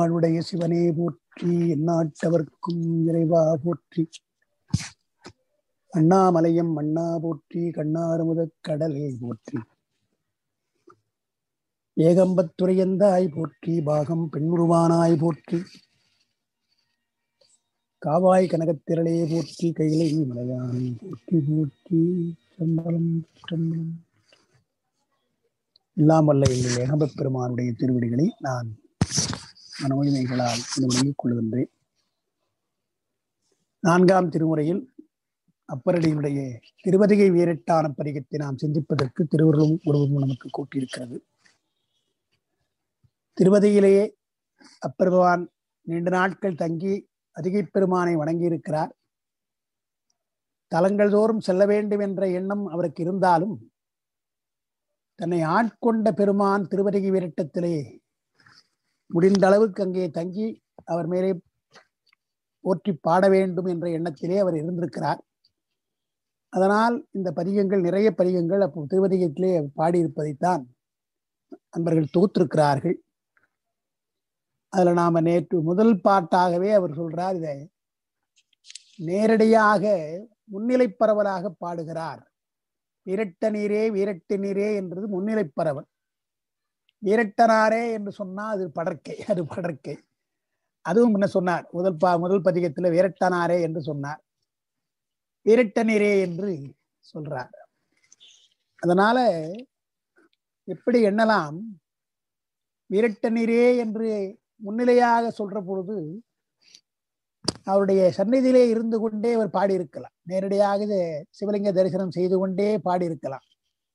எந்நாளுடைய சிவனே போற்றி எந்நாட்டவர்க்கும் இறைவா போற்றி அண்ணாமலையம் மண்ணா போற்றி கண்ணாரமுதக் கடலே போற்றி ஏகம்பத்துறையந்தாய் போற்றி பாகம் பெண்ணுருவானாய் போற்றி காவாய் கனகத்திரளே போற்றி கையிலை மலையானை போற்றி போற்றி சம்பளம் சம்பளம் எல்லாம் வல்ல எங்கள் ஏகம்பப் பெருமானுடைய திருவிடிகளை நான் மனமொழிமைகளால் வணங்கிக் கொள்கின்றேன் நான்காம் திருமுறையில் அப்பரடியினுடைய திருவதிகை வீரட்டான பதிகத்தை நாம் சிந்திப்பதற்கு திருவருளும் உருவம் நமக்கு கூட்டியிருக்கிறது திருவதியிலேயே அப்பெருமான் நீண்ட நாட்கள் தங்கி அதிகை பெருமானை வணங்கியிருக்கிறார் தலங்கள் தோறும் செல்ல வேண்டும் என்ற எண்ணம் அவருக்கு இருந்தாலும் தன்னை ஆட்கொண்ட பெருமான் திருவதிகை வீரட்டத்திலே முடிந்த அளவுக்கு அங்கே தங்கி அவர் மேலே போற்றி பாட வேண்டும் என்ற எண்ணத்திலே அவர் இருந்திருக்கிறார் அதனால் இந்த பதிகங்கள் நிறைய பதிகங்கள் அப்போ திருவதிகத்திலே பாடியிருப்பதைத்தான் அன்பர்கள் தொகுத்திருக்கிறார்கள் அதுல நாம நேற்று முதல் பாட்டாகவே அவர் சொல்றார் இதை நேரடியாக முன்னிலை பரவலாக பாடுகிறார் வீரட்ட நீரே வீரட்டு நீரே என்றது முன்னிலை பரவல் வீரட்டனாரே என்று சொன்னா அது படற்கை அது படற்கை அதுவும் என்ன சொன்னார் முதல் பா முதல் பதிகத்துல வீரட்டனாரே என்று சொன்னார் வீரட்ட நீரே என்று சொல்றார் அதனால எப்படி எண்ணலாம் வீரட்ட நீரே என்று முன்னிலையாக சொல்ற பொழுது அவருடைய சந்நிதியிலே இருந்து கொண்டே அவர் பாடியிருக்கலாம் நேரடியாக சிவலிங்க தரிசனம் செய்து கொண்டே பாடியிருக்கலாம்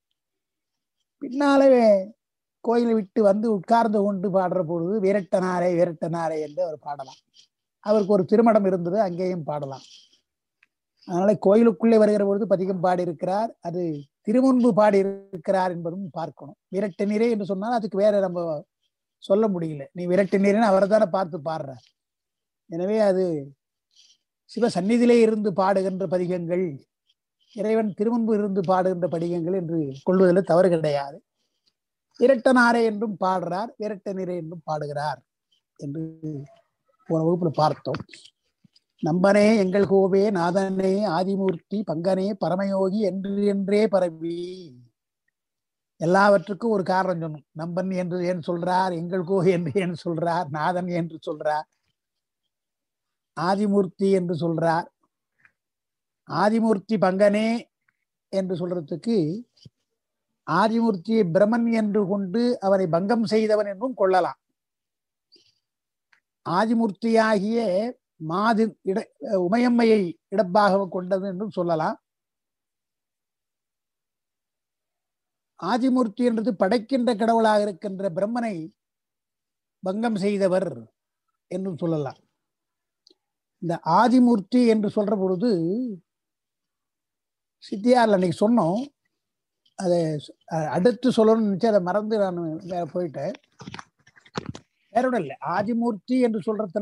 பின்னாலே கோயிலை விட்டு வந்து உட்கார்ந்து கொண்டு பாடுற பொழுது வீரட்டனாரே வீரட்டனாரே என்று அவர் பாடலாம் அவருக்கு ஒரு திருமணம் இருந்தது அங்கேயும் பாடலாம் அதனால கோயிலுக்குள்ளே வருகிற பொழுது பதிகம் பாடியிருக்கிறார் அது திருமுன்பு பாடியிருக்கிறார் என்பதும் பார்க்கணும் விரட்டு நீரே என்று சொன்னால் அதுக்கு வேற நம்ம சொல்ல முடியல நீ விரட்டு நீரேன்னு அவரை தானே பார்த்து பாடுற எனவே அது சிவ சந்நிதியிலே இருந்து பாடுகின்ற பதிகங்கள் இறைவன் திருமுன்பு இருந்து பாடுகின்ற பதிகங்கள் என்று கொள்வதில் தவறு கிடையாது இரட்டனாரே என்றும் பாடுறார் விரட்ட நீரே என்றும் பாடுகிறார் என்று போன வகுப்புல பார்த்தோம் நம்பனே எங்கள் கோவே நாதனே ஆதிமூர்த்தி பங்கனே பரமயோகி என்று என்றே பரவி எல்லாவற்றுக்கும் ஒரு காரணம் சொன்னோம் நம்பன் என்று ஏன் சொல்றார் எங்கள் கோவை என்று ஏன் சொல்றார் நாதன் என்று சொல்றார் ஆதிமூர்த்தி என்று சொல்றார் ஆதிமூர்த்தி பங்கனே என்று சொல்றதுக்கு ஆதிமூர்த்தியை பிரமன் என்று கொண்டு அவனை பங்கம் செய்தவன் என்றும் கொள்ளலாம் ஆதிமூர்த்தியாகிய மாது இட உமையம்மையை இடப்பாக கொண்டது என்றும் சொல்லலாம் ஆதிமூர்த்தி என்றது படைக்கின்ற கடவுளாக இருக்கின்ற பிரம்மனை பங்கம் செய்தவர் என்றும் சொல்லலாம் இந்த ஆதிமூர்த்தி என்று சொல்ற பொழுது சித்தியார்ல அன்னைக்கு சொன்னோம் அதை அடுத்து சொல்லணும்னு நினைச்சு அதை மறந்து நான் வேற போயிட்டேன் வேற இல்லை ஆதிமூர்த்தி என்று சொல்றதுல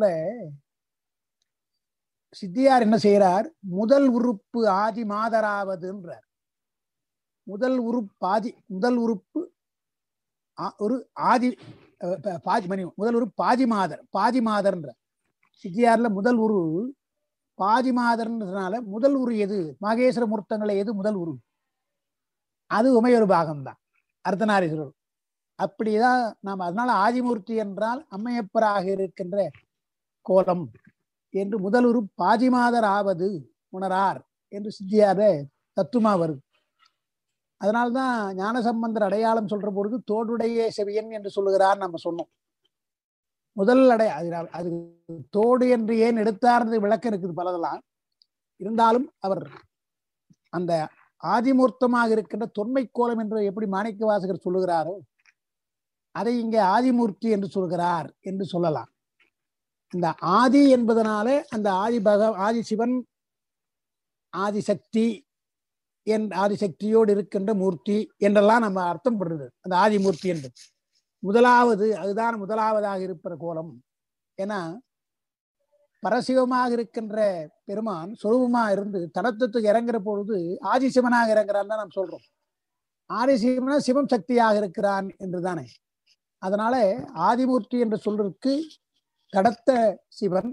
சித்தியார் என்ன செய்யறார் முதல் உறுப்பு ஆதி மாதராவதுன்றார் முதல் உறுப்பு ஆதி முதல் உறுப்பு ஒரு ஆதி பாதி மணி முதல் உறுப்பு பாதி மாதர் பாதி மாதர்ன்ற சித்தியார்ல முதல் உரு பாதி மாதர்ன்றதுனால முதல் உரு எது மகேஸ்வர மூர்த்தங்களை எது முதல் உரு அது உமையொரு பாகம்தான் அர்த்தநாரீஸ்வரர் அப்படிதான் நாம் அதனால ஆதிமூர்த்தி என்றால் அம்மையப்பராக இருக்கின்ற கோலம் என்று முதலுரு பாதிமாதர் ஆவது உணரார் என்று சித்தியார தத்துமா வருது அதனால்தான் ஞானசம்பந்தர் அடையாளம் சொல்ற பொழுது தோடுடைய செவியன் என்று சொல்லுகிறார் நம்ம சொன்னோம் முதல் அடை அது அது தோடு என்று ஏன் எடுத்தார்ந்து விளக்கம் இருக்குது பலதெல்லாம் இருந்தாலும் அவர் அந்த ஆதிமூர்த்தமாக இருக்கின்ற தொன்மை கோலம் என்று எப்படி மாணிக்க வாசகர் சொல்லுகிறாரோ அதை இங்கே ஆதிமூர்த்தி என்று சொல்கிறார் என்று சொல்லலாம் இந்த ஆதி என்பதனாலே அந்த ஆதி பக ஆதி சிவன் ஆதிசக்தி என் ஆதிசக்தியோடு இருக்கின்ற மூர்த்தி என்றெல்லாம் நம்ம அர்த்தம் படுறது அந்த ஆதிமூர்த்தி என்று முதலாவது அதுதான் முதலாவதாக இருக்கின்ற கோலம் ஏன்னா பரசிவமாக இருக்கின்ற பெருமான் சொரூபமா இருந்து தடத்துக்கு இறங்குற பொழுது ஆதிசிவனாக இறங்குறான் தான் நாம் சொல்றோம் ஆதிசிவனா சிவம் சக்தியாக இருக்கிறான் என்று தானே அதனால ஆதிமூர்த்தி என்று சொல்றதுக்கு கடத்த சிவன்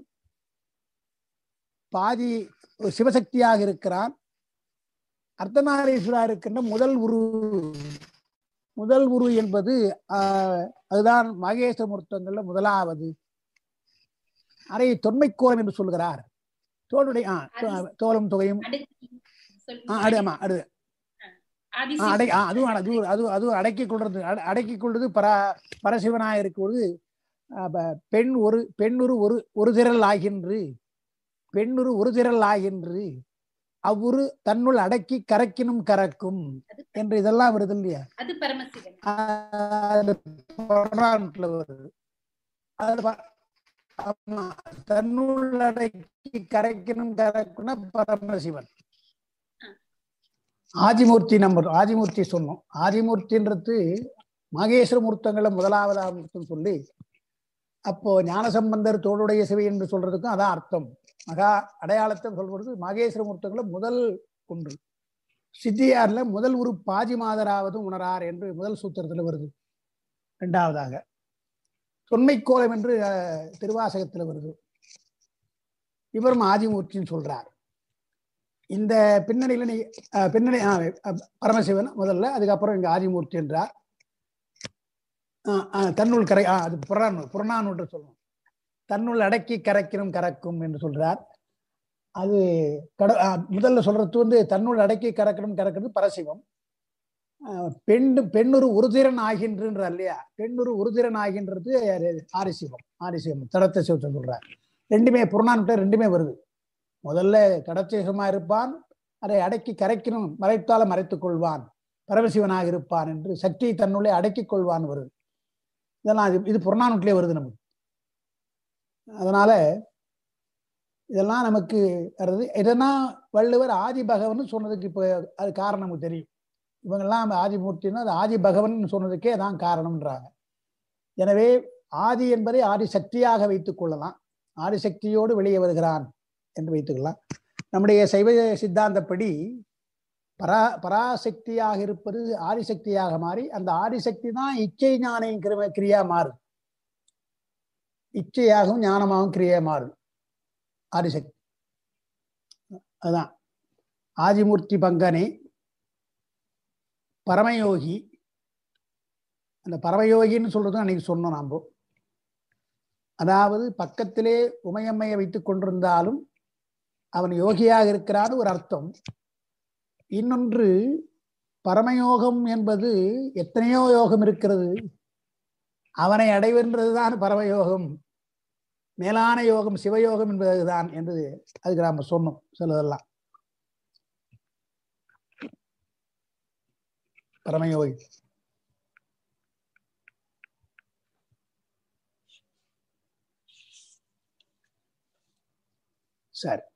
பாதி ஒரு சிவசக்தியாக இருக்கிறான் அர்த்தநாரீஸ்வரா இருக்கின்ற முதல் உரு முதல் உரு என்பது ஆஹ், அதுதான் மகேச மூர்த்தங்கள்ல முதலாவது அதை தொன்மைக்கோலம் என்று சொல்கிறார் தோளுடைய ஆ, தோ- தோலும் தொகையும் அடுக்கி சொல்- ஆ, அடு ஆமா அடு ஆதி ஆ, அடை ஆ, அதுவும் அட- அதுவும் அது அதுவும் அடக்கி கொள்றது அட- அடக்கி கொள்வது பர பரசிவனாக இருக்கும்போது ஆ, ப- பெண் ஒரு பெண்ணுரு ஒரு ஒரு திரள் ஆகின்று பெண்ணுரு ஒரு திரள் ஆகின்று அவ்வுரு தன்னுள் அடக்கி கரக்கினும் கரக்கும் அது என்று இதெல்லாம் வருது இல்லையா அது பரமசிவன் ஆஹ் அது புராணத்துல வருது அது ப- ஆமா தன்னுள் அடக்கி கரைக்கணும் கரைக்கணும் பரமசிவன் ஆதிமூர்த்தி நம்பர் ஆதிமூர்த்தி சொன்னோம் ஆதிமூர்த்தின்றது மகேஸ்வர மூர்த்தங்கள முதலாவதா மூர்த்தம் சொல்லி அப்போ ஞானசம்பந்தர் தோளுடைய சிவை என்று சொல்றதுக்கும் அதான் அர்த்தம் மகா அடையாளத்தை சொல்றது மகேஸ்வர மூர்த்தங்கள முதல் ஒன்று சித்தியார்ல முதல் ஒரு பாதி மாதராவதும் உணரார் என்று முதல் சூத்திரத்துல வருது இரண்டாவதாக தொன்மைக்கோலம் என்று அஹ், திருவாசகத்துல வருது இவரும் ஆதிமூர்த்தின்னு சொல்றார் இந்த பின்னணியில நீ அஹ், பின்னணி ஆ, அஹ், பரமசிவன் முதல்ல அதுக்கப்புறம் இங்க ஆதிமூர்த்தி என்றார் அஹ், அஹ், தன்னுள் கரை ஆ, அது புறநானூறு புறநானூற்று சொல்லணும் தன்னுள் அடக்கி கரைக்கணும் கறக்கும் என்று சொல்றார் அது கட ஆ, முதல்ல சொல்றது வந்து தன்னுள் அடக்கி கறக்கணும் கறக்கிறது பரசிவம் ஆஹ் பெண் பெண்ணுரு உருதிரன் ஆகின்றார் இல்லையா பெண்ணுரு உருதிரன் ஆகின்றது ஆரிசிவம் ஆரிசிவம் தடத்த சிவத்தை சொல்றார் ரெண்டுமே புறநானூற்ற ரெண்டுமே வருது முதல்ல கடத்தேசமா இருப்பான் அதை அடக்கி கரைக்கணும் மறைத்தால மறைத்துக் கொள்வான் பரமசிவனாக இருப்பான் என்று சக்தியை தன்னுள்ளே அடக்கிக் கொள்வான் வருது இதெல்லாம் இது- இது புறநானூற்றிலே வருது நமக்கு அதனால இதெல்லாம் நமக்கு வருது இதெல்லாம் வள்ளுவர் ஆதி பகவன் சொன்னதுக்கு இப்போ அது காரணம் நமக்கு தெரியும் இவங்கெல்லாம் ஆதிமூர்த்தின்னா அது ஆதி பகவன் சொன்னதுக்கே அதான் காரணம்ன்றாங்க எனவே ஆதி என்பதை ஆதி சக்தியாக வைத்துக் கொள்ளலாம் ஆதி சக்தியோடு வெளியே வருகிறான் என்று வைத்துக்கலாம் நம்முடைய சைவ சித்தாந்தப்படி பரா பராசக்தியாக இருப்பது ஆதிசக்தியாக மாறி அந்த ஆதிசக்தி தான் இச்சை ஞானம் கிரும கிரியா மாறுது இச்சையாகவும் ஞானமாகவும் கிரியா மாறுது ஆதிசக்தி அதான் ஆதிமூர்த்தி பங்கனே பரமயோகி அந்த பரமயோகின்னு சொல்றது அன்னைக்கு சொன்னோம் நாம அதாவது பக்கத்திலே உமையம்மையை வைத்துக் கொண்டிருந்தாலும் அவன் யோகியாக இருக்கிறான்னு ஒரு அர்த்தம் இன்னொன்று பரமயோகம் என்பது எத்தனையோ யோகம் இருக்கிறது அவனை அடைவென்றதுதான் பரமயோகம் மேலான யோகம் சிவயோகம் என்பதுதான் என்று அதுக்கு நாம சொன்னோம் சிலதெல்லாம் பரமயோகி சரி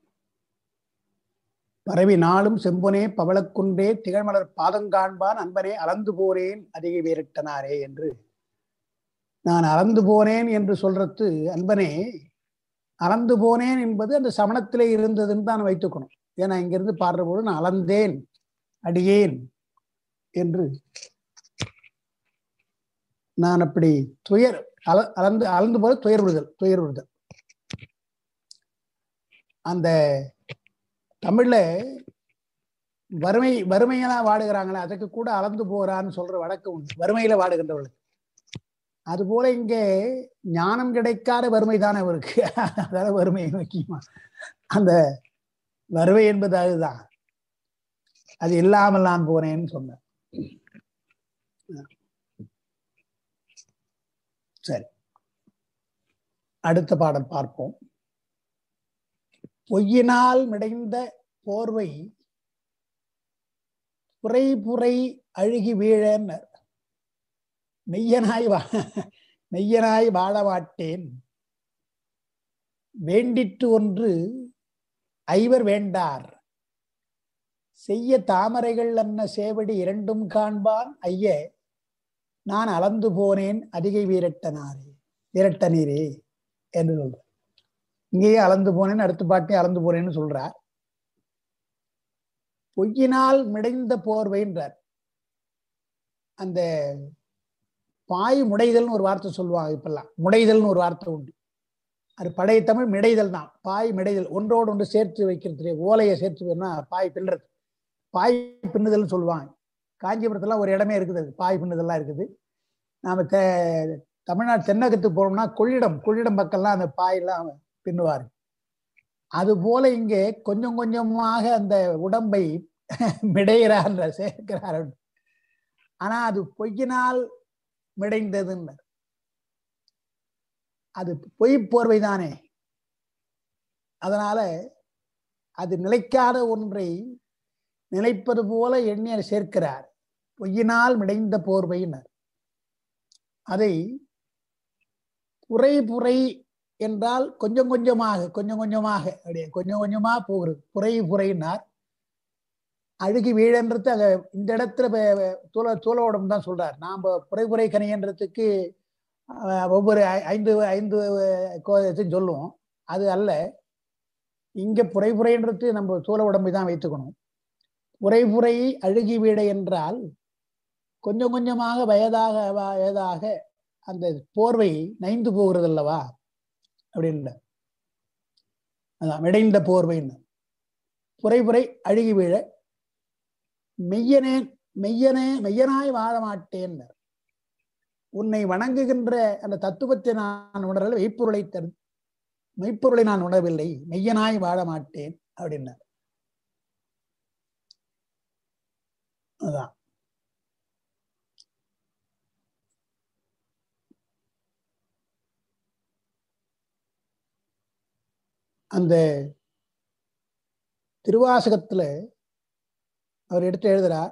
பரவி நாளும் செம்பொனே பவளக்குன்றே திகழ்மலர் பாதங்காண்பான் அன்பனே அளந்து போனேன் அதிக வேறிட்டனாரே என்று நான் அளந்து போனேன் என்று சொல்றது அன்பனே அளந்து போனேன் என்பது அந்த சமணத்திலே இருந்ததுன்னு தான் வைத்துக்கணும் ஏன்னா இங்கிருந்து பாடுற போது நான் அளந்தேன் அடியேன் என்று நான் அப்படி துயர் அள அளந்து அளந்து போது துயர் விடுதல் துயர் விடுதல் அந்த தமிழ்ல வறுமை வறுமையெல்லாம் வாடுகிறாங்களே அதுக்கு கூட அளந்து போறான்னு சொல்ற வழக்கு உண்டு வறுமையில வாடுகின்றவளுக்கு அது போல இங்கே ஞானம் கிடைக்காத வறுமை தானே அவருக்கு அதாவது வறுமை முக்கியமா அந்த வறுமை என்பது அதுதான் அது இல்லாமல் நான் போனேன்னு சொன்னேன் சரி அடுத்த பாடல் பார்ப்போம் பொய்யினால் மிடைந்த போர்வை புரை புரை அழுகி வீழன்னர் மெய்யனாய் வா மெய்யனாய் வாழ மாட்டேன் வேண்டிற்று ஒன்று ஐவர் வேண்டார் செய்ய தாமரைகள் அன்ன சேவடி இரண்டும் காண்பான் ஐய நான் அளந்து போனேன் அதிகை வீரட்டனாரே வீரட்டனீரே என்று சொல்ற இங்கேயே அளந்து போனேன் அடுத்த பாட்டே அளந்து போனேன்னு சொல்றார் பொய்யினால் மிடைந்த போர்வைன்றார் அந்த பாய் முடைதல்னு ஒரு வார்த்தை சொல்லுவாங்க இப்பெல்லாம் முடைதல்னு ஒரு வார்த்தை உண்டு அது பழைய தமிழ் மிடைதல் தான் பாய் மிடைதல் ஒன்றோடு ஒன்று சேர்த்து வைக்கிறது ஓலையை சேர்த்து வேணா பாய் பின்னுறது பாய் பின்னுதல்னு சொல்லுவாங்க காஞ்சிபுரத்துலாம் ஒரு இடமே இருக்குது அது பாய் பின்னுதல்லாம் இருக்குது நாம தெ தமிழ்நாடு தென்னகத்துக்கு போனோம்னா கொள்ளிடம் கொள்ளிடம் பக்கம்லாம் அந்த பாயெல்லாம் பின்னுவார் அது போல இங்கே கொஞ்சம் கொஞ்சமாக அந்த உடம்பை மிடைகிறார் சேர்க்கிறார் ஆனா அது பொய்யினால் மிடைந்ததுன்னு அது பொய் போர்வை தானே அதனால அது நிலைக்காத ஒன்றை நிலைப்பது போல எண்ணி சேர்க்கிறார் பொய்யினால் மிடைந்த போர்வையினர் அதை புரை புரை என்றால் கொஞ்சம் கொஞ்சமாக கொஞ்சம் கொஞ்சமாக அப்படியே கொஞ்சம் கொஞ்சமா போகிறது புரை புரைனார் அழுகி வீழன்றது அங்க இந்த இடத்துல தூள தூளோடம் தான் சொல்றார் நாம புரை புரை கனியன்றதுக்கு ஒவ்வொரு ஐந்து ஐந்து கோதத்தையும் சொல்லுவோம் அது அல்ல இங்க புரை புரைன்றது நம்ம சூழ உடம்பை தான் வைத்துக்கணும் புரை புரை அழுகி வீட என்றால் கொஞ்சம் கொஞ்சமாக வயதாக வயதாக அந்த போர்வை நைந்து போகிறது அல்லவா அப்படின்ற அதான் விடைந்த போர்வைன்னு புரை புரை அழுகி வீழ மெய்யனே மெய்யனே மெய்யனாய் வாழ மாட்டேன் உன்னை வணங்குகின்ற அந்த தத்துவத்தை நான் உணரல மெய்ப்பொருளை தரு மெய்ப்பொருளை நான் உணரவில்லை மெய்யனாய் வாழ மாட்டேன் அப்படின்னார் அதான் அந்த திருவாசகத்துல அவர் எடுத்து எழுதுறார்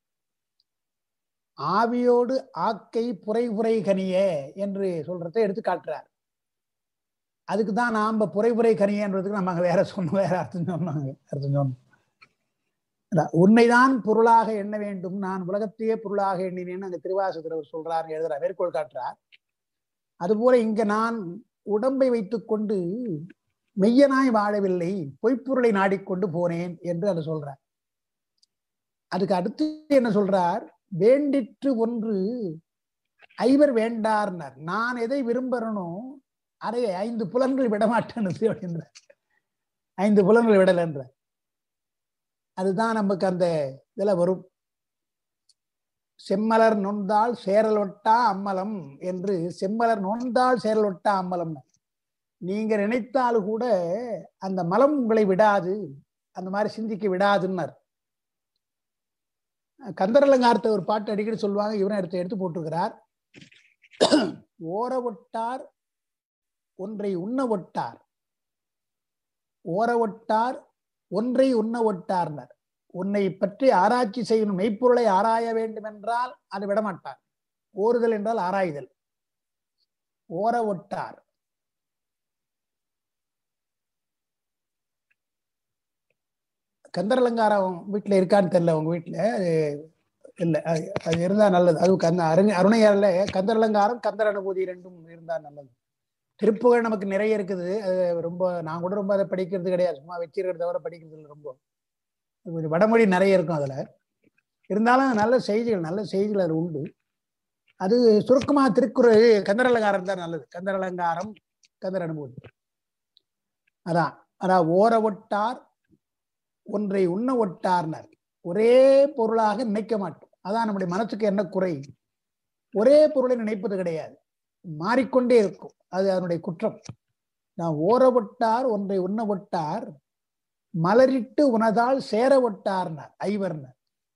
ஆவியோடு ஆக்கை புரை புரை கனியே என்று சொல்றத எடுத்து காட்டுறார் அதுக்கு தான் நாம புரை புரை கனியன்றதுக்கு நம்ம அங்க வேற சொன்னோம் வேற அர்த்தம் சொன்னாங்க அர்த்தம் சொன்னோம் உன்னைதான் பொருளாக எண்ண வேண்டும் நான் உலகத்தையே பொருளாக எண்ணினேன்னு அங்க திருவாசகர் சொல்றாரு எழுதுறார் மேற்கோள் காட்டுறார் அதுபோல இங்க நான் உடம்பை வைத்துக்கொண்டு மெய்யனாய் வாழவில்லை பொய்ப்பொருளை நாடிக்கொண்டு போனேன் என்று அது சொல்றார் அதுக்கு அடுத்து என்ன சொல்றார் வேண்டிற்று ஒன்று ஐவர் வேண்டார்னார் நான் எதை விரும்புறனோ அதை ஐந்து புலன்கள் விடமாட்டேன்னு அப்படின்ற ஐந்து புலன்கள் விடலன்ற அதுதான் நமக்கு அந்த இதுல வரும் செம்மலர் நொந்தால் சேரலொட்டா அம்மலம் என்று செம்மலர் நொந்தால் சேரலொட்டா அம்மலம் நீங்க நினைத்தாலும் கூட அந்த மலம் உங்களை விடாது அந்த மாதிரி சிந்திக்க விடாதுன்னார் கந்தரலங்காரத்தை ஒரு பாட்டு அடிக்கடி சொல்லுவாங்க இவரும் எடுத்து எடுத்து போட்டிருக்கிறார் ஓர ஒட்டார் ஒன்றை உண்ண ஒட்டார் ஓர ஒட்டார் ஒன்றை உண்ண ஒட்டார்னர் உன்னை பற்றி ஆராய்ச்சி செய்யணும் மெய்ப்பொருளை ஆராய வேண்டும் என்றால் அதை விடமாட்டார் ஓறுதல் என்றால் ஆராய்தல் ஓர ஒட்டார் கந்தரலங்காரம் வீட்டுல இருக்கான்னு தெரியல உங்க வீட்டுல அது இல்ல அது அது இருந்தா நல்லது அது கந்த அருண் அருணையார்ல கந்தரலங்காரம் கந்தர் அனுபூதி ரெண்டும் இருந்தா நல்லது திருப்புகழ் நமக்கு நிறைய இருக்குது அது ரொம்ப நான் கூட ரொம்ப அதை படிக்கிறது கிடையாது சும்மா வச்சிருக்கிறத தவிர படிக்கிறது இல்லை ரொம்ப கொஞ்சம் வடமொழி நிறைய இருக்கும் அதுல இருந்தாலும் நல்ல செய்திகள் நல்ல செய்திகள் அது உண்டு அது சுருக்கமா திருக்குறள் கந்தரலங்காரம் தான் நல்லது கந்தரலங்காரம் கந்தர் அனுபூதி அதான் அதான் ஓர ஒட்டார் ஒன்றை உண்ண ஒட்டார்னர் ஒரே பொருளாக நினைக்க மாட்டோம் அதான் நம்முடைய மனசுக்கு என்ன குறை ஒரே பொருளை நினைப்பது கிடையாது மாறிக்கொண்டே இருக்கும் அது அதனுடைய குற்றம் நான் ஓர ஒட்டார் ஒன்றை உண்ண ஒட்டார் மலரிட்டு உனதால் சேர ஒட்டார்னார் ஐவர்னர்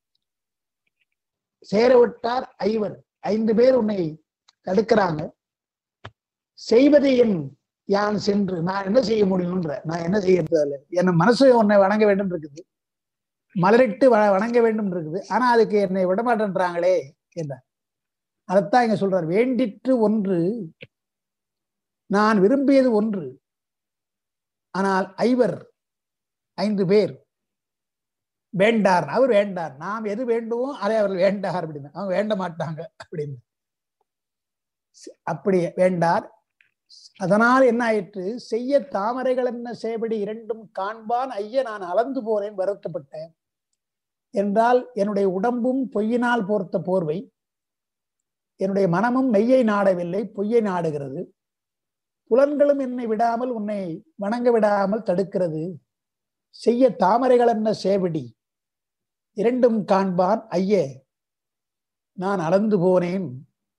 சேர ஒட்டார் ஐவர் ஐந்து பேர் உன்னை தடுக்கிறாங்க செய்வது என் யான் சென்று நான் என்ன செய்ய முடியும்ன்ற நான் என்ன செய்யறது அதுல என்ன மனசு உன்னை வணங்க வேண்டும் இருக்குது மலரிட்டு வ வணங்க வேண்டும் இருக்குது ஆனா அதுக்கு என்னை விடமாட்டேன்றாங்களே என்றார் அதைத்தான் இங்க சொல்றார் வேண்டிற்று ஒன்று நான் விரும்பியது ஒன்று ஆனால் ஐவர் ஐந்து பேர் வேண்டார் அவர் வேண்டார் நாம் எது வேண்டுவோம் அதை அவர்கள் வேண்டார் அப்படின்னு அவங்க வேண்ட மாட்டாங்க அப்படின்னு அப்படி வேண்டார் அதனால் என்ன ஆயிற்று செய்ய தாமரைகள் என்ன சேவடி இரண்டும் காண்பான் ஐய நான் அளந்து போறேன் வருத்தப்பட்டேன் என்றால் என்னுடைய உடம்பும் பொய்யினால் போர்த்த போர்வை என்னுடைய மனமும் மெய்யை நாடவில்லை பொய்யை நாடுகிறது புலன்களும் என்னை விடாமல் உன்னை வணங்க விடாமல் தடுக்கிறது செய்ய தாமரைகள் என்ன சேவடி இரண்டும் காண்பான் ஐயே நான் அளந்து போனேன்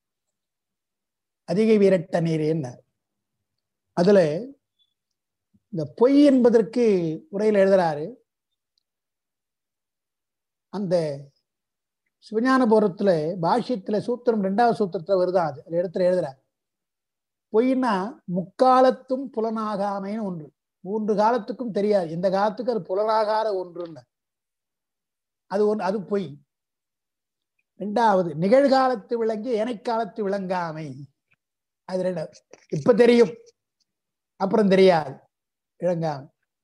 அதிக வீரட்ட நீரேன் அதுல இந்த பொய் என்பதற்கு உரையில் எழுதுறாரு அந்த சிவஞானபுரத்துல பாஷ்யத்துல சூத்திரம் ரெண்டாவது சூத்திரத்துல வருதான் அது அந்த இடத்துல எழுதுறார் பொய்னா முக்காலத்தும் புலனாகாமைன்னு ஒன்று மூன்று காலத்துக்கும் தெரியாது இந்த காலத்துக்கு அது புலனாகார ஒன்றுன்னு அது ஒன்று அது பொய் ரெண்டாவது நிகழ்காலத்து விளங்கி ஏனைக்காலத்து விளங்காமை அது ரெண்டு இப்ப தெரியும் அப்புறம் தெரியாது விளங்காமை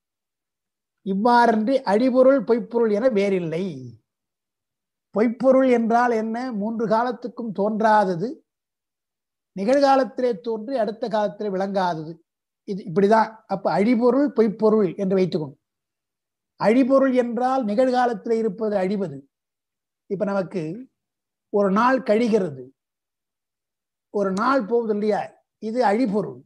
இவ்வாறன்றி அடிபொருள் பொய்ப்பொருள் என வேறில்லை பொய்ப்பொருள் என்றால் என்ன மூன்று காலத்துக்கும் தோன்றாதது நிகழ்காலத்திலே தோன்றி அடுத்த காலத்திலே விளங்காதது இது இப்படிதான் அப்ப அழிபொருள் பொய்ப்பொருள் என்று வைத்துக்கணும் அழிபொருள் என்றால் நிகழ்காலத்தில் இருப்பது அழிவது இப்ப நமக்கு ஒரு நாள் கழிகிறது ஒரு நாள் போகுது இல்லையா இது அழிபொருள்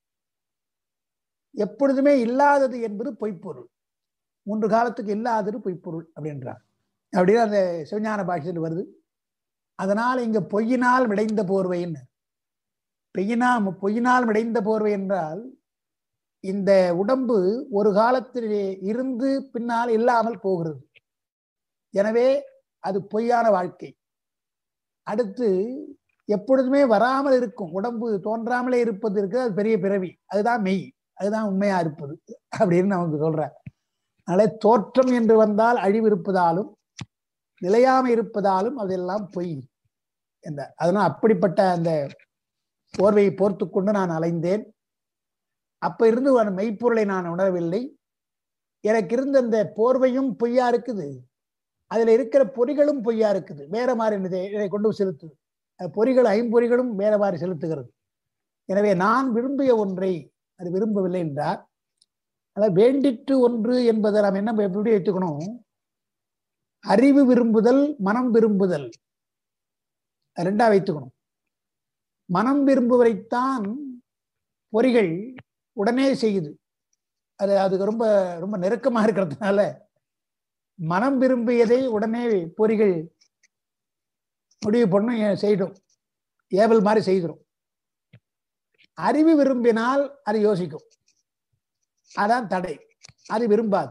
எப்பொழுதுமே இல்லாதது என்பது பொய்ப்பொருள் மூன்று காலத்துக்கு இல்லாதது பொய்ப்பொருள் அப்படின்றார் அப்படின்னு அந்த சிவஞான பாஷையில் வருது அதனால் இங்க பொய்யினால் விடைந்த போர்வைன்னு பெய்யினா பொய்யினால் விடைந்த போர்வை என்றால் இந்த உடம்பு ஒரு காலத்திலே இருந்து பின்னால் இல்லாமல் போகிறது எனவே அது பொய்யான வாழ்க்கை அடுத்து எப்பொழுதுமே வராமல் இருக்கும் உடம்பு தோன்றாமலே இருப்பது இருக்கு அது பெரிய பிறவி அதுதான் மெய் அதுதான் உண்மையா இருப்பது அப்படின்னு நமக்கு சொல்றார் அதனால தோற்றம் என்று வந்தால் அழிவு இருப்பதாலும் நிலையாம இருப்பதாலும் அதெல்லாம் பொய் என்றார் அதனால் அப்படிப்பட்ட அந்த போர்வையை போர்த்து கொண்டு நான் அலைந்தேன் அப்ப இருந்து ஒரு மெய்ப்பொருளை நான் உணரவில்லை எனக்கு இருந்த அந்த போர்வையும் பொய்யா இருக்குது அதுல இருக்கிற பொறிகளும் பொய்யா இருக்குது வேற மாதிரி என்னது இதை கொண்டு செலுத்துது அது பொறிகள் ஐம்பொறிகளும் வேற மாதிரி செலுத்துகிறது எனவே நான் விரும்பிய ஒன்றை அது விரும்பவில்லை என்றார் அதாவது வேண்டிற்று ஒன்று என்பதை நாம் என்ன எப்படி வைத்துக்கணும் அறிவு விரும்புதல் மனம் விரும்புதல் ரெண்டா வைத்துக்கணும் மனம் விரும்புவதைத்தான் பொறிகள் உடனே செய்யுது அது அதுக்கு ரொம்ப ரொம்ப நெருக்கமா இருக்கிறதுனால மனம் விரும்பியதை உடனே பொறிகள் முடிவு பண்ணும் செய்டும் ஏவல் மாதிரி செய்திடும் அறிவு விரும்பினால் அது யோசிக்கும் அதான் தடை அது விரும்பாது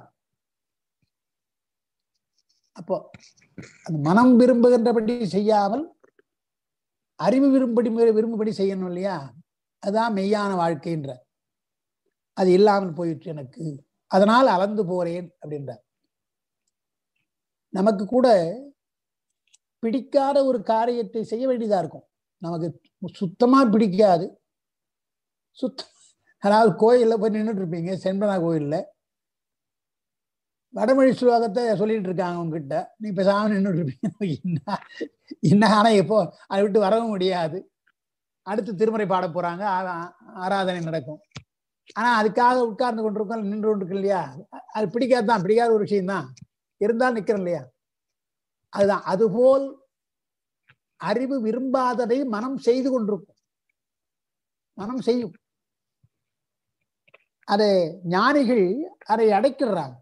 அப்போ அந்த மனம் விரும்புகின்றபடி செய்யாமல் அறிவு விரும்படி விரும்பும்படி செய்யணும் இல்லையா அதுதான் மெய்யான வாழ்க்கைன்ற அது இல்லாமல் போயிற்று எனக்கு அதனால் அளந்து போறேன் அப்படின்றார் நமக்கு கூட பிடிக்காத ஒரு காரியத்தை செய்ய வேண்டியதா இருக்கும் நமக்கு சுத்தமா பிடிக்காது சுத்த அதாவது கோயிலில் போய் நின்றுட்டு இருப்பீங்க செம்பனா கோயிலில் வடமொழி சுலோகத்தை சொல்லிட்டு இருக்காங்க உங்ககிட்ட நீ பேசாம நின்றுட்டு இருப்பீங்க என்ன என்ன ஆனால் எப்போ அதை விட்டு வரவும் முடியாது அடுத்து திருமுறை பாட போறாங்க ஆராதனை நடக்கும் ஆனா அதுக்காக உட்கார்ந்து கொண்டிருக்கோம் நின்று கொண்டிருக்கு இல்லையா அது பிடிக்காது தான் பிடிக்காத ஒரு விஷயம் தான் இருந்தால் நிக்கிறோம் இல்லையா அதுதான் அதுபோல் அறிவு விரும்பாததை மனம் செய்து கொண்டிருக்கும் மனம் செய்யும் அதை ஞானிகள் அதை அடைக்கிறாங்க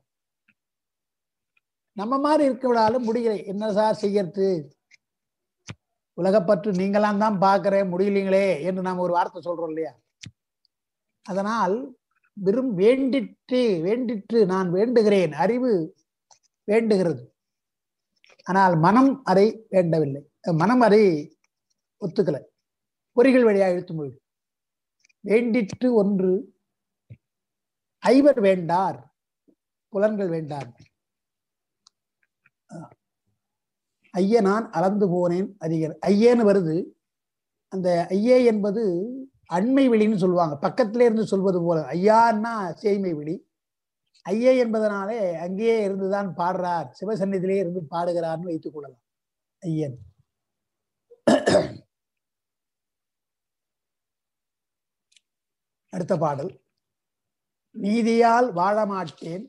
நம்ம மாதிரி இருக்க விடாலும் முடியல என்ன சார் செய்யறது உலகப்பற்று நீங்களாம் தான் பார்க்கிறேன் முடியலீங்களே என்று நாம் ஒரு வார்த்தை சொல்றோம் இல்லையா அதனால் விரும் வேண்டிட்டு வேண்டிட்டு நான் வேண்டுகிறேன் அறிவு வேண்டுகிறது ஆனால் மனம் அதை வேண்டவில்லை மனம் அதை ஒத்துக்கல பொறிகள் வழியாக இழுத்து போயிடு வேண்டிட்டு ஒன்று ஐவர் வேண்டார் புலன்கள் வேண்டார் ஐய நான் அளந்து போனேன் அதிகர் ஐயேன்னு வருது அந்த ஐயே என்பது அண்மை வெளின்னு சொல்லுவாங்க பக்கத்திலே இருந்து சொல்வது போல ஐயான்னா சேய்மை வெளி ஐயே என்பதனாலே அங்கேயே இருந்துதான் பாடுறார் சிவசன்னிதிலே இருந்து பாடுகிறார்னு வைத்துக் கொள்ளலாம் ஐயன் அடுத்த பாடல் நீதியால் வாழ மாட்டேன்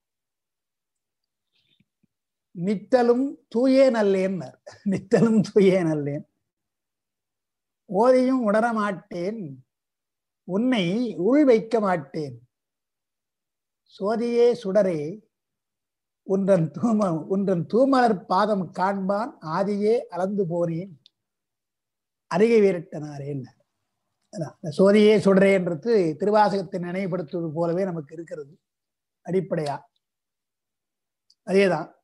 நித்தலும் தூயே நல்லேன் நித்தலும் தூயே நல்லேன் ஓதையும் உணர மாட்டேன் உன்னை உள் வைக்க மாட்டேன் சோதியே சுடரே உன்றன் தூம உன்றன் தூமலர் பாதம் காண்பான் ஆதியே அளந்து போனேன் அருகே வீரட்டனாரேன் அதான், இந்த சோதியே சுடரேன்றது திருவாசகத்தை நினைவுபடுத்துவது போலவே நமக்கு இருக்கிறது அடிப்படையா அதேதான்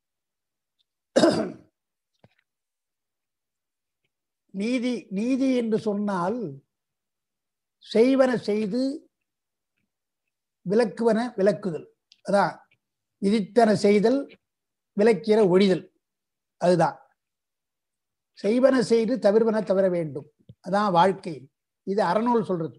நீதி நீதி என்று சொன்னால் செய்வன செய்து விளக்குவன விளக்குதல் அதான் விதித்தன செய்தல் விளக்கிற ஒழிதல் அதுதான் செய்வன செய்து தவிர்வன தவிர வேண்டும் அதான் வாழ்க்கை இது அறநூல் சொல்றது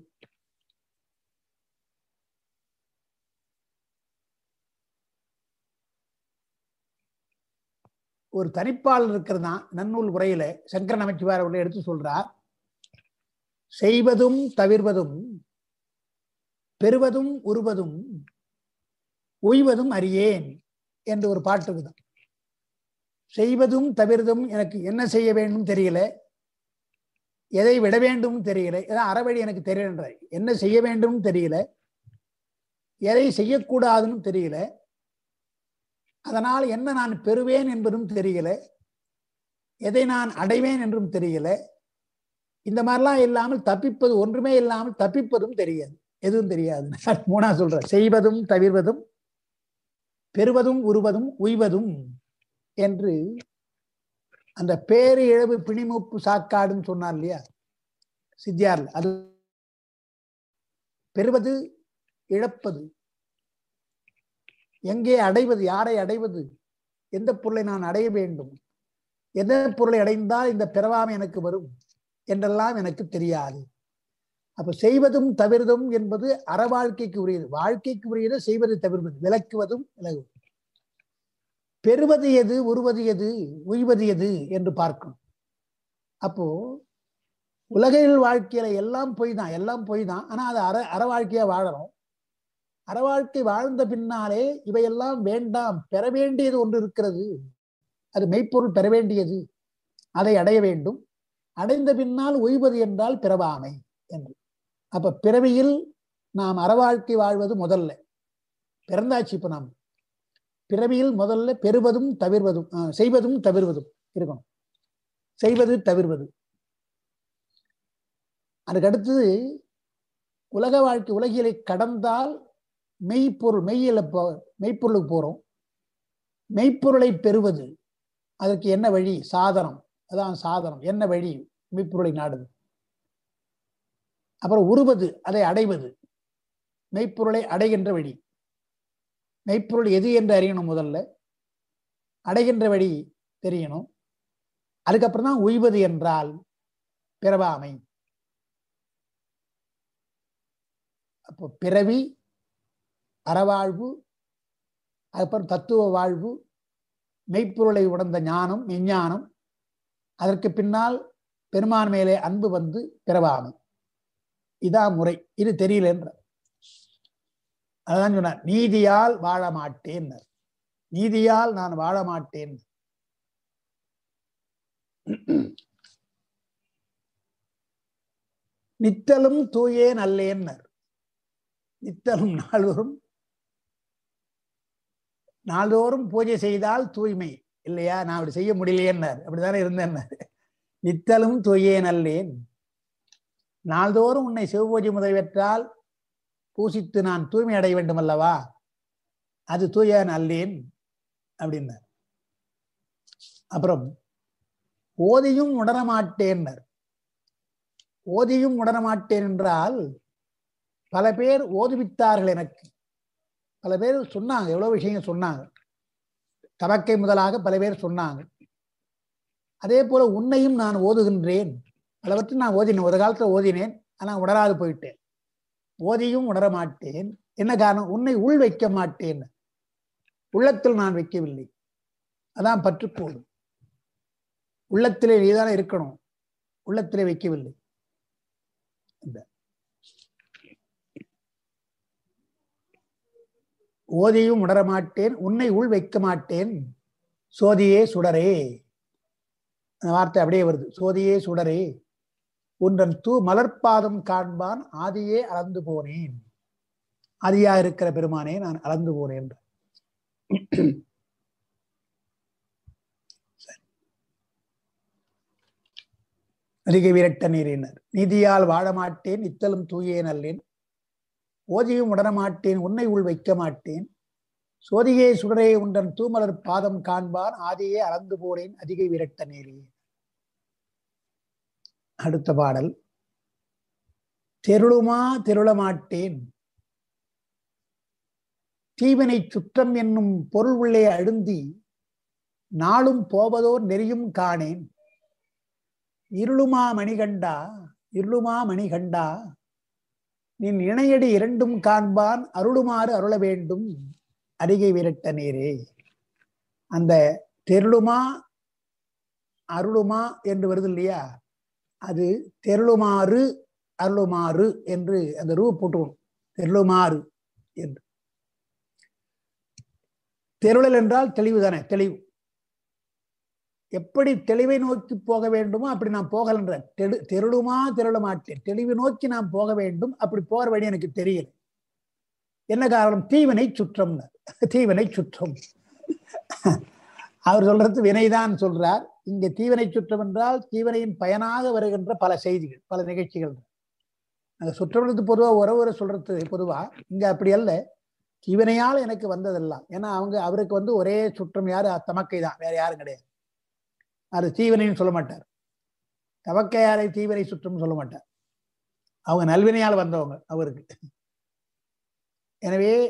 ஒரு தனிப்பாளர் இருக்கிறது தான் நன்னூல் உரையில சங்கர நமச்சிவார் அவர்கள் எடுத்து சொல்றார் செய்வதும் தவிர்வதும் பெறுவதும் உருவதும் உய்வதும் அறியேன் என்று ஒரு பாட்டு இருக்குதான் செய்வதும் தவிர்வதும் எனக்கு என்ன செய்ய வேண்டும் தெரியல எதை விட வேண்டும் தெரியல ஏதாவது அறவழி எனக்கு தெரியல என்ன செய்ய வேண்டும் தெரியல எதை செய்யக்கூடாதுன்னு தெரியல அதனால் என்ன நான் பெறுவேன் என்பதும் தெரியல எதை நான் அடைவேன் என்றும் தெரியல இந்த மாதிரிலாம் இல்லாமல் தப்பிப்பது ஒன்றுமே இல்லாமல் தப்பிப்பதும் தெரியாது எதுவும் தெரியாது மூணா சொல்றேன் செய்வதும் தவிர்வதும் பெறுவதும் உருவதும் உய்வதும் என்று அந்த பேரு இழவு பிணிமூப்பு சாக்காடுன்னு சொன்னார் இல்லையா சித்தியார்ல அது பெறுவது இழப்பது எங்கே அடைவது யாரை அடைவது எந்த பொருளை நான் அடைய வேண்டும் எந்த பொருளை அடைந்தால் இந்த பிறவாமை எனக்கு வரும் என்றெல்லாம் எனக்கு தெரியாது அப்ப செய்வதும் தவிர்வதும் என்பது அற வாழ்க்கைக்கு உரியது வாழ்க்கைக்கு உரியது செய்வது தவிர்வது விளக்குவதும் விலகுவது பெறுவது எது உருவது எது உய்வது எது என்று பார்க்கணும் அப்போ உலகில் வாழ்க்கையில எல்லாம் பொய் தான் எல்லாம் பொய் தான் ஆனா அது அற அற வாழ்க்கையா வாழறோம் அற வாழ்க்கை வாழ்ந்த பின்னாலே இவையெல்லாம் வேண்டாம் பெற வேண்டியது ஒன்று இருக்கிறது அது மெய்ப்பொருள் பெற வேண்டியது அதை அடைய வேண்டும் அடைந்த பின்னால் ஓய்வது என்றால் பிறவாமை என்று அப்ப பிறவியில் நாம் அறவாழ்க்கை வாழ்வது முதல்ல பிறந்தாச்சு இப்ப நாம் பிறவியில் முதல்ல பெறுவதும் தவிர்வதும் ஆஹ், செய்வதும் தவிர்வதும் இருக்கணும் செய்வது தவிர்வது அதுக்கு அடுத்தது உலக வாழ்க்கை உலகியலை கடந்தால் மெய்ப்பொருள் மெய்யில போ மெய்ப்பொருளுக்கு போறோம் மெய்ப்பொருளை பெறுவது அதற்கு என்ன வழி சாதனம் அதான் சாதனம் என்ன வழி மெய்ப்பொருளை நாடுது அப்புறம் உருவது அதை அடைவது மெய்ப்பொருளை அடைகின்ற வழி மெய்ப்பொருள் எது என்று அறியணும் முதல்ல அடைகின்ற வழி தெரியணும் அதுக்கப்புறம் தான் உய்வது என்றால் பிறவாமை அப்போ பிறவி அறவாழ்வு அதுக்கப்புறம் தத்துவ வாழ்வு மெய்ப்பொருளை உணர்ந்த ஞானம் விஞ்ஞானம் அதற்கு பின்னால் பெருமான் மேலே அன்பு வந்து பிறவாமை இதான் முறை இது தெரியல என்ற அதான் சொன்னார் நீதியால் வாழ மாட்டேன் நீதியால் நான் வாழ மாட்டேன் நித்தலும் தூயே நல்லேன்னர் நித்தலும் நாள்தோறும் நாள்தோறும் பூஜை செய்தால் தூய்மை இல்லையா நான் அப்படி செய்ய முடியலையேன்னார் அப்படித்தானே இருந்தேன் நித்தலும் தூயே நல்லேன் நாள்தோறும் உன்னை சிவபூஜை முதல்வற்றால் பூசித்து நான் தூய்மை அடைய வேண்டும் அல்லவா அது தூய நல்லேன் அப்படின்னார் அப்புறம் ஓதியும் உணரமாட்டேன்னர் ஓதியும் உணரமாட்டேன் என்றால் பல பேர் ஓதுவித்தார்கள் எனக்கு பல பேர் சொன்னாங்க எவ்வளவு விஷயங்கள் சொன்னாங்க தவக்கை முதலாக பல பேர் சொன்னாங்க அதே போல உன்னையும் நான் ஓதுகின்றேன் பலவற்றை நான் ஓதினேன் ஒரு காலத்துல ஓதினேன் ஆனா உணராது போயிட்டேன் ஓதியும் உணர மாட்டேன் என்ன காரணம் உன்னை உள் வைக்க மாட்டேன் உள்ளத்தில் நான் வைக்கவில்லை அதான் பற்றுக்கோடு உள்ளத்திலே நீதானே இருக்கணும் உள்ளத்திலே வைக்கவில்லை இந்த ஓதியும் உணர மாட்டேன் உன்னை உள் வைக்க மாட்டேன் சோதியே சுடரே அந்த வார்த்தை அப்படியே வருது சோதியே சுடரே உன்றன் தூ மலர்பாதம் காண்பான் ஆதியே அளந்து போனேன் ஆதியா இருக்கிற பெருமானே நான் அளந்து போனேன் என்று அதிக விரட்ட நீரினர் நீதியால் வாழ மாட்டேன் இத்தலும் தூயேன் அல்லேன் ஓதியும் உடனமாட்டேன் உன்னை உள் வைக்க மாட்டேன் சோதியே சுடரே உண்டன் தூமலர் பாதம் காண்பான் ஆதியே அளந்து போனேன் அதிகை விரட்ட நேரே அடுத்த பாடல் தெருளுமா தெருள மாட்டேன் தீவினை சுற்றம் என்னும் பொருள் உள்ளே அழுந்தி நாளும் போவதோர் நெறியும் காணேன் இருளுமா மணிகண்டா இருளுமா மணிகண்டா நின் இணையடி இரண்டும் காண்பான் அருளுமாறு அருள வேண்டும் அருகே விரட்ட நேரே அந்த தெருளுமா அருளுமா என்று வருது இல்லையா அது தெருளுமாறு அருளுமாறு என்று அந்த ரூ போட்டுக்கணும் தெருளுமாறு என்று தெருளல் என்றால் தெளிவு தானே தெளிவு எப்படி தெளிவை நோக்கி போக வேண்டுமோ அப்படி நான் போகலன்ற தெரு தெருளுமா தெருள மாட்டேன் தெளிவு நோக்கி நான் போக வேண்டும் அப்படி போற வழி எனக்கு தெரியல என்ன காரணம் தீவனை சுற்றம்னு தீவனை சுற்றம் அவர் சொல்றது வினைதான் சொல்றார் இங்க தீவனை சுற்றம் என்றால் தீவனையின் பயனாக வருகின்ற பல செய்திகள் பல நிகழ்ச்சிகள் அந்த சுற்றம்ன்றது பொதுவாக உறவுரை சொல்றது பொதுவா இங்க அப்படி அல்ல தீவனையால் எனக்கு வந்ததெல்லாம் ஏன்னா அவங்க அவருக்கு வந்து ஒரே சுற்றம் யாரு தமக்கை தான் வேற யாரும் கிடையாது அது தீவனைன்னு சொல்ல மாட்டார் தமக்கையாரை தீவனை சுற்றம் சொல்ல மாட்டார் அவங்க நல்வினையால் வந்தவங்க அவருக்கு எனவே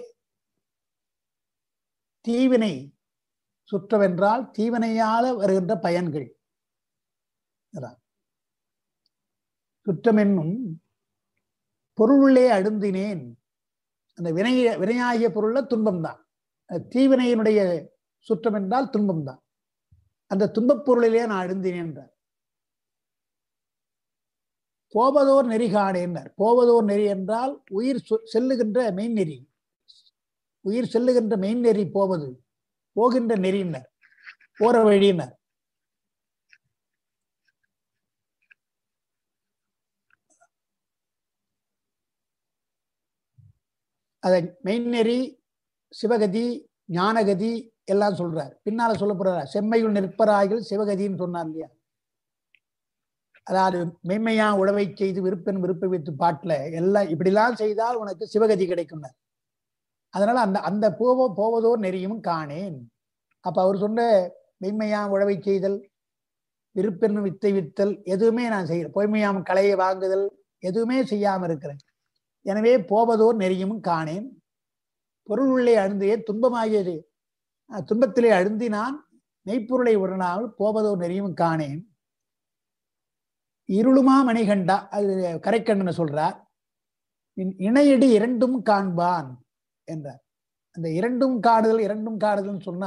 தீவினை சுற்றவென்றால் தீவினையால வருகின்ற பயன்கள் சுற்றம் என்னும் பொருளுள்ளே அழுந்தினேன் அந்த வினைய வினையாகிய பொருள்ல துன்பம் தான் தீவினையினுடைய சுற்றம் என்றால் துன்பம் தான் அந்த துன்பப் பொருளிலே நான் அழுந்தினேன் என்றார் போவதோர் நெறி காணேன்னார் போவதோர் நெறி என்றால் உயிர் செல்லுகின்ற மெய்நெறி உயிர் செல்லுகின்ற மெய்நெறி போவது போகின்ற நெறியினர் போற வழியினர் அதை மெய்நெறி சிவகதி ஞானகதி எல்லாம் சொல்றார் பின்னால சொல்ல போறார் செம்மையுள் நிற்பராய்கள் சிவகதின்னு சொன்னார் இல்லையா அதாவது மெய்மையா உழவை செய்து விருப்பன் விருப்ப வைத்து பாட்டுல எல்லாம் இப்படிலாம் செய்தால் உனக்கு சிவகதி கிடைக்கும் அதனால அந்த அந்த போவோ போவதோ நெறியும் காணேன் அப்ப அவர் சொன்ன மெய்மையா உழவை செய்தல் விருப்பென்னு வித்தை வித்தல் எதுவுமே நான் செய்யறேன் பொய்மையாம் களையை வாங்குதல் எதுவுமே செய்யாம இருக்கிறேன் எனவே போவதோர் நெறியும் காணேன் பொருள் உள்ளே அழுந்தே துன்பமாகியது துன்பத்திலே அழுந்தினான் மெய்ப்பொருளை உடனாமல் போவதோர் நெறியும் காணேன் இருளுமா மணிகண்டா அது கரைக்கண்ணன் சொல்றார் இணையடி இரண்டும் காண்பான் என்றார் அந்த இரண்டும் காடுதல் இரண்டும் காடுதல்னு சொன்னா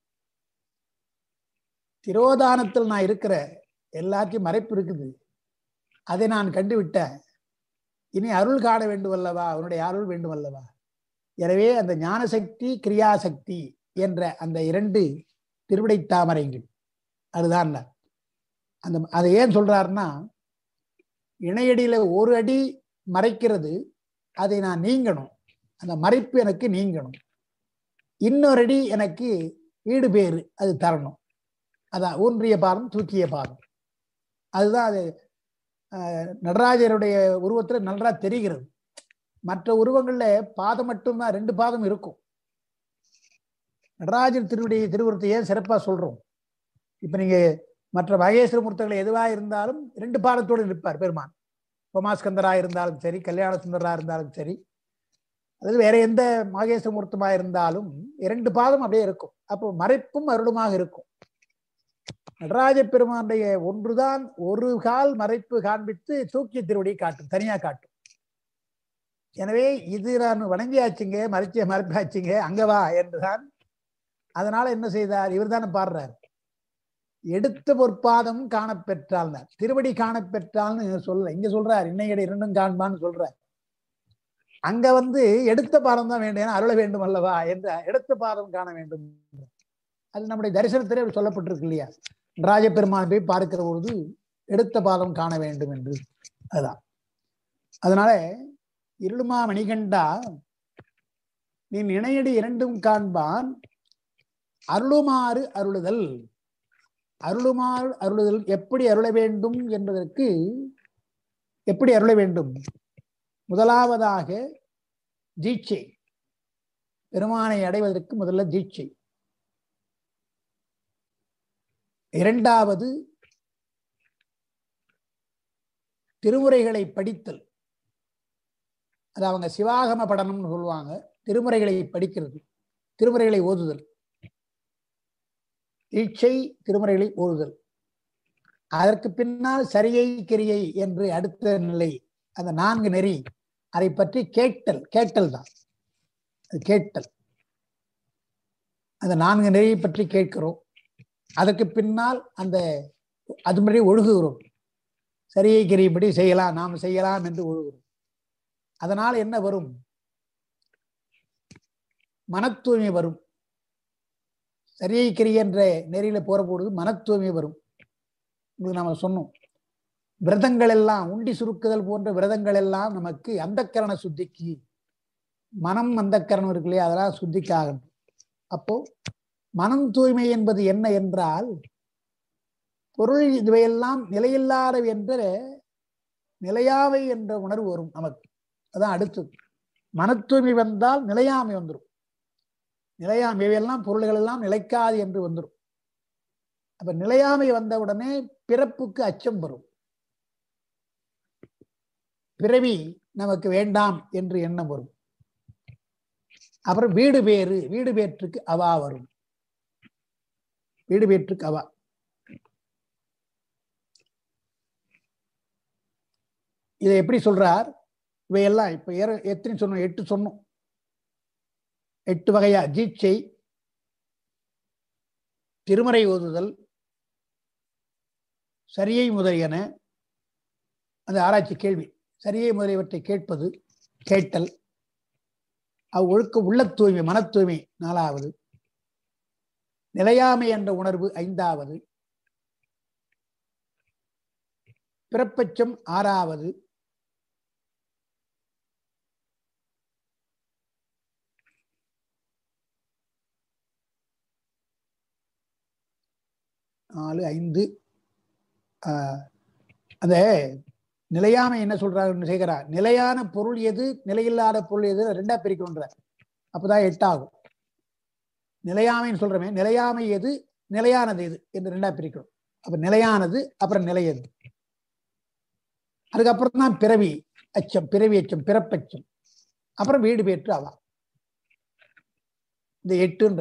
திரோதானத்தில் நான் இருக்கிற எல்லாத்தையும் மறைப்பு இருக்குது அதை நான் கண்டுவிட்டேன் இனி அருள் காண வேண்டும் அல்லவா அவனுடைய அருள் வேண்டும் அல்லவா எனவே அந்த ஞானசக்தி கிரியாசக்தி என்ற அந்த இரண்டு திருவிடை தாமரைகள் அதுதான் அந்த அதை ஏன் சொல்றாருன்னா இணையடியில ஒரு அடி மறைக்கிறது அதை நான் நீங்கணும் அந்த மறைப்பு எனக்கு நீங்கணும் இன்னொரு அடி எனக்கு ஈடு பேரு அது தரணும் அதான் ஊன்றிய பாதம் தூக்கிய பாதம் அதுதான் அது நடராஜருடைய உருவத்துல நல்லா தெரிகிறது மற்ற உருவங்கள்ல பாதம் மட்டும்தான் ரெண்டு பாதம் இருக்கும் நடராஜர் திருவுடைய திருவுருத்தை ஏன் சிறப்பா சொல்றோம் இப்ப நீங்க மற்ற மகேஸ்வர மூர்த்தங்கள் எதுவா இருந்தாலும் ரெண்டு பாதத்தோடு நிற்பார் பெருமான் உமாஸ்கந்தரா இருந்தாலும் சரி கல்யாண சுந்தரா இருந்தாலும் சரி அதாவது வேற எந்த மகேஸ்வர மூர்த்தமா இருந்தாலும் இரண்டு பாதம் அப்படியே இருக்கும் அப்போ மறைப்பும் அருளுமாக இருக்கும் நடராஜ பெருமானுடைய ஒன்றுதான் ஒரு கால் மறைப்பு காண்பித்து தூக்கிய திருவடியை காட்டும் தனியா காட்டும் எனவே இது நான் வணங்கியாச்சுங்க மறைச்சிய மறைப்பாச்சுங்க அங்கவா என்றுதான் அதனால என்ன செய்தார் இவர் தானே பாடுறார் எடுத்த பொற்பாதம் காணப்பெற்றால் திருவடி காணப்பெற்றால்னு சொல்ல இங்க சொல்றார் இன்னையட இரண்டும் காண்பான்னு சொல்றார் அங்க வந்து எடுத்த பாதம் தான் வேண்டும் அருள வேண்டும் அல்லவா என்ற எடுத்த பாதம் காண வேண்டும் அது நம்முடைய தரிசனத்திலே சொல்லப்பட்டிருக்கு இல்லையா ராஜபெருமான் போய் பார்க்கிற பொழுது எடுத்த பாதம் காண வேண்டும் என்று அதுதான் அதனால இருளுமா மணிகண்டா நீ இணையடி இரண்டும் காண்பான் அருளுமாறு அருளுதல் அருளுமாறு அருளுதல் எப்படி அருள வேண்டும் என்பதற்கு எப்படி அருள வேண்டும் முதலாவதாக தீட்சை பெருமானை அடைவதற்கு முதல்ல தீட்சை இரண்டாவது திருமுறைகளை படித்தல் அது அவங்க சிவாகம படனம்னு சொல்லுவாங்க திருமுறைகளை படிக்கிறது திருமுறைகளை ஓதுதல் ஈட்சை திருமுறைகளை ஓதுதல் அதற்கு பின்னால் சரியை கிரியை என்று அடுத்த நிலை அந்த நான்கு நெறி அதை பற்றி கேட்டல் கேட்டல் தான் அது கேட்டல் அந்த நான்கு நெறியை பற்றி கேட்கிறோம் அதற்கு பின்னால் அந்த அது மாதிரி ஒழுகுகிறோம் சரியை கிரியின்படி செய்யலாம் நாம் செய்யலாம் என்று ஒழுகுகிறோம் அதனால் என்ன வரும் மன தூய்மை வரும் சரியை கிரி என்ற நெறியில போற பொழுது மன தூய்மை வரும் உங்களுக்கு நாம சொன்னோம் விரதங்கள் எல்லாம் உண்டி சுருக்குதல் போன்ற விரதங்கள் எல்லாம் நமக்கு அந்தக்கரண சுத்திக்கு மனம் அந்தக்கரணம் இருக்கு இல்லையா அதெல்லாம் சுத்திக்காகும் அப்போ மனம் தூய்மை என்பது என்ன என்றால் பொருள் இவையெல்லாம் நிலையில்லாதவை என்ற நிலையாமை என்ற உணர்வு வரும் நமக்கு அதான் அடுத்தது மன தூய்மை வந்தால் நிலையாமை வந்துடும் நிலையாமை இவையெல்லாம் பொருள்கள் எல்லாம் நிலைக்காது என்று வந்துடும் அப்ப நிலையாமை வந்தவுடனே பிறப்புக்கு அச்சம் வரும் பிறவி நமக்கு வேண்டாம் என்று எண்ணம் வரும் அப்புறம் வீடு பேறு வீடு பேற்றுக்கு அவா வரும் வீடு பேற்றுக்கு அவா இதை எப்படி சொல்றார் இவையெல்லாம் இப்ப ஏற- எத்தனை சொன்னோம் எட்டு சொன்னோம் எட்டு வகையா ஜீட்சை திருமறை ஓதுதல் சரியை முதலியன அந்த ஆராய்ச்சி கேள்வி சரியை முதலியவற்றை கேட்பது கேட்டல் அவ் ஒழுக்க உள்ள தூய்மை மன தூய்மை நாலாவது நிலையாமை என்ற உணர்வு ஐந்தாவது பிறப்பச்சம் ஆறாவது நாலு ஐந்து ஆஹ், அந்த நிலையாமை என்ன சொல்றாரு சேகரா நிலையான பொருள் எது நிலையில்லாத பொருள் எது ரெண்டா பிரிக்கணுன்ற அப்பதான் எட்டாகும் நிலையாமைன்னு சொல்றமே நிலையாமை எது நிலையானது எது என்று ரெண்டா பிரிக்கணும் அப்ப நிலையானது அப்புறம் நிலையது அதுக்கப்புறம் தான் பிறவி அச்சம் பிறவி அச்சம் பிறப்பச்சம் அப்புறம் வீடு பேற்று அவா இந்த எட்டுன்ற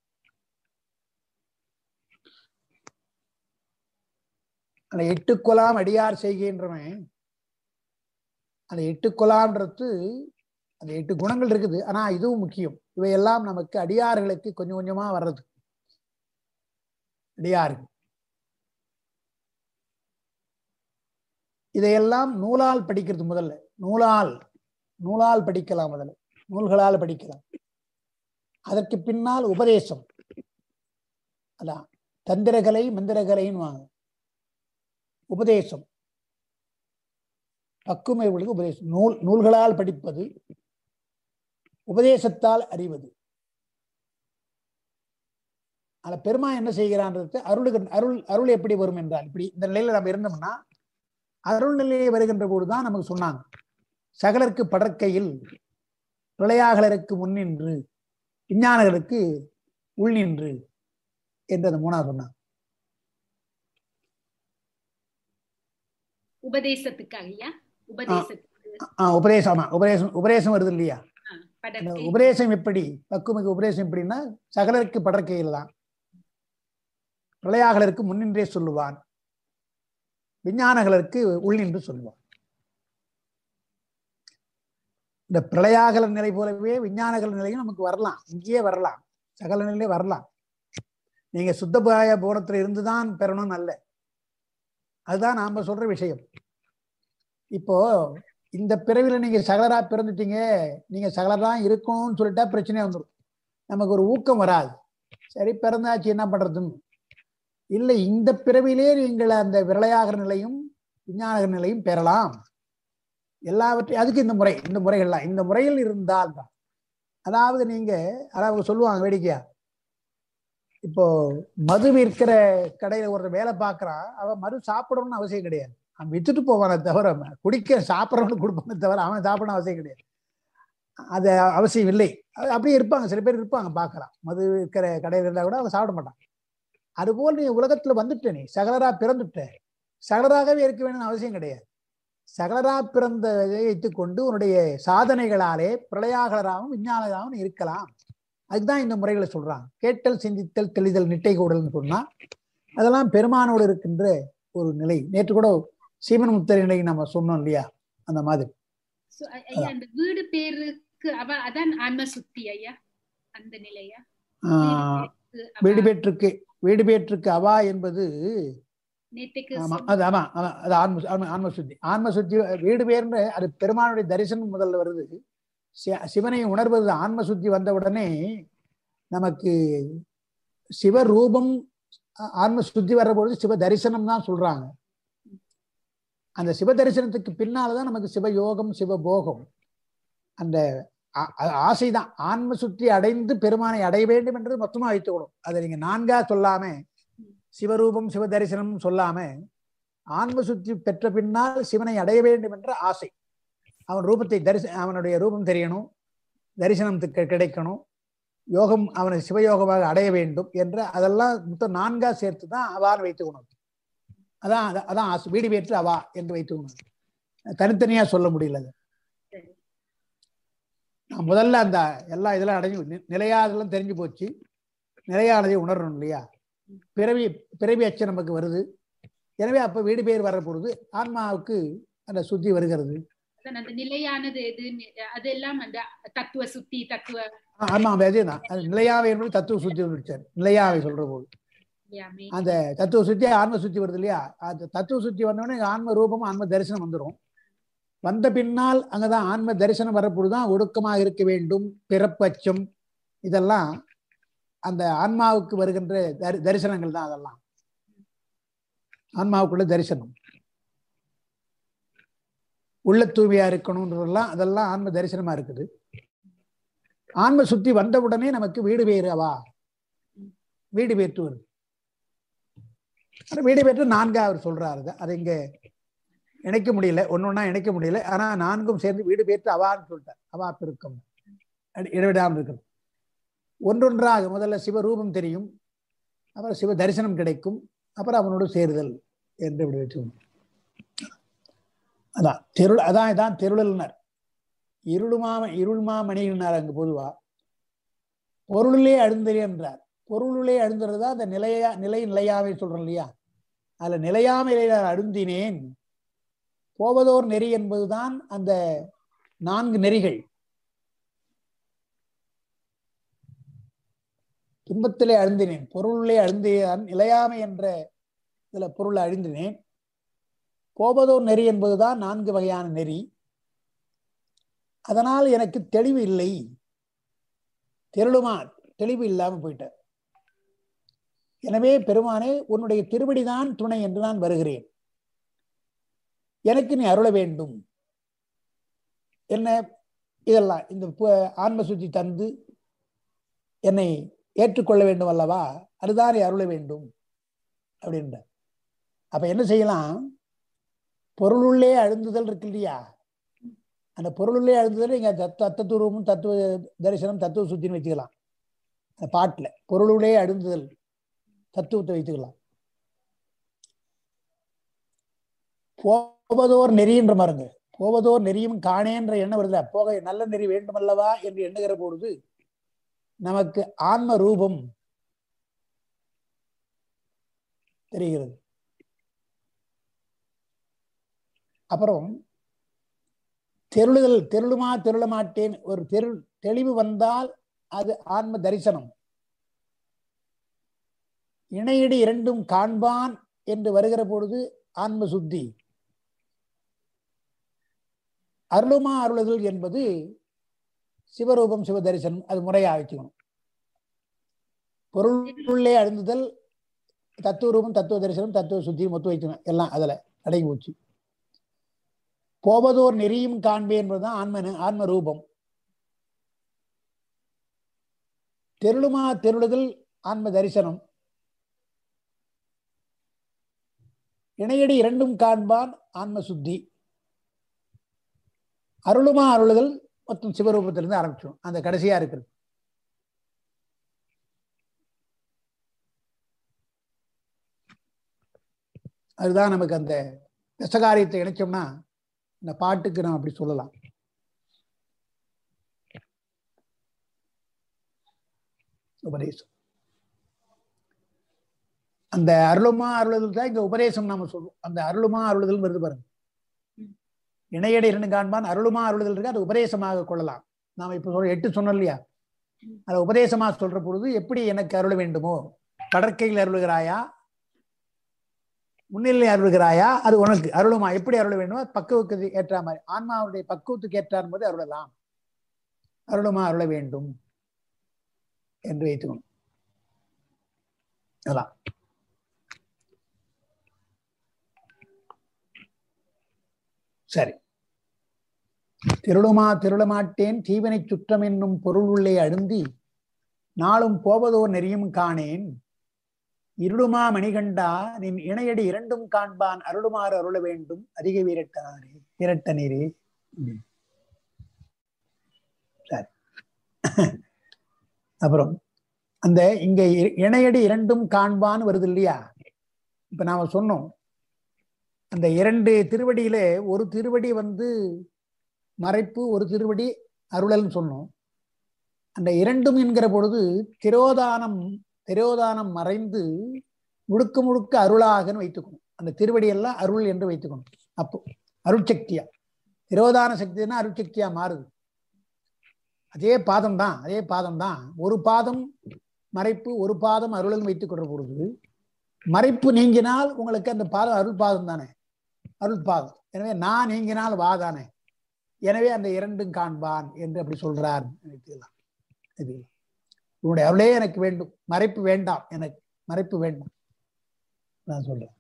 அந்த எட்டு கொலாம் அடியார் செய்கின்றவன் அந்த எட்டு கொலாம்ன்றது அந்த எட்டு குணங்கள் இருக்குது ஆனா இதுவும் முக்கியம் இவையெல்லாம் நமக்கு அடியார்களுக்கு கொஞ்சம் கொஞ்சமா வர்றது அடியார்கள் இதையெல்லாம் நூலால் படிக்கிறது முதல்ல நூலால் நூலால் படிக்கலாம் முதல்ல நூல்களால் படிக்கலாம் அதற்கு பின்னால் உபதேசம் அதான் தந்திரகலை மந்திரகலைன்னு வாங்க உபதேசம் பக்குமை உள்ளது உபதேசம் நூல் நூல்களால் படிப்பது உபதேசத்தால் அறிவது ஆனா பெருமா என்ன செய்கிறான்றது அருளுக்கு அருள் அருள் எப்படி வரும் என்றால் இப்படி இந்த நிலையில நம்ம இருந்தோம்னா அருள் நிலையை வருகின்ற போதுதான் நமக்கு சொன்னாங்க சகலருக்கு படற்கையில் பிழையாகலருக்கு முன்னின்று விஞ்ஞானங்களுக்கு உள்நின்று என்று அந்த மூணாவது சொன்னாங்க உபதேசத்துக்காக ஐயா உபதேசத்துக்கு ஆ, உபதேசம் ஆமா உபதேசம் உபதேசம் வருது இல்லையா ஆ, அந்த படற்கை உபதேசம் எப்படி பக்குமிகு உபதேசம் எப்படின்னா சகலருக்கு படற்கையில் தான் பிரளயாகலருக்கு முன்னின்றே சொல்லுவான் விஞ்ஞானங்களுக்கு உள்நின்று சொல்லுவான் இந்த பிரளயாகல நிலை போலவே விஞ்ஞானகல நிலையும் நமக்கு வரலாம் இங்கேயே வரலாம் சகல நிலையிலே வரலாம் நீங்க சுத்தபாய போனத்துல இருந்துதான் பெறணும்னு அல்ல அதுதான் நாம சொல்ற விஷயம் இப்போ இந்த பிறவில நீங்க சகலரா பிறந்துட்டீங்க நீங்க சகலரா இருக்கணும்னு சொல்லிட்டா பிரச்சனை வந்துடும் நமக்கு ஒரு ஊக்கம் வராது சரி பிறந்தாச்சு என்ன பண்றதுன்னு இல்லை இந்த பிறவிலே நீங்கள் அந்த விரலையாகிற நிலையும் விஞ்ஞானகர நிலையும் பெறலாம் எல்லாவற்றையும் அதுக்கு இந்த முறை இந்த முறைகள்லாம் இந்த முறையில் இருந்தால் தான் அதாவது நீங்க அதாவது சொல்லுவாங்க வேடிக்கையா இப்போ மது விற்கிற கடையில ஒரு வேலை பார்க்கறான் அவன் மது சாப்பிடணும்னு அவசியம் கிடையாது அவன் வித்துட்டு போவானே தவிர அவன் குடிக்க சாப்பிடணும்னு கொடுப்பானே தவிர அவன் சாப்பிடணும் அவசியம் கிடையாது அது அவசியம் இல்லை அது அப்படியே இருப்பாங்க சில பேர் இருப்பாங்க பார்க்கலாம் மது விற்கிற கடையில் இருந்தா கூட அவன் சாப்பிட மாட்டான் அதுபோல் நீ உலகத்துல வந்துட்ட நீ சகலரா பிறந்துட்ட சகலராகவே இருக்க வேணும்னு அவசியம் கிடையாது சகலரா பிறந்ததை வைத்துக்கொண்டு உன்னுடைய சாதனைகளாலே பிரளயாகலராகவும் விஞ்ஞானராகவும் நீ இருக்கலாம் அதுதான் இந்த முறைகளை சொல்றாங்க கேட்டல் சிந்தித்தல் தெளிதல் நிட்டை கூடல்னு சொன்னா அதெல்லாம் பெருமானோடு இருக்கின்ற ஒரு நிலை நேற்று கூட சீமன் முத்தர் நிலை நம்ம சொன்னோம் இல்லையா அந்த மாதிரி So, ஐ- ஐயா அந்த வீடு பேருக்கு அவ அதான் ஆன்ம சுத்தி ஐயா அந்த நிலையா ஆஹ் வீடு வீடு பேருக்கு அவ பேற்றுக்கு வீடு பேற்றுக்கு அவா என்பது நேத்துக்கு ஆமா சொன்ன- அது ஆமா ஆமா, அது ஆன்ம ஆன்ம ஆன்ம சுத்தி ஆன்ம சுத்தி வீடு பேர்னு அது பெருமானுடைய தரிசனம் முதல்ல வருது சி- சிவனை உணர்வது ஆன்ம சுத்தி வந்த உடனே நமக்கு சிவரூபம் ஆ- ஆன்ம சுத்தி வர்றபொழுது சிவ தரிசனம் தான் சொல்றாங்க அந்த சிவ தரிசனத்துக்கு பின்னால்தான் நமக்கு சிவயோகம் சிவபோகம் அந்த ஆ- ஆ- ஆசைதான் ஆன்ம சுத்தி அடைந்து பெருமானை அடைய வேண்டும் என்று மொத்தமா வைத்துக்கணும் அதை நீங்க நான்கா சொல்லாம சிவரூபம் சிவ தரிசனம் சொல்லாம ஆன்ம சுத்தி பெற்ற பின்னால் சிவனை அடைய வேண்டும் என்ற ஆசை அவன் ரூபத்தை தரிச அவனுடைய ரூபம் தெரியணும் தரிசனம் தி- கிடைக்கணும் யோகம் அவனை சிவயோகமாக அடைய வேண்டும் என்ற அதெல்லாம் மொத்தம் நான்கா சேர்த்து தான் அவான்னு வைத்துக்கணும் அதான் அதான் அதான் ஆசை. வீடு பேற்று அவா என்று வைத்துக்கணும் தனித்தனியா சொல்ல முடியல அது. சரி. நான் முதல்ல அந்த எல்லா இதெல்லாம் அடைஞ்சு நி- நிலையாதெல்லாம் தெரிஞ்சு போச்சு நிலையானதை உணரணும் இல்லையா பிறவி பிறவி அச்சம் நமக்கு வருது எனவே அப்ப வீடு பேர் வர்ற பொழுது ஆன்மாவுக்கு அந்த சுத்தி வருகிறது அதான் அந்த நிலையானது எது அதெல்லாம் அந்த தத்துவ சுத்தி தத்துவ ஆ, ஆமா அதேதான் அது நிலையாவை என்பது தத்துவ சுத்தி வந்துச்சார் நிலையாவை சொல்ற போது எல்லாமே அந்த தத்துவ சுத்தி ஆன்ம சுத்தி வருது இல்லையா அந்த தத்துவ சுத்தி வந்தோடனே ஆன்ம ரூபமும் ஆன்ம தரிசனம் வந்துடும் வந்த பின்னால் அங்கதான் ஆன்ம தரிசனம் வரப்பொழுதுதான் ஒடுக்கமாக இருக்க வேண்டும் பிறப்பச்சம் இதெல்லாம் அந்த ஆன்மாவுக்கு வருகின்ற தரி- தரிசனங்கள் தான் அதெல்லாம் ஆன்மாவுக்குள்ள தரிசனம் உள்ள தூய்மையா இருக்கணும்ன்றதெல்லாம் அதெல்லாம் ஆன்ம தரிசனமா இருக்குது ஆன்ம சுத்தி வந்த உடனே நமக்கு வீடு பேரு அவா வீடு பேற்று வருது ஆனா வீடு பேற்று நான்கா அவர் சொல்றாரு அதை இங்க இணைக்க முடியல ஒன்னொன்னா இணைக்க முடியல ஆனா நான்கும் சேர்ந்து வீடு பேற்று அவான்னு சொல்லிட்டார் அவா பெருக்கம் அடி- இடைவிடாமல் இருக்கிறது ஒன்றொன்றாக முதல்ல சிவரூபம் தெரியும் அப்புறம் சிவ தரிசனம் கிடைக்கும் அப்புறம் அவனோடு சேருதல் என்று இப்படி வச்சுக்கணும் அதான் தெருள் அதான் இதான் தெருளல்னர் இருளுமா இருள்மாமணினார் அங்கு பொதுவா பொருளிலே அழுந்தறி என்றார் பொருளிலே அழுந்துறது தான் அந்த நிலையா நிலை நிலையாவை சொல்றோம் இல்லையா அதுல நிலையாமையிலே நான் அழுந்தினேன் போவதோர் நெறி என்பதுதான் அந்த நான்கு நெறிகள் துன்பத்திலே அழுந்தினேன் பொருளிலே அழுந்தியான் நிலையாமை என்ற இதுல பொருளை அழிந்தினேன் போவதோர் நெறி என்பதுதான் நான்கு வகையான நெறி அதனால் எனக்கு தெளிவு இல்லை தெருளுமா தெளிவு இல்லாம போயிட்ட எனவே பெருமானே உன்னுடைய திருவடிதான் துணை என்று நான் வருகிறேன் எனக்கு நீ அருள வேண்டும் என்ன இதெல்லாம் இந்த பு- ஆன்ம சுத்தி தந்து என்னை ஏற்றுக்கொள்ள வேண்டும் அல்லவா அதுதான் நீ அருள வேண்டும் அப்படின்ற அப்ப என்ன செய்யலாம் பொருளுள்ளே அழுந்துதல் இருக்கு இல்லையா அந்த பொருளுள்ளே அழுந்துதல் நீங்க தத்துவ தத்துவரூபம் தத்துவ தரிசனம் தத்துவ சுத்தின்னு வச்சுக்கலாம் அந்த பாட்டுல பொருளுள்ளே அழுந்துதல் தத்துவத்தை வைத்துக்கலாம் போவதோர் நெறின்ற மருங்க போவதோர் நெறியும் காணேன்ற எண்ணம் வருதா போக நல்ல நெறி வேண்டுமல்லவா என்று எண்ணுகிற பொழுது நமக்கு ஆன்ம ரூபம் தெரிகிறது அப்புறம் தெருளுதல் தெருளுமா தெருள மாட்டேன் ஒரு தெரு தெளிவு வந்தால் அது ஆன்ம தரிசனம் இணையடி இரண்டும் காண்பான் என்று வருகிற பொழுது ஆன்ம சுத்தி அருளுமா அருளுதல் என்பது சிவரூபம் சிவ தரிசனம் அது முறையா வச்சுக்கணும் பொருளுள்ளே அழுந்துதல் தத்துவ ரூபம் தத்துவ தரிசனம் தத்துவ சுத்தி மொத்தம் வைக்கணும் எல்லாம் அதுல அடங்கி போச்சு போவதோர் நெறியும் காண்பே என்பதுதான் ஆன்ம ஆன்ம ரூபம் தெருளுமா தெருளுதல் ஆன்ம தரிசனம் இணையடி இரண்டும் காண்பான் ஆன்ம சுத்தி அருளுமா அருளுதல் மற்றும் சிவரூபத்திலிருந்து ஆரம்பிச்சோம் அந்த கடைசியா இருக்கிறது அதுதான் நமக்கு அந்த தசகாரியத்தை இணைச்சோம்னா இந்த பாட்டுக்கு நம்ம அப்படி சொல்லலாம் உபதேசம் அந்த அருளுமா அருளுதல் தான் இங்க உபதேசம் நாம சொல்லுவோம் அந்த அருளுமா அருளுதல் வருது பாருங்க இணையடி இரண்டு காண்பான் அருளுமா அருளுதல் இருக்கு அது உபதேசமாக கொள்ளலாம் நாம இப்ப சொல்ற எட்டு சொன்னோம் இல்லையா அதை உபதேசமா சொல்ற பொழுது எப்படி எனக்கு அருள வேண்டுமோ கடற்கையில் அருளுகிறாயா முன்னிலை அருளுகிறாயா அது உனக்கு அருளுமா எப்படி அருள வேண்டுமோ பக்குவத்துக்கு ஏற்ற மாதிரி ஆன்மாவுடைய பக்குவத்துக்கு ஏற்றார் போது அருளலாம் அருளுமா அருள வேண்டும் என்று வைத்துக்கணும் அதான் சரி திருளுமா திருளமாட்டேன் தீவனை சுற்றம் என்னும் பொருள் உள்ளே அழுந்தி நாளும் போவதோர் நெறியும் காணேன் இருளுமா மணிகண்டா நின் இணையடி இரண்டும் காண்பான் அருளுமாறு அருள வேண்டும் அதிக வீரட்டாரே இரட்ட நீரே சரி அப்புறம் அந்த இங்க இணையடி இரண்டும் காண்பான் வருது இல்லையா இப்ப நாம சொன்னோம் அந்த இரண்டு திருவடியில ஒரு திருவடி வந்து மறைப்பு ஒரு திருவடி அருளல்னு சொன்னோம் அந்த இரண்டும் என்கிற பொழுது திரோதானம் திரோதானம் மறைந்து முழுக்க முழுக்க அருளாகன்னு வைத்துக்கணும் அந்த திருவடி எல்லாம் அருள் என்று வைத்துக்கணும் அப்போ அருள் சக்தியா திரோதான சக்தினா அருள் சக்தியா மாறுது அதே பாதம் தான் அதே பாதம் தான் ஒரு பாதம் மறைப்பு ஒரு பாதம் அருளன் வைத்துக் கொள்ற பொழுது மறைப்பு நீங்கினால் உங்களுக்கு அந்த பாதம் அருள் பாதம் தானே அருள் பாதம் எனவே நான் நீங்கினால் வா தானே எனவே அந்த இரண்டும் காண்பான் என்று அப்படி சொல்றார் இது உன்னுடைய அருளே எனக்கு வேண்டும் மறைப்பு வேண்டாம் எனக்கு மறைப்பு வேண்டாம் நான் சொல்றேன்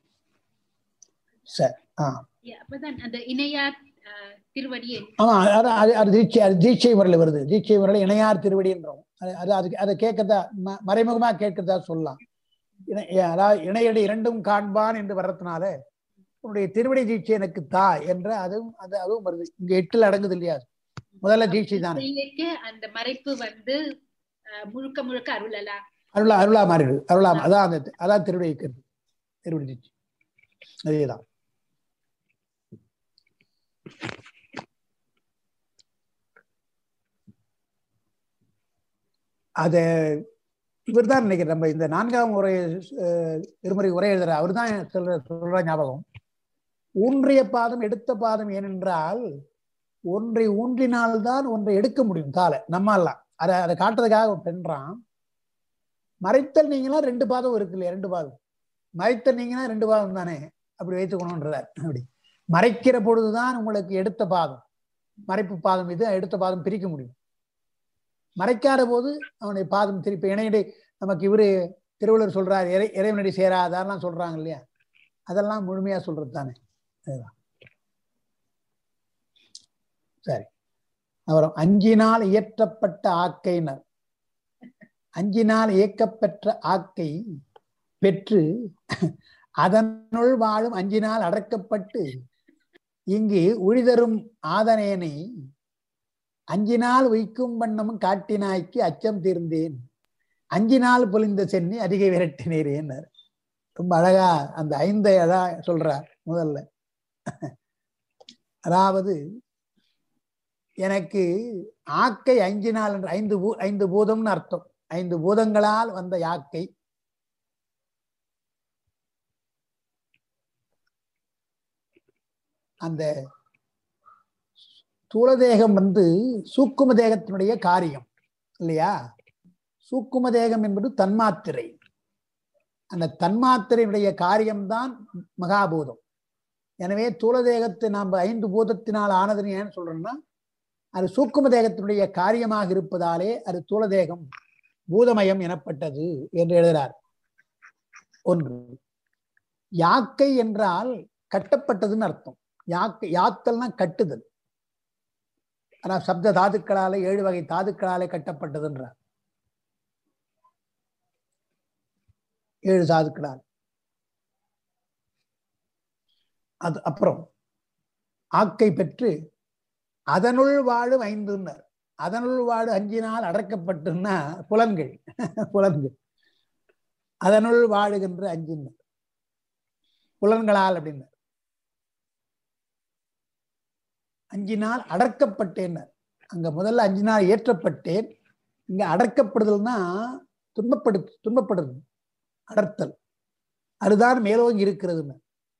சரி ஆ அப்பதான் அந்த இணையார் திருவடி ஆமா அது அது அது தீட்சை அது தீட்சை முறையில் வருது தீட்சை முறையில் இணையார் திருவடின்றோம் அது அது அதுக்கு அதை கேட்கறதா ம மறைமுகமா கேட்கறதா சொல்லலாம் இணை அதாவது இணையடி இரண்டும் காண்பான் என்று வர்றதுனால உன்னுடைய திருவடி தீட்சை எனக்கு தா என்ற அதுவும் அது அதுவும் வருது இங்க எட்டுல அடங்குது இல்லையா முதல்ல தீட்சை தானே அந்த மறைப்பு வந்து முழுக்க முழுக்க அருளலா அருளா அருளா மாறிடுது அருளா அதான் அந்த அதான் திருவடி இருக்கிறது திருவடி தீட்சை அதேதான் அத இவர் தான் நினைக்கிறேன் நம்ம இந்த நான்காம் உரை திருமுறை உரை எழுதுற அவர் தான் சொல்ற சொல்ற ஞாபகம் ஊன்றிய பாதம் எடுத்த பாதம் ஏனென்றால் ஒன்றை ஊன்றினால்தான் ஒன்றை எடுக்க முடியும் காலை நம்மாலாம் அதை அதை காட்டுறதுக்காக பெண்றான் மறைத்தல் நீங்களா ரெண்டு பாதம் இருக்கு இல்லையா ரெண்டு பாதம் மறைத்தல் நீங்கன்னா ரெண்டு பாதம் தானே அப்படி வைத்துக்கணும்ன்றார் அப்படி மறைக்கிற பொழுதுதான் உங்களுக்கு எடுத்த பாதம் மறைப்பு பாதம் இது எடுத்த பாதம் பிரிக்க முடியும் மறைக்காத போது அவனுடைய பாதம் திருப்பி இணையடி நமக்கு இவரு திருவள்ளுவர் சொல்றாரு இறை இறைவனடி சேராதாரெல்லாம் சொல்றாங்க இல்லையா அதெல்லாம் முழுமையா சொல்றது தானே அதுதான் சரி அப்புறம் அஞ்சினால் இயற்றப்பட்ட ஆக்கைனர் அஞ்சினால் இயக்கப்பெற்ற ஆக்கை பெற்று அதனுள் வாழும் அஞ்சினால் அடக்கப்பட்டு இங்கு உழிதரும் ஆதனேனை அஞ்சினால் உய்க்கும் வண்ணமும் காட்டினாய்க்கு அச்சம் தீர்ந்தேன் அஞ்சினால் பொலிந்த சென்னி அதிக விரட்டினேரேன்னார் ரொம்ப அழகா அந்த ஐந்தை அழகா சொல்றார் முதல்ல அதாவது எனக்கு ஆக்கை அஞ்சினால் என்று ஐந்து பூ ஐந்து பூதம்னு அர்த்தம் ஐந்து பூதங்களால் வந்த யாக்கை அந்த ஸ்தூல தேகம் வந்து சூக்கும தேகத்தினுடைய காரியம் இல்லையா சூக்கும தேகம் என்பது தன்மாத்திரை அந்த தன்மாத்திரையுடைய காரியம்தான் மகாபூதம் எனவே தூல தேகத்தை நாம் ஐந்து பூதத்தினால் ஆனதுன்னு ஏன் சொல்றோம்னா அது சூக்கும தேகத்தினுடைய காரியமாக இருப்பதாலே அது தூல தேகம் பூதமயம் எனப்பட்டது என்று எழுதுகிறார் ஒன்று யாக்கை என்றால் கட்டப்பட்டதுன்னு அர்த்தம் யாக்கு யாத்தல்னா கட்டுதல் ஆனா சப்த தாதுக்களாலே ஏழு வகை தாதுக்களாலே கட்டப்பட்டதுன்றார் ஏழு தாதுக்களால் அது அப்புறம் ஆக்கை பெற்று அதனுள் வாழும் ஐந்துன்னர் அதனுள் வாழு அஞ்சினால் அடக்கப்பட்டுன்னா புலன்கள் புலன்கள் அதனுள் வாழுகின்ற அஞ்சினர் புலன்களால் அப்படின்னார் அஞ்சினால் அடர்க்கப்பட்டேன் அங்க முதல்ல அஞ்சு நாள் ஏற்றப்பட்டேன் இங்க அடர்க்கப்படுதல்னா துன்பப்படு துன்பப்படுது அடர்த்தல் அதுதான் மேலோங்கி இருக்கிறதுன்னு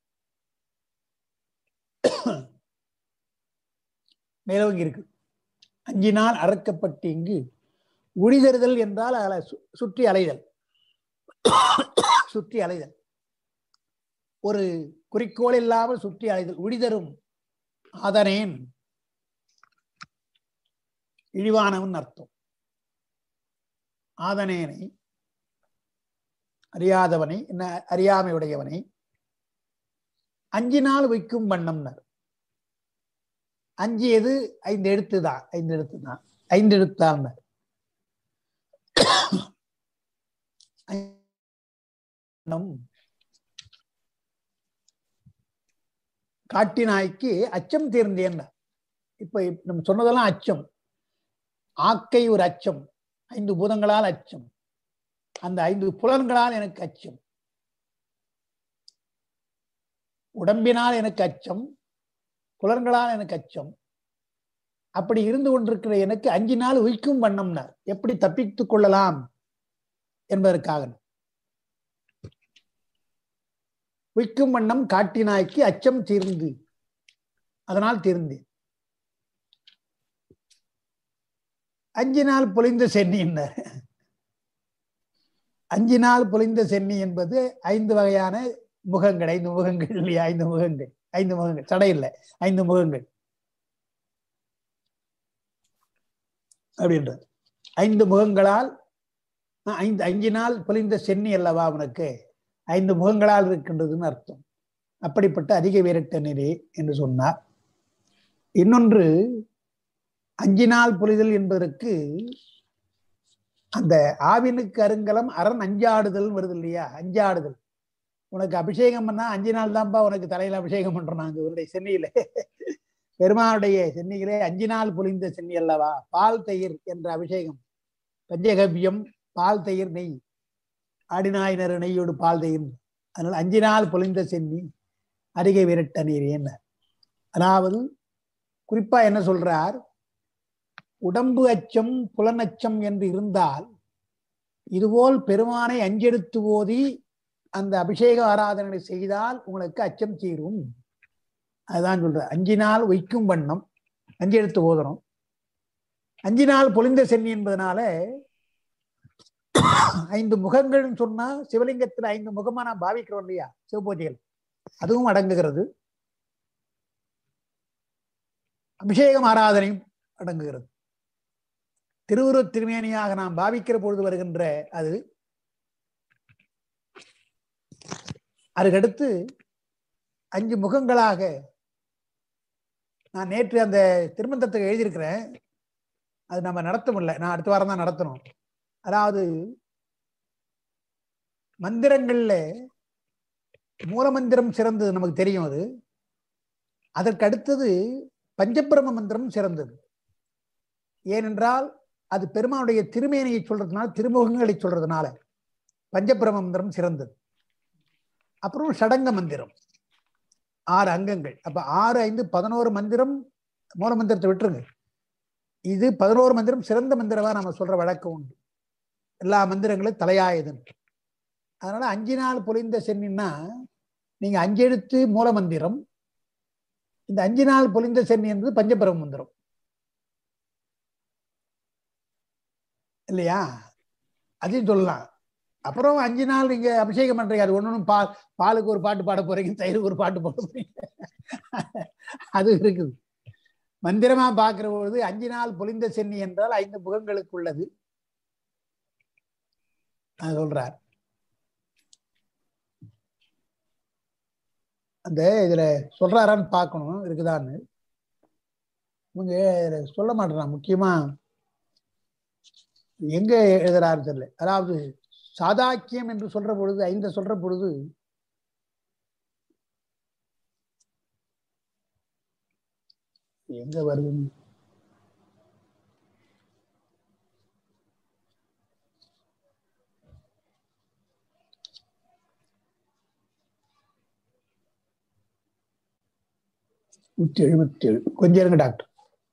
மேலோங்கி இருக்கு அஞ்சு நாள் அடர்க்கப்பட்டு இங்கு உழிதறுதல் என்றால் அதில் சு- சுற்றி அலைதல் சுற்றி அலைதல் ஒரு குறிக்கோள் இல்லாமல் சுற்றி அலைதல் உழிதரும் ஆதனேன் இழிவானவன் அர்த்தம் ஆதனேனை அறியாதவனை என்ன அறியாமையுடையவனை அஞ்சினால் வைக்கும் வண்ணம்னர் அஞ்சியது ஐந்து எழுத்து தான் ஐந்து எழுத்து தான் ஐந்து எழுத்தால் காட்டி நாய்க்கு அச்சம் தீர்ந்தேன் இப்ப இப்ப நம்ம சொன்னதெல்லாம் அச்சம் ஆக்கை ஒரு அச்சம் ஐந்து பூதங்களால் அச்சம் அந்த ஐந்து புலன்களால் எனக்கு அச்சம் உடம்பினால் எனக்கு அச்சம் புலன்களால் எனக்கு அச்சம் அப்படி இருந்து கொண்டிருக்கிற எனக்கு அஞ்சு நாள் உயிக்கும் வண்ணம்னார் எப்படி தப்பித்துக் கொள்ளலாம் என்பதற்காக உயிக்கும் வண்ணம் காட்டினாய்க்கு அச்சம் தீர்ந்து அதனால் தீர்ந்தேன் அஞ்சு நாள் பொழிந்த சென்னி என்றார் அஞ்சு நாள் பொழிந்த சென்னி என்பது ஐந்து வகையான முகங்கள் ஐந்து முகங்கள் இல்லையா ஐந்து முகங்கள் ஐந்து முகங்கள் தடை இல்லை ஐந்து முகங்கள் அப்படின்றது ஐந்து முகங்களால் அஹ், ஐந்து அஞ்சு நாள் பொழிந்த சென்னி அல்லவா உனக்கு ஐந்து முகங்களால் இருக்கின்றதுன்னு அர்த்தம் அப்படிப்பட்ட அதிக வீரட்ட நிலை என்று சொன்னார் இன்னொன்று அஞ்சு நாள் புரிதல் என்பதற்கு அந்த ஆவினுக்கு அருங்கலம் அரண் அஞ்சாடுதல் வருது இல்லையா அஞ்சாடுதல் உனக்கு அபிஷேகம் பண்ணா அஞ்சு நாள் தான்ப்பா உனக்கு தலையில அபிஷேகம் பண்றோம் நாங்க இவருடைய சென்னியில பெருமானுடைய சென்னியிலே அஞ்சு நாள் பொழிந்த சென்னி அல்லவா பால் தயிர் என்ற அபிஷேகம் பஞ்சகவ்யம் பால் தயிர் நெய் ஆடினாயினர் நெய்யோடு பால் தயிர் அதனால அஞ்சு நாள் பொழிந்த சென்னி அருகே விரட்ட நீர் என்ன அதாவது குறிப்பா என்ன சொல்றார் உடம்பு அச்சம் புலனச்சம் என்று இருந்தால் இதுபோல் பெருமானை அஞ்செடுத்து ஓதி அந்த அபிஷேக ஆராதனை செய்தால் உங்களுக்கு அச்சம் தீரும் அதுதான் சொல்ற அஞ்சு நாள் வைக்கும் வண்ணம் அஞ்சு எடுத்து ஓதுறோம் அஞ்சு நாள் பொழிந்த சென்னி என்பதனால ஐந்து முகங்கள்னு சொன்னா சிவலிங்கத்துல ஐந்து முகமா நான் பாவிக்கிறோம் இல்லையா சிவபூஜைகள் அதுவும் அடங்குகிறது அபிஷேகம் ஆராதனையும் அடங்குகிறது திருவுரு திருமேனியாக நாம் பாவிக்கிற பொழுது வருகின்ற அது அதுக்கடுத்து அஞ்சு முகங்களாக நான் நேற்று அந்த திருமந்தத்துக்கு எழுதியிருக்கிறேன் அது நம்ம நடத்த முடியல நான் அடுத்த வாரம் தான் நடத்தணும் அதாவது மந்திரங்கள்ல மூலமந்திரம் சிறந்தது நமக்கு தெரியும் அது அதற்கு அடுத்தது பஞ்சபிரம மந்திரம் சிறந்தது ஏனென்றால் அது பெருமானுடைய திருமேனியை சொல்றதுனால திருமுகங்களை சொல்றதுனால பஞ்சபிரம மந்திரம் சிறந்தது அப்புறம் ஷடங்க மந்திரம் ஆறு அங்கங்கள் அப்ப ஆறு ஐந்து பதினோரு மந்திரம் மூல மந்திரத்தை விட்டுருங்க இது பதினோரு மந்திரம் சிறந்த மந்திரமா நம்ம சொல்ற வழக்கம் உண்டு எல்லா மந்திரங்களும் தலையாயதுன்னு அதனால அஞ்சு நாள் பொழிந்த சென்னின்னா நீங்க அஞ்சு எழுத்து மூல மந்திரம் இந்த அஞ்சு நாள் பொழிந்த சென்னி என்பது பஞ்சபிரம மந்திரம் இல்லையா அதையும் சொல்லலாம் அப்புறம் அஞ்சு நாள் நீங்க அபிஷேகம் பண்றீங்க அது ஒண்ணு பால் பாலுக்கு ஒரு பாட்டு பாட போறீங்க தயிருக்கு ஒரு பாட்டு பாட போறீங்க அது இருக்குது மந்திரமா பார்க்கிற பொழுது அஞ்சு நாள் பொழிந்த சென்னி என்றால் ஐந்து முகங்களுக்கு உள்ளது அது சொல்றார் அந்த இதுல சொல்றாரான்னு பார்க்கணும் இருக்குதான்னு இவங்க இதுல சொல்ல மாட்டேறான் முக்கியமா எங்க எழுதுறாரு தெரியல அதாவது சாதாக்கியம் என்று சொல்ற பொழுது ஐந்த சொல்ற பொழுது எங்க வருது நூற்றி எழுபத்தி ஏழு கொஞ்சம் இருங்க டாக்டர்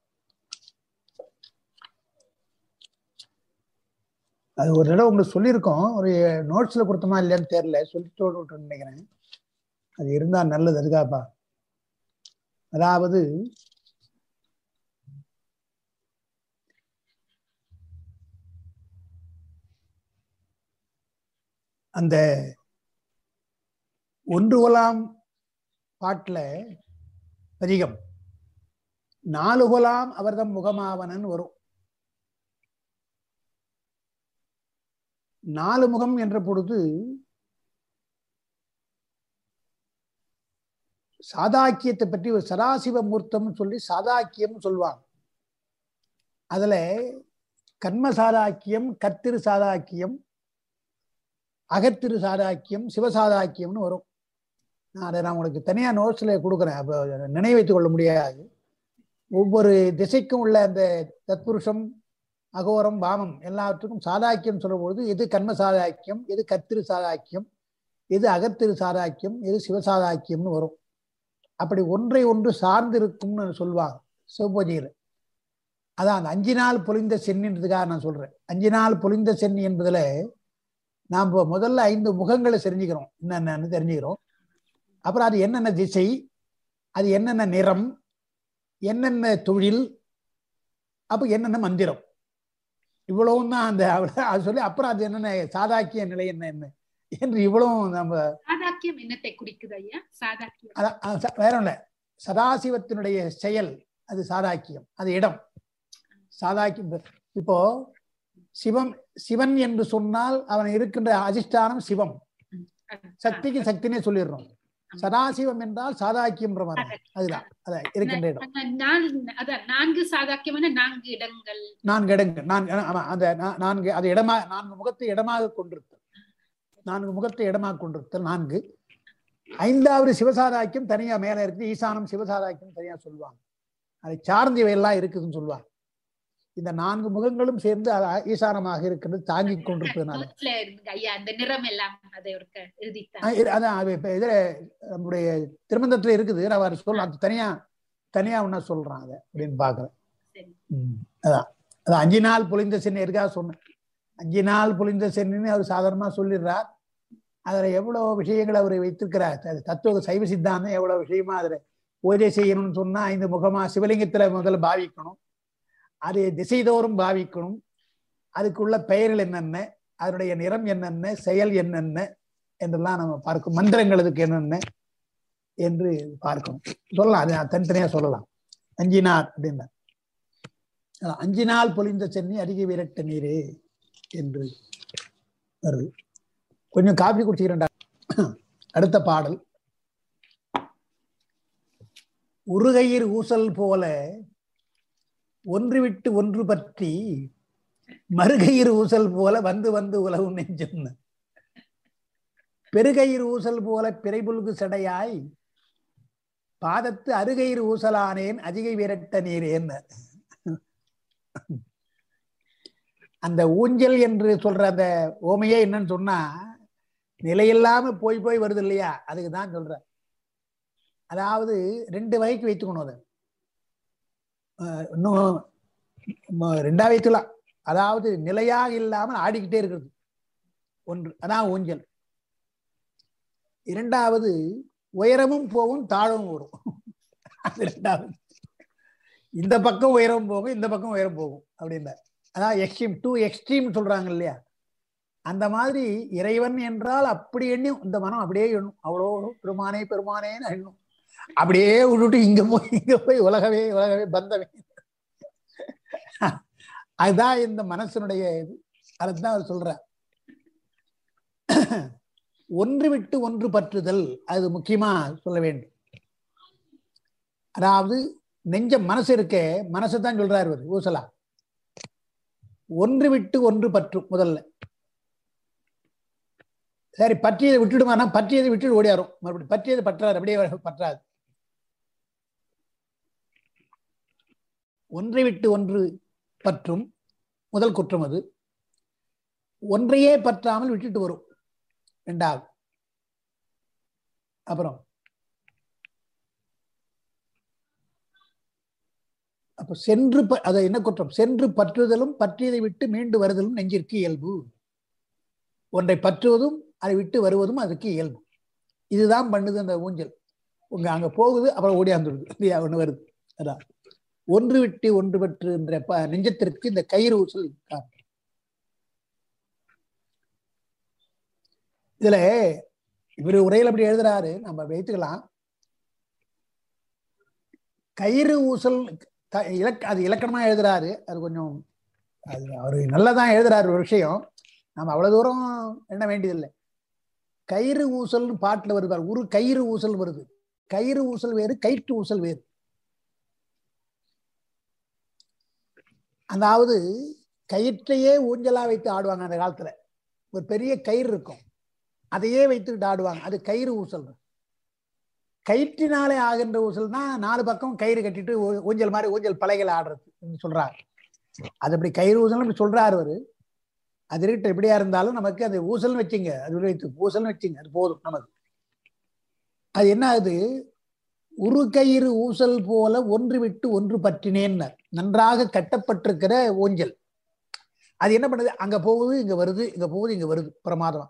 அது ஒரு தடவை உங்களுக்கு சொல்லியிருக்கோம் ஒரு நோட்ஸ்ல கொடுத்தோமா இல்லையான்னு தெரியல சொல்லிட்டு விட்டுன்னு நினைக்கிறேன் அது இருந்தா நல்லது அதுக்காப்பா அதாவது அந்த ஒன்று குலாம் பாட்டுல பதிகம் நாலு குலாம் அவர்தம் முகமாவனன் வரும் நாலு முகம் என்ற பொழுது சாதாக்கியத்தை பற்றி ஒரு சதாசிவ மூர்த்தம் சொல்லி சாதாக்கியம் சொல்லுவாங்க அதுல கர்ம சாதாக்கியம் கத்திரு சாதாக்கியம் அகத்திரு சாதாக்கியம் சிவசாதாக்கியம்னு வரும் நான் அதை நான் உங்களுக்கு தனியா நோட்ஸ்ல கொடுக்குறேன் அப்போ நினைவு வைத்துக் கொள்ள முடியாது ஒவ்வொரு திசைக்கும் உள்ள அந்த தத்புருஷம் அகோரம் வாமம் எல்லாத்துக்கும் சாதாக்கியம் சொல்லும்பொழுது எது கர்ம சாதாக்கியம் எது கத்திரு சாதாக்கியம் எது அகத்திரு சாதாக்கியம் எது சிவசாதாக்கியம்னு வரும் அப்படி ஒன்றை ஒன்று சார்ந்து இருக்கும்னு சொல்லுவாங்க சிவபூஜையில் அதான் அந்த அஞ்சு நாள் பொழிந்த சென்னின்றதுக்காக நான் சொல்றேன் அஞ்சு நாள் பொழிந்த சென்னி என்பதுல நாம் முதல்ல ஐந்து முகங்களை தெரிஞ்சுக்கிறோம் என்னென்னு தெரிஞ்சுக்கிறோம் அப்புறம் அது என்னென்ன திசை அது என்னென்ன நிறம் என்னென்ன தொழில் அப்போ என்னென்ன மந்திரம் இவ்வளவும் தான் அந்த அது சொல்லி அப்புறம் அது என்னென்ன சாதாக்கிய நிலை என்ன என்ன என்று இவ்வளவும் நம்ம சாதாக்கியம் என்னத்தை குறிக்குது ஐயா சாதாக்கியம் அதான் அதான் ச- வேற இல்ல சதாசிவத்தினுடைய செயல் அது சாதாக்கியம் அது இடம் சாதாக்கியம் இப்போ சிவம் சிவன் என்று சொன்னால் அவன் இருக்கின்ற அதிஷ்டானம் சிவம் சக்திக்கு சக்தினே சொல்லிடுறோம் சதாசிவம் என்றால் சாதாக்கியம்ன்ற மாதிரி அதுதான் அதான் இருக்கின்ற இடம் அந்த நான்கு- அதான் நான்கு சாதாக்கியமான நான்கு இடங்கள் நான்கு இடங்கள் நான் ஆமா, அந்த நா- நான்கு அது இடமா நான்கு முகத்தை இடமாக கொண்டிருத்தல் நான்கு முகத்தை இடமாக கொண்டிருத்தல் நான்கு ஐந்தாவது சிவசாதாக்கியம் தனியா மேல இருக்குது ஈசானம் சிவசாதாக்கியம் தனியா சொல்லுவாங்க அதை சார்ந்து இவையெல்லாம் இருக்குதுன்னு சொல்லுவாங்க இந்த நான்கு முகங்களும் சேர்ந்து அது ஈசானமாக இருக்கின்றது தாங்கிக் கொண்டிருப்பதனால நோட்ஸ்ல இருந்துங்க ஐயா அந்த நிறம் எல்லாம் அதை ஒரு எழுதித்தான் அஹ் இது- அதான் அது இப்ப இதுல நம்முடைய திருமந்தத்துல இருக்குது நான் அவர் சொல்ல அது தனியா தனியா ஒன்னா சொல்றான் அதை அப்படின்னு பாக்குறேன் சரி. ம், அதான் அதான் அஞ்சு நாள் பொழிந்த சென்னி இருக்கா சொன்னேன் அஞ்சு நாள் பொழிந்த சென்னின்னு அவர் சாதாரணமா சொல்லிடுறார் அதுல எவ்வளவு விஷயங்கள் அவர் வைத்திருக்கிறார் அது தத்துவ சைவ சித்தாந்தம் எவ்வளவு விஷயமா அதுல பூஜை செய்யணும்னு சொன்னா ஐந்து முகமா சிவலிங்கத்துல முதல்ல பாவிக்கணும் அது திசைதோறும் பாவிக்கணும் அதுக்குள்ள பெயர்கள் என்னென்ன அதனுடைய நிறம் என்னென்ன செயல் என்னென்ன என்றெல்லாம் நம்ம பார்க்கணும் மந்திரங்கள் அதுக்கு என்னென்ன என்று பார்க்கணும் சொல்லலாம் அது தனித்தனியா சொல்லலாம் அஞ்சினார் அப்படின்னா அதான், அஞ்சு நாள் பொழிந்த சென்னி அருகே விரட்ட நீரே என்று வருது கொஞ்சம் காபி குடிச்சுக்கிறேன்டா அடுத்த பாடல் உருகையில் ஊசல் போல ஒன்று விட்டு ஒன்று பற்றி மறுகையில் ஊசல் போல வந்து வந்து உலகு நெஞ்சம் பெருகையில் ஊசல் போல பிறைபுல்கு சடையாய் பாதத்து அருகையில் ஊசலானேன் அதிகை விரட்ட நீரேன் அந்த ஊஞ்சல் என்று சொல்ற அந்த ஓமையே என்னன்னு சொன்னா நிலையில்லாம போய் போய் வருது இல்லையா அதுக்கு தான் சொல்றேன் அதாவது ரெண்டு வகைக்கு வைத்துக்கணும் அதை அஹ் இன்னும் ம- ரெண்டா வைக்கலாம் அதாவது நிலையாக இல்லாமல் ஆடிக்கிட்டே இருக்கிறது ஒன்று அதான் ஊஞ்சல் இரண்டாவது உயரமும் போகும் தாழவும் வரும் அது ரெண்டாவது இந்த பக்கம் உயரம் போகும் இந்த பக்கம் உயரம் போகும் அப்படின்னா அதான் எக்ஸ்ட்ரீம் டூ எக்ஸ்ட்ரீம் சொல்றாங்க இல்லையா அந்த மாதிரி இறைவன் என்றால் அப்படி எண்ணும் இந்த மனம் அப்படியே எண்ணும் அவ்வளோ பெருமானே பெருமானேன்னு எண்ணும் அப்படியே விட்டுட்டு இங்க போய் இங்க போய் உலகவே உலகவே பந்தமே அதுதான் இந்த மனசனுடைய இது அதுதான் அவர் சொல்றார் ஒன்று விட்டு ஒன்று பற்றுதல் அது முக்கியமா சொல்ல வேண்டும் அதாவது நெஞ்ச மனசு இருக்கே மனசு தான் சொல்றாரு இவர் ஊசலா ஒன்று விட்டு ஒன்று பற்றும் முதல்ல சரி பற்றியதை விட்டுடுமானா பற்றியதை விட்டுட்டு ஓடியாரும் மறுபடியும் பற்றியதை பற்றாது அப்படியே பற்றாது ஒன்றை விட்டு ஒன்று பற்றும் முதல் குற்றம் அது ஒன்றையே பற்றாமல் விட்டுட்டு வரும் ரெண்டாவது அப்புறம் அப்ப சென்று ப- அது என்ன குற்றம் சென்று பற்றுதலும் பற்றியதை விட்டு மீண்டு வருதலும் நெஞ்சிற்கு இயல்பு ஒன்றை பற்றுவதும் அதை விட்டு வருவதும் அதுக்கு இயல்பு இதுதான் பண்ணுது அந்த ஊஞ்சல் உங்க அங்க போகுது அப்புறம் ஓடியாந்துடுது இல்லையா ஒண்ணு வருது அதான் ஒன்று விட்டு ஒன்று பற்று என்ற ப- நெஞ்சத்திற்கு இந்த கயிறு ஊசல் காரணம் இதுல இவர் உரையில் அப்படி எழுதுறாரு நம்ம வைத்துக்கலாம் கயிறு ஊசல் த- இலக்க அது இலக்கணமா எழுதுறாரு அது கொஞ்சம் அது அவரு நல்லதான் எழுதுறாரு ஒரு விஷயம் நம்ம அவ்வளவு தூரம் என்ன வேண்டியதில்லை கயிறு ஊசல்னு பாட்டுல வருது பாரு. ஒரு கயிறு ஊசல் வருது கயிறு ஊசல் வேறு கயிற்று ஊசல் வேறு அதாவது கயிற்றையே ஊஞ்சலா வைத்து ஆடுவாங்க அந்த காலத்துல ஒரு பெரிய கயிறு இருக்கும் அதையே வைத்துக்கிட்டு ஆடுவாங்க அது கயிறு ஊசல் கயிற்றினாலே ஆகின்ற ஊசல்னா நாலு பக்கம் கயிறு கட்டிட்டு ஊ- ஊஞ்சல் மாதிரி ஊஞ்சல் பலைகள் ஆடுறது சொல்றாரு அது அப்படி கயிறு ஊசல் அப்படி சொல்றாரு அவரு அது இருக்கட்டும் எப்படியா இருந்தாலும் நமக்கு அது ஊசல்னு வச்சுங்க அது வைத்து ஊசல்னு வச்சுங்க அது போதும் நமக்கு அது என்ன ஆகுது ஒரு கயிறு ஊசல் போல ஒன்று விட்டு ஒன்று பற்றினேன்னு நன்றாக கட்டப்பட்டிருக்கிற ஊஞ்சல் அது என்ன பண்ணுது அங்க போகுது இங்க வருது இங்க போகுது இங்க வருது பிரமாதமா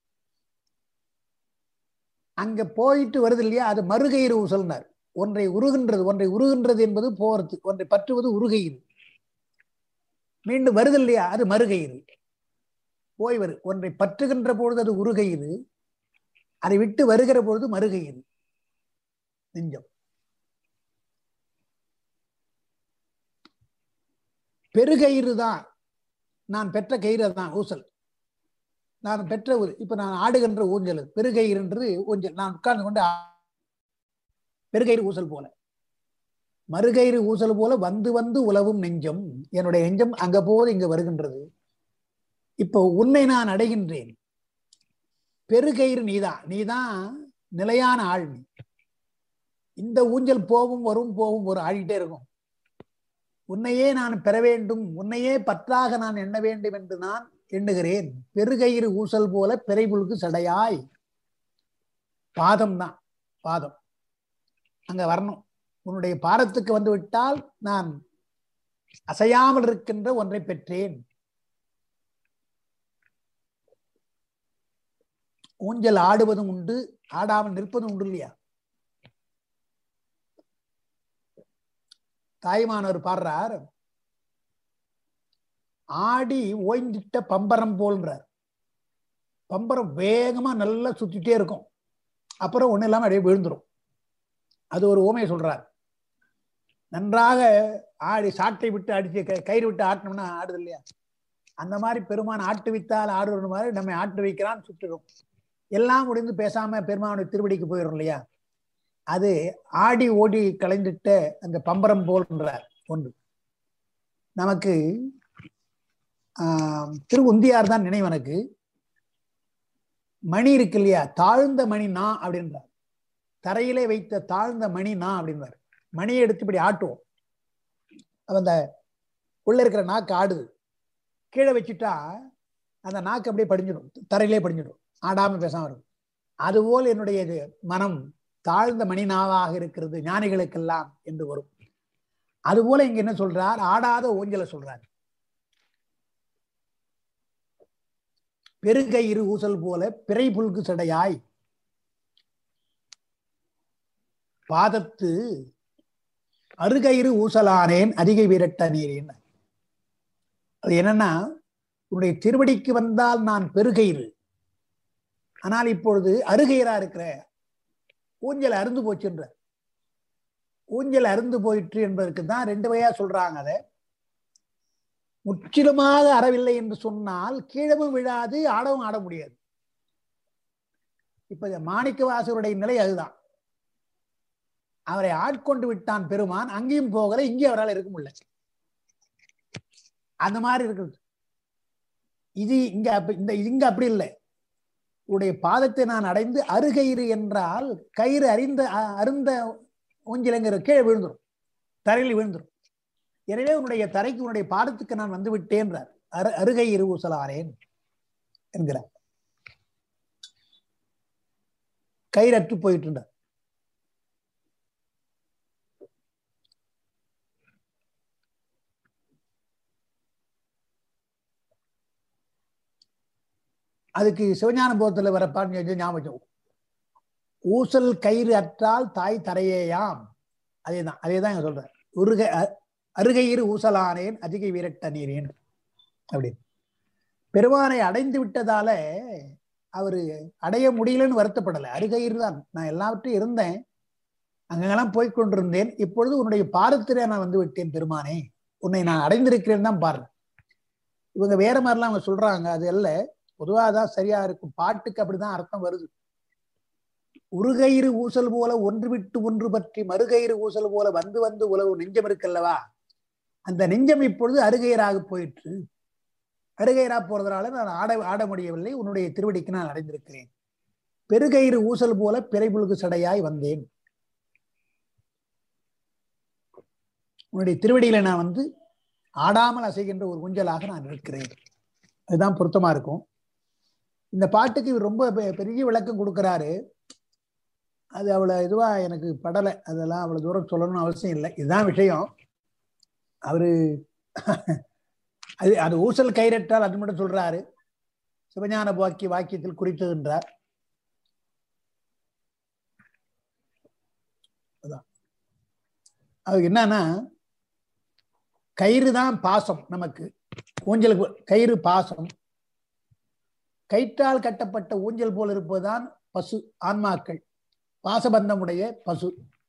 அங்க போயிட்டு வருது இல்லையா அது மறுகயிறு ஊசல்னார் ஒன்றை உருகின்றது ஒன்றை உருகின்றது என்பது போறது ஒன்றை பற்றுவது உருகயிறு மீண்டும் வருது இல்லையா அது மறுகயிறு போய் வரு ஒன்றை பற்றுகின்ற பொழுது அது உருகயிறு அதை விட்டு வருகிற பொழுது மறுகயிறு நெஞ்சம் பெருகயிறு தான் நான் பெற்ற கயிறு தான் ஊசல் நான் பெற்ற ஒரு இப்ப நான் ஆடுகின்ற ஊஞ்சல் அது. பெருகயிறுன்றது ஊஞ்சல் நான் உட்கார்ந்து கொண்டு ஆ- பெருகயிறு ஊசல் போல மறுகயிறு ஊசல் போல வந்து வந்து உலவும் நெஞ்சம் என்னுடைய நெஞ்சம் அங்க போது இங்க வருகின்றது இப்போ உன்னை நான் அடைகின்றேன் பெருகயிறு நீதான் நீதான் நிலையான ஆள் நீ இந்த ஊஞ்சல் போகும் வரும் போகும் வரும் ஆடிட்டே இருக்கும் உன்னையே நான் பெற வேண்டும் உன்னையே பற்றாக நான் எண்ண வேண்டும் என்று நான் எண்ணுகிறேன் பெருகயிறு ஊசல் போல பிறைபுழுக்கு சடையாய் பாதம் தான் பாதம் அங்க வரணும் உன்னுடைய பாதத்துக்கு வந்து விட்டால் நான் அசையாமல் இருக்கின்ற ஒன்றை பெற்றேன் ஊஞ்சல் ஆடுவதும் உண்டு ஆடாமல் நிற்பதும் உண்டு இல்லையா தாய்மானவர் பாடுறார் ஆடி ஓய்ந்திட்ட பம்பரம் போல்ன்றார் பம்பரம் வேகமா நல்லா சுத்திட்டே இருக்கும் அப்புறம் ஒண்ணும் இல்லாம அப்படியே விழுந்துரும் அது ஒரு ஓமையை சொல்றார் நன்றாக ஆடி சாட்டை விட்டு அடிச்சு கை- கயிறு விட்டு ஆட்டினோம்னா ஆடுது இல்லையா அந்த மாதிரி பெருமான் ஆட்டு வைத்தால் ஆடுற மாதிரி நம்ம ஆட்டு வைக்கிறான் சுற்றிடும் எல்லாம் முடிந்து பேசாம பெருமானுடைய திருவடிக்கு போயிடும் இல்லையா அது ஆடி ஓடி கலைந்துட்ட அந்த பம்பரம் போல்ன்றார் ஒன்று நமக்கு ஆஹ், திரு உந்தியார் தான் நினைவு எனக்கு மணி இருக்கு இல்லையா தாழ்ந்த மணி நான் அப்படின்றார் தரையிலே வைத்த தாழ்ந்த மணி நான் அப்படின்றார் மணியை எடுத்து இப்படி ஆட்டுவோம் அப்ப அந்த உள்ள இருக்கிற நாக்கு ஆடுது கீழே வச்சுட்டா அந்த நாக்கு அப்படியே படிஞ்சிடும் தரையிலே படிஞ்சிடும் ஆடாம பேசாம இருக்கும் அதுபோல் என்னுடைய இது மனம் தாழ்ந்த மணி நாவாக இருக்கிறது ஞானிகளுக்கெல்லாம் என்று வரும் அதுபோல இங்க என்ன சொல்றார் ஆடாத ஊஞ்சலை சொல்றார் பெருகயிறு ஊசல் போல பிறை புல்கு சடையாய் பாதத்து அருகயிறு ஊசலானேன் அதிகை விரட்ட நீரேன் அது என்னன்னா உன்னுடைய திருவடிக்கு வந்தால் நான் பெருகயிறு ஆனால் இப்பொழுது அருகயிறா இருக்கிற ஊஞ்சல் அருந்து போச்சுன்ற ஊஞ்சல் அருந்து போயிற்று என்பதற்கு தான் ரெண்டு வகையா சொல்றாங்க அதை முற்றிலுமாக அறவில்லை என்று சொன்னால் கீழமும் விழாது ஆடவும் ஆட முடியாது இப்ப இந்த மாணிக்கவாசருடைய நிலை அதுதான் அவரை ஆட்கொண்டு விட்டான் பெருமான் அங்கேயும் போகல இங்கே அவரால் இருக்க முடியல அந்த மாதிரி இருக்குது இது இங்க அப்ப- இந்த இங்க அப்படி இல்லை உடைய பாதத்தை நான் அடைந்து அருகயிறு என்றால் கயிறு அறிந்த அ- அருந்த ஊஞ்சலங்கிற கீழே விழுந்துரும் தரையில் விழுந்துரும் எனவே உன்னுடைய தரைக்கு உன்னுடைய பாதத்துக்கு நான் வந்து விட்டேன்றார் அரு அருகயிறு ஊசலாரேன் என்கிறார் கயிறற்று போயிட்டு இருந்தார் அதுக்கு சிவஞான போகத்துல வர பாட்டு ஞா- ஞாபகம் வச்சுக்கோ. ஊசல் கயிறு அற்றால் தாய் தரையேயாம் அதேதான் அதேதான் இங்க சொல்றார் உருக அ- அருகையிறு ஊசலானேன் அதிக வீரட்ட நீரேன் அப்படின்னு பெருமானை அடைந்து விட்டதால அவரு அடைய முடியலன்னு வருத்தப்படலை அருகையிறு தான் நான் எல்லாவற்றையும் இருந்தேன் அங்கெல்லாம் போய் கொண்டிருந்தேன் இப்பொழுது உன்னுடைய பாதத்திலே நான் வந்து விட்டேன் பெருமானே உன்னை நான் அடைந்திருக்கிறேன் தான் பாருங்க இவங்க வேற மாதிரிலாம் அவங்க சொல்றாங்க அது அல்ல பொதுவாதான் சரியா இருக்கும் பாட்டுக்கு அப்படிதான் அர்த்தம் வருது உருகயிறு ஊசல் போல ஒன்று விட்டு ஒன்று பற்றி மறுகயிறு ஊசல் போல வந்து வந்து உலவு நெஞ்சம் இருக்கல்லவா அந்த நெஞ்சம் இப்பொழுது அருகயிறாக போயிற்று அருகயிறா போறதுனால நான் ஆட ஆட முடியவில்லை உன்னுடைய திருவடிக்கு நான் அடைந்திருக்கிறேன் பெருகயிறு ஊசல் போல பிறைபுழுகு சடையாய் வந்தேன் உன்னுடைய திருவடியில நான் வந்து ஆடாமல் அசைகின்ற ஒரு ஊஞ்சலாக நான் இருக்கிறேன் அதுதான் பொருத்தமா இருக்கும் இந்த பாட்டுக்கு இவர் ரொம்ப பெ- பெரிய விளக்கம் கொடுக்கறாரு அது அவ்வளவு இதுவா எனக்கு படலை அதெல்லாம் அவ்வளவு தூரம் சொல்லணும்னு அவசியம் இல்லை இதுதான் விஷயம் அவரு அது அது ஊசல் கைரட்டால் அது மட்டும் சொல்றாரு சிவஞான வாக்கிய வாக்கியத்தில் குறித்ததுன்றார் அதான் அது என்னன்னா கயிறு தான் பாசம் நமக்கு ஊஞ்சலுக்கு கயிறு பாசம் கயிற்றால் கட்டப்பட்ட ஊஞ்சல் போல் இருப்பதுதான் பசு ஆன்மாக்கள் பாசபந்தமுடைய பசு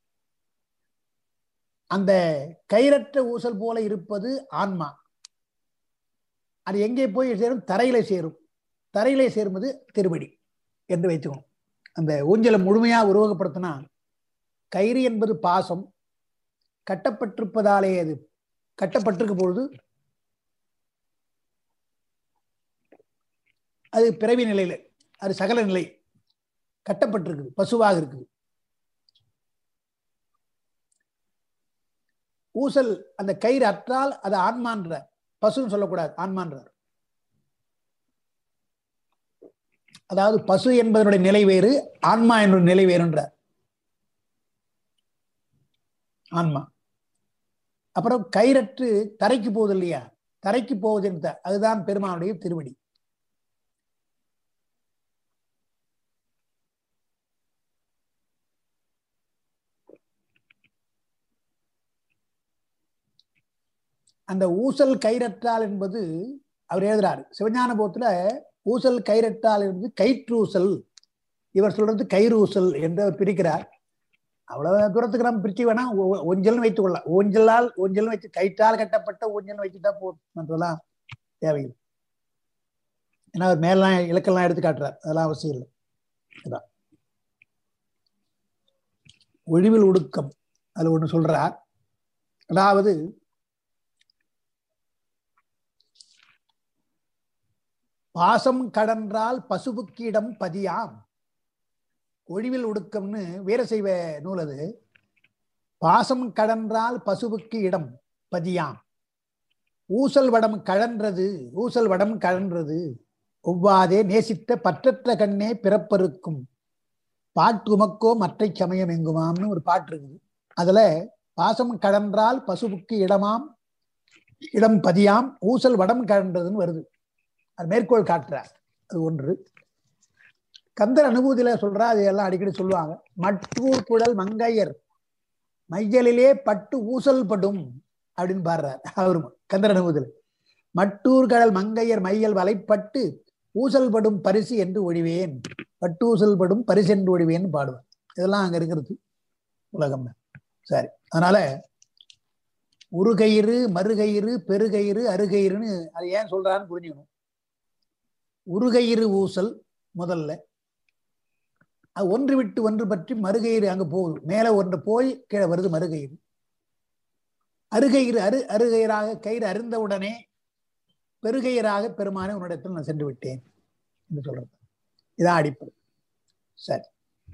அந்த கயிறற்ற ஊசல் போல இருப்பது ஆன்மா அது எங்கே போய் சேரும் தரையில சேரும் தரையிலே சேருவது திருவடி என்று வைத்துக்கணும் அந்த ஊஞ்சலை முழுமையா உருவகப்படுத்தினா கயிறு என்பது பாசம் கட்டப்பட்டிருப்பதாலே அது கட்டப்பட்டிருக்க பொழுது அது பிறவி நிலையில அது சகல நிலை கட்டப்பட்டிருக்குது பசுவாக இருக்குது ஊசல் அந்த கயிறு அற்றால் அது ஆன்மான்ற பசுன்னு சொல்லக்கூடாது ஆன்மான்றார் அதாவது பசு என்பதனுடைய நிலை வேறு ஆன்மா என்ற நிலை வேறுன்றார் ஆன்மா அப்புறம் கயிறற்று தரைக்கு போகுது இல்லையா தரைக்கு போவது என்ற அதுதான் பெருமானுடைய திருவடி அந்த ஊசல் கயிறற்றால் என்பது அவர் எழுதுறாரு சிவஞான போத்துல ஊசல் கயிறற்றால் என்பது கயிற்றூசல் இவர் சொல்றது கயிறூசல் என்று அவர் பிரிக்கிறார் அவ்வளவு தூரத்துக்கு நம்ம பிரிச்சு வேணா ஒ- ஒஞ்சல்னு வைத்துக் கொள்ளலாம் ஊஞ்சலால் ஊஞ்சல் வைத்து கயிற்றால் கட்டப்பட்ட ஊஞ்சல் வச்சுட்டா போதும் மற்றதெல்லாம் தேவையில்லை ஏன்னா அவர் மேலாம் இலக்கெல்லாம் எடுத்து காட்டுறார் அதெல்லாம் அவசியம் இல்லை அதான் ஒழிவில் ஒடுக்கம் அது ஒண்ணு சொல்றார் அதாவது பாசம் கடன்றால் பசுவுக்கு இடம் பதியாம் ஒழிவில் ஒடுக்கம்னு வீரசைவ நூல் அது பாசம் கடன்றால் பசுவுக்கு இடம் பதியாம் ஊசல் வடம் கழன்றது ஊசல் வடம் கழன்றது ஒவ்வாதே நேசித்த பற்றற்ற கண்ணே பிறப்பருக்கும் பாட்டுமக்கோ மற்றை சமயம் எங்குமாம்னு ஒரு பாட்டு இருக்குது அதுல பாசம் கடன்றால் பசுவுக்கு இடமாம் இடம் பதியாம் ஊசல் வடம் கழன்றதுன்னு வருது அது மேற்கோள் காட்டுறார் அது ஒன்று கந்தர் அனுபூதியில சொல்றா அது எல்லாம் அடிக்கடி சொல்லுவாங்க மற்றூர் குழல் மங்கையர் மையலிலே பட்டு ஊசல் படும் அப்படின்னு பாடுறார் அவரு கந்தர் அனுபூதியில மட்டூர் கடல் மங்கையர் மையல் வலைப்பட்டு ஊசல் படும் பரிசு என்று ஒழிவேன் பட்டூசல் படும் பரிசு என்று ஒழிவேன் பாடுவார் இதெல்லாம் அங்க இருக்கிறது உலகம் சரி அதனால உருகயிறு மறுகயிறு பெருகயிறு அருகயிறுன்னு அது ஏன் சொல்றான்னு புரிஞ்சுக்கணும் உருகயிறு ஊசல் முதல்ல அது ஒன்று விட்டு ஒன்று பற்றி மறுகயிறு அங்க போகுது மேல ஒன்று போய் கீழே வருது மறுகயிறு அருகயிறு அரு அருகயிறாக கயிறு அருந்தவுடனே பெருகயிறாக பெருமானே உன்னிடத்தில் நான் சென்று விட்டேன் என்று சொல்றது இதான் அடிப்படை சரி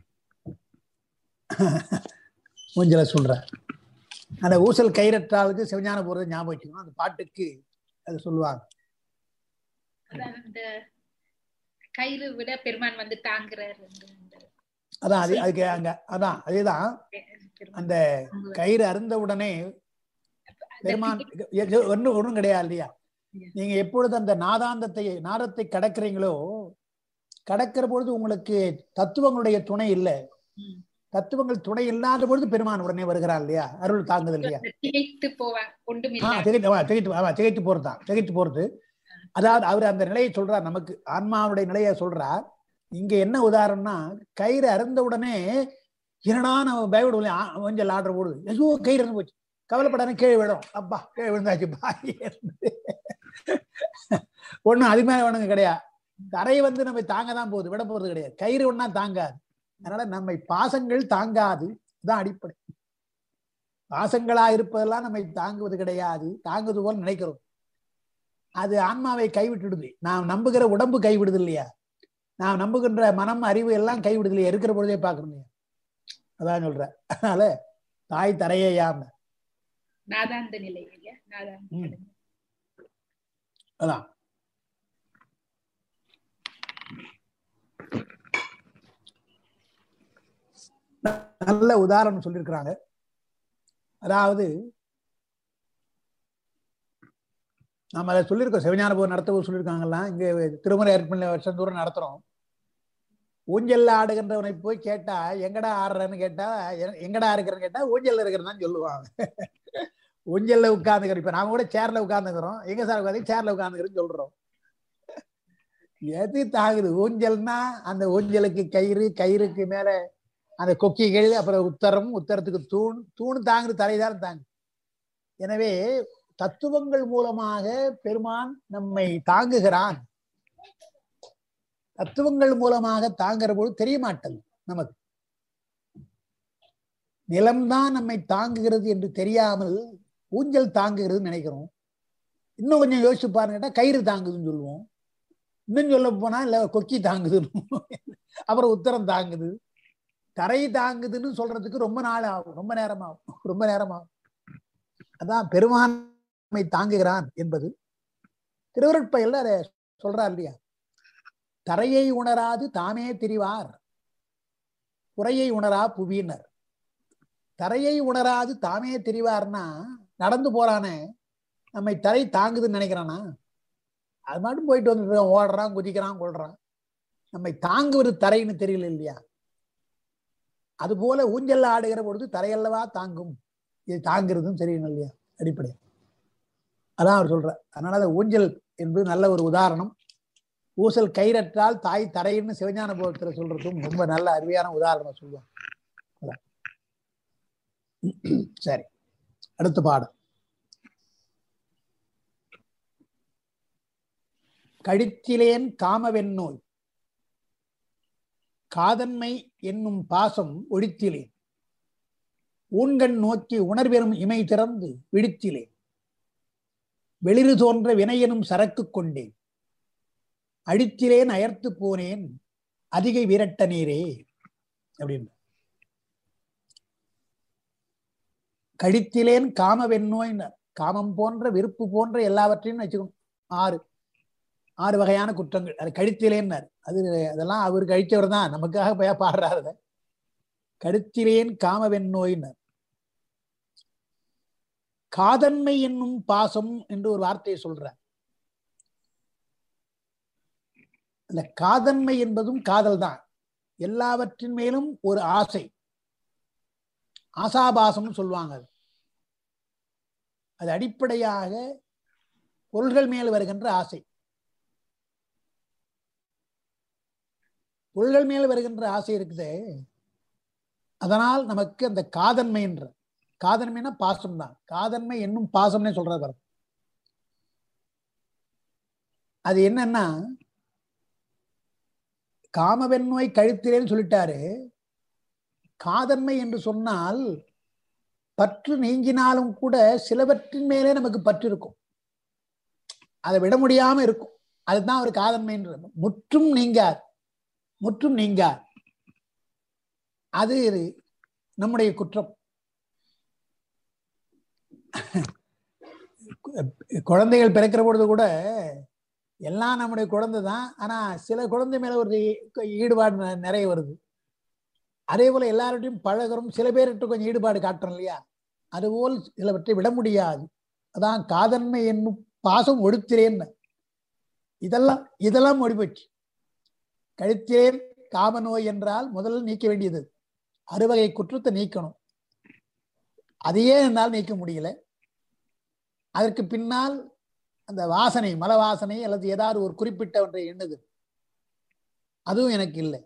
மூஞ்சல சொல்ற அந்த ஊசல் கயிறற்றாளுக்கு சிவஞான போறது ஞாபகம் வச்சுக்கணும் அந்த பாட்டுக்கு அது சொல்லுவாங்க அதான் அந்த கயிறு விட பெருமான் வந்து தாங்குறாரு அந்த- அந்த அதான் அது அதுக்கு அங்க அதான் அதேதான் பெருமான் அந்த தாங்குவார். கயிறு அருந்த உடனே அந்த பெருமான் ஒன்றும் ஒன்றும் கிடையாது இல்லையா Yeah. நீங்க எப்பொழுது அந்த நாதாந்தத்தை நாதத்தை கடக்கிறீங்களோ கடக்கிற பொழுது உங்களுக்கு தத்துவங்களுடைய துணை இல்லை ம். தத்துவங்கள் துணை இல்லாத பொழுது பெருமான் உடனே வருகிறார் இல்லையா அருள் தாங்குது இல்லையா அந்த திகைத்து போவாங்க ஒன்றும் ஆ, இல்லை திகைத்து ஆமா, திகைத்து ஆமா, திகைத்து போறது தான் திகைத்து போறது அதாவது அவர் அந்த நிலையை சொல்றார் நமக்கு ஆன்மாவுடைய நிலையை சொல்றார் இங்க என்ன உதாரணம்னா கயிறு அருந்த உடனே என்னடா நம்ம பயப்படுவோம் கொஞ்சம் ஆர்டர் போடுது ஐயோ கயிறு இறந்து போச்சு கவலைப்படாத கீழே விடும் அப்பா கீழே விழுந்தாச்சு பாய் ஒண்ணும் அது மேல ஒண்ணுங்க கிடையாது தரை வந்து நம்ம தாங்க தான் போகுது விட போறது கிடையாது கயிறு ஒண்ணா தாங்காது அதனால நம்மை பாசங்கள் தாங்காது தான் அடிப்படை பாசங்களா இருப்பதெல்லாம் நம்மை தாங்குவது கிடையாது தாங்குவது போல் நினைக்கிறோம் அது ஆன்மாவை கைவிட்டுடுது நாம் நம்புகிற உடம்பு கைவிடுது இல்லையா நாம் நம்புகின்ற மனம் அறிவு எல்லாம் கைவிடுது இல்லையா இருக்கிற பொழுதே பார்க்கணும் இல்லையா அதான் சொல்றேன் அதனால தாய் தரையாம நாதாந்த நிலை இல்லையா நாதாந்த ம். நிலை. அதான் நல்ல உதாரணம் சொல்லியிருக்கிறாங்க அதாவது நம்ம அதை சொல்லியிருக்கோம் சிவஞான போர் நடத்தவும் சொல்லியிருக்காங்கல்லாம் இங்க திருமலை ஏற்பாடு வருஷம் தூரம் நடத்துறோம் ஊஞ்சல்ல ஆடுகின்றவனை போய் கேட்டா எங்கடா ஆடுறன்னு கேட்டா எ- எங்கடா இருக்கிறன்னு கேட்டா ஊஞ்சல்ல இருக்கிறன்னு சொல்லுவாங்க ஊஞ்சல்ல உட்கார்ந்துக்கிறோம் இப்ப நாம கூட சேர்ல உட்கார்ந்துக்கிறோம் எங்க சார் உட்காந்து சேர்ல உட்கார்ந்துக்கிறோம் சொல்றோம் எது தாகுது ஊஞ்சல்னா அந்த ஊஞ்சலுக்கு கயிறு கயிறுக்கு மேல அந்த கொக்கிகள் அப்புறம் உத்தரம் உத்தரத்துக்கு தூண் தூண் தாங்குது தலைதான் தாங்கு எனவே தத்துவங்கள் மூலமாக பெருமான் நம்மை தாங்குகிறான் தத்துவங்கள் மூலமாக தாங்குற போது தெரிய மாட்டது நமக்கு நிலம்தான் நம்மை தாங்குகிறது என்று தெரியாமல் ஊஞ்சல் தாங்குகிறது நினைக்கிறோம் இன்னும் கொஞ்சம் யோசிச்சு பாருங்க கேட்டா கயிறு தாங்குதுன்னு சொல்லுவோம் இன்னும் சொல்ல போனா இல்ல கொக்கி தாங்குதுன்னு அப்புறம் உத்தரம் தாங்குது தரை தாங்குதுன்னு சொல்றதுக்கு ரொம்ப நாள் ஆகும் ரொம்ப நேரம் ஆகும் ரொம்ப நேரம் ஆகும் அதான் பெருமான்மை தாங்குகிறான் என்பது திருவருட்பயல்ல அதை சொல்றார் இல்லையா தரையை உணராது தாமே திரிவார் புறையை உணரா புவியினர் தரையை உணராது தாமே திரிவார்னா நடந்து போறானே நம்மை தரை தாங்குதுன்னு நினைக்கிறானா அது மட்டும் போயிட்டு வந்துட்டு ஓடுறான் குதிக்கிறான் கொள்றான் நம்மை தாங்குவது தரைன்னு தெரியல இல்லையா அது போல ஊஞ்சல்ல ஆடுகிற பொழுது தரையல்லவா தாங்கும் இது தாங்கிறதும் தெரியும் இல்லையா அடிப்படை அதான் அவர் சொல்ற அதனால அந்த ஊஞ்சல் என்பது நல்ல ஒரு உதாரணம் ஊசல் கயிறற்றால் தாய் தரைன்னு சிவஞான போகத்துல சொல்றதும் ரொம்ப நல்ல அருமையான உதாரணம் சொல்லுவாங்க அதான். சரி அடுத்த பாடம் கடித்திலேன் காமவென்னோய் காதன்மை என்னும் பாசம் ஒழித்திலேன் ஊன்கண் நோக்கி உணர்வெறும் இமை திறந்து விழித்திலேன் வெளிறு தோன்ற வினையெனும் சரக்கு கொண்டேன் அடித்திலேன் அயர்த்து போனேன் அதிகை விரட்ட நீரே அப்படின்னு கடித்திலேன் காமவென்னோய்னர் காமம் போன்ற விருப்பு போன்ற எல்லாவற்றையும் வச்சுக்கணும் ஆறு ஆறு வகையான குற்றங்கள் அது கழித்திலேன்னார் அது அதெல்லாம் அவர் கழித்தவர் தான் நமக்காக போய் பாடுறாரு அதை. கடுத்திலேன் காமவென் நோயினர் காதன்மை என்னும் பாசம் என்று ஒரு வார்த்தையை சொல்றார் அந்த காதன்மை என்பதும் காதல் தான் எல்லாவற்றின் மேலும் ஒரு ஆசை ஆசாபாசம்னு சொல்லுவாங்க அது. அது அடிப்படையாக பொருள்கள் மேல் வருகின்ற ஆசை பொருள்கள் மேல் வருகின்ற ஆசை இருக்குதே அதனால் நமக்கு அந்த காதன்மை என்ற காதன்மைனா பாசம் தான் காதன்மை என்னும் பாசம்னே சொல்றாரு பாருங்க. அது என்னன்னா காமவெண்மை கழுத்திலேன்னு சொல்லிட்டாரு காதன்மை என்று சொன்னால் பற்று நீங்கினாலும் கூட சிலவற்றின் மேலே நமக்கு பற்று இருக்கும் அதை விட முடியாம இருக்கும் அதுதான் ஒரு காதன்மைன்றது முற்றும் நீங்கார் முற்றும் நீங்கார் அது நம்முடைய குற்றம் குழந்தைகள் பிறக்கிற பொழுது கூட எல்லாம் நம்முடைய குழந்தை தான் ஆனா சில குழந்தை மேல ஒரு ஈடுபாடு ந- நிறைய வருது அதே போல எல்லார்ட்டையும் பழகுறோம் சில பேர்கிட்ட கொஞ்சம் ஈடுபாடு காட்டுறோம் இல்லையா அதுபோல் சிலவற்றை விட முடியாது அதான் காதன்மை என்னும் பாசம் ஒடுத்திரேன் இதெல்லாம் இதெல்லாம் முடிபோச்சு கழுத்திலேன் காம நோய் என்றால் முதல்ல நீக்க வேண்டியது அறுவகை குற்றத்தை நீக்கணும் அதையே என்னால் நீக்க முடியல அதற்கு பின்னால் அந்த வாசனை மல வாசனை அல்லது ஏதாவது ஒரு குறிப்பிட்ட ஒன்றை எண்ணுது அதுவும் எனக்கு இல்லை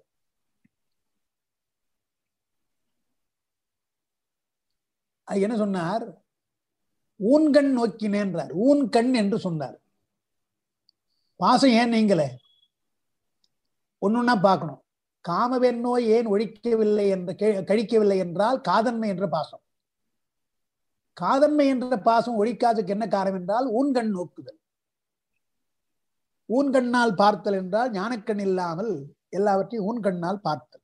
அது என்ன சொன்னார் ஊன்கண் நோக்கினேன்றார் ஊன் கண் என்று சொன்னார் பாசம் ஏன் நீங்கள ஒன்னொன்னா பார்க்கணும் காமவெண்ணோய் ஏன் ஒழிக்கவில்லை என்ற கே- கழிக்கவில்லை என்றால் காதன்மை என்ற பாசம் காதன்மை என்ற பாசம் ஒழிக்காததுக்கு என்ன காரணம் என்றால் ஊன்கண் நோக்குதல் ஊன்கண்ணால் பார்த்தல் என்றால் ஞானக்கண் இல்லாமல் எல்லாவற்றையும் ஊன்கண்ணால் பார்த்தல்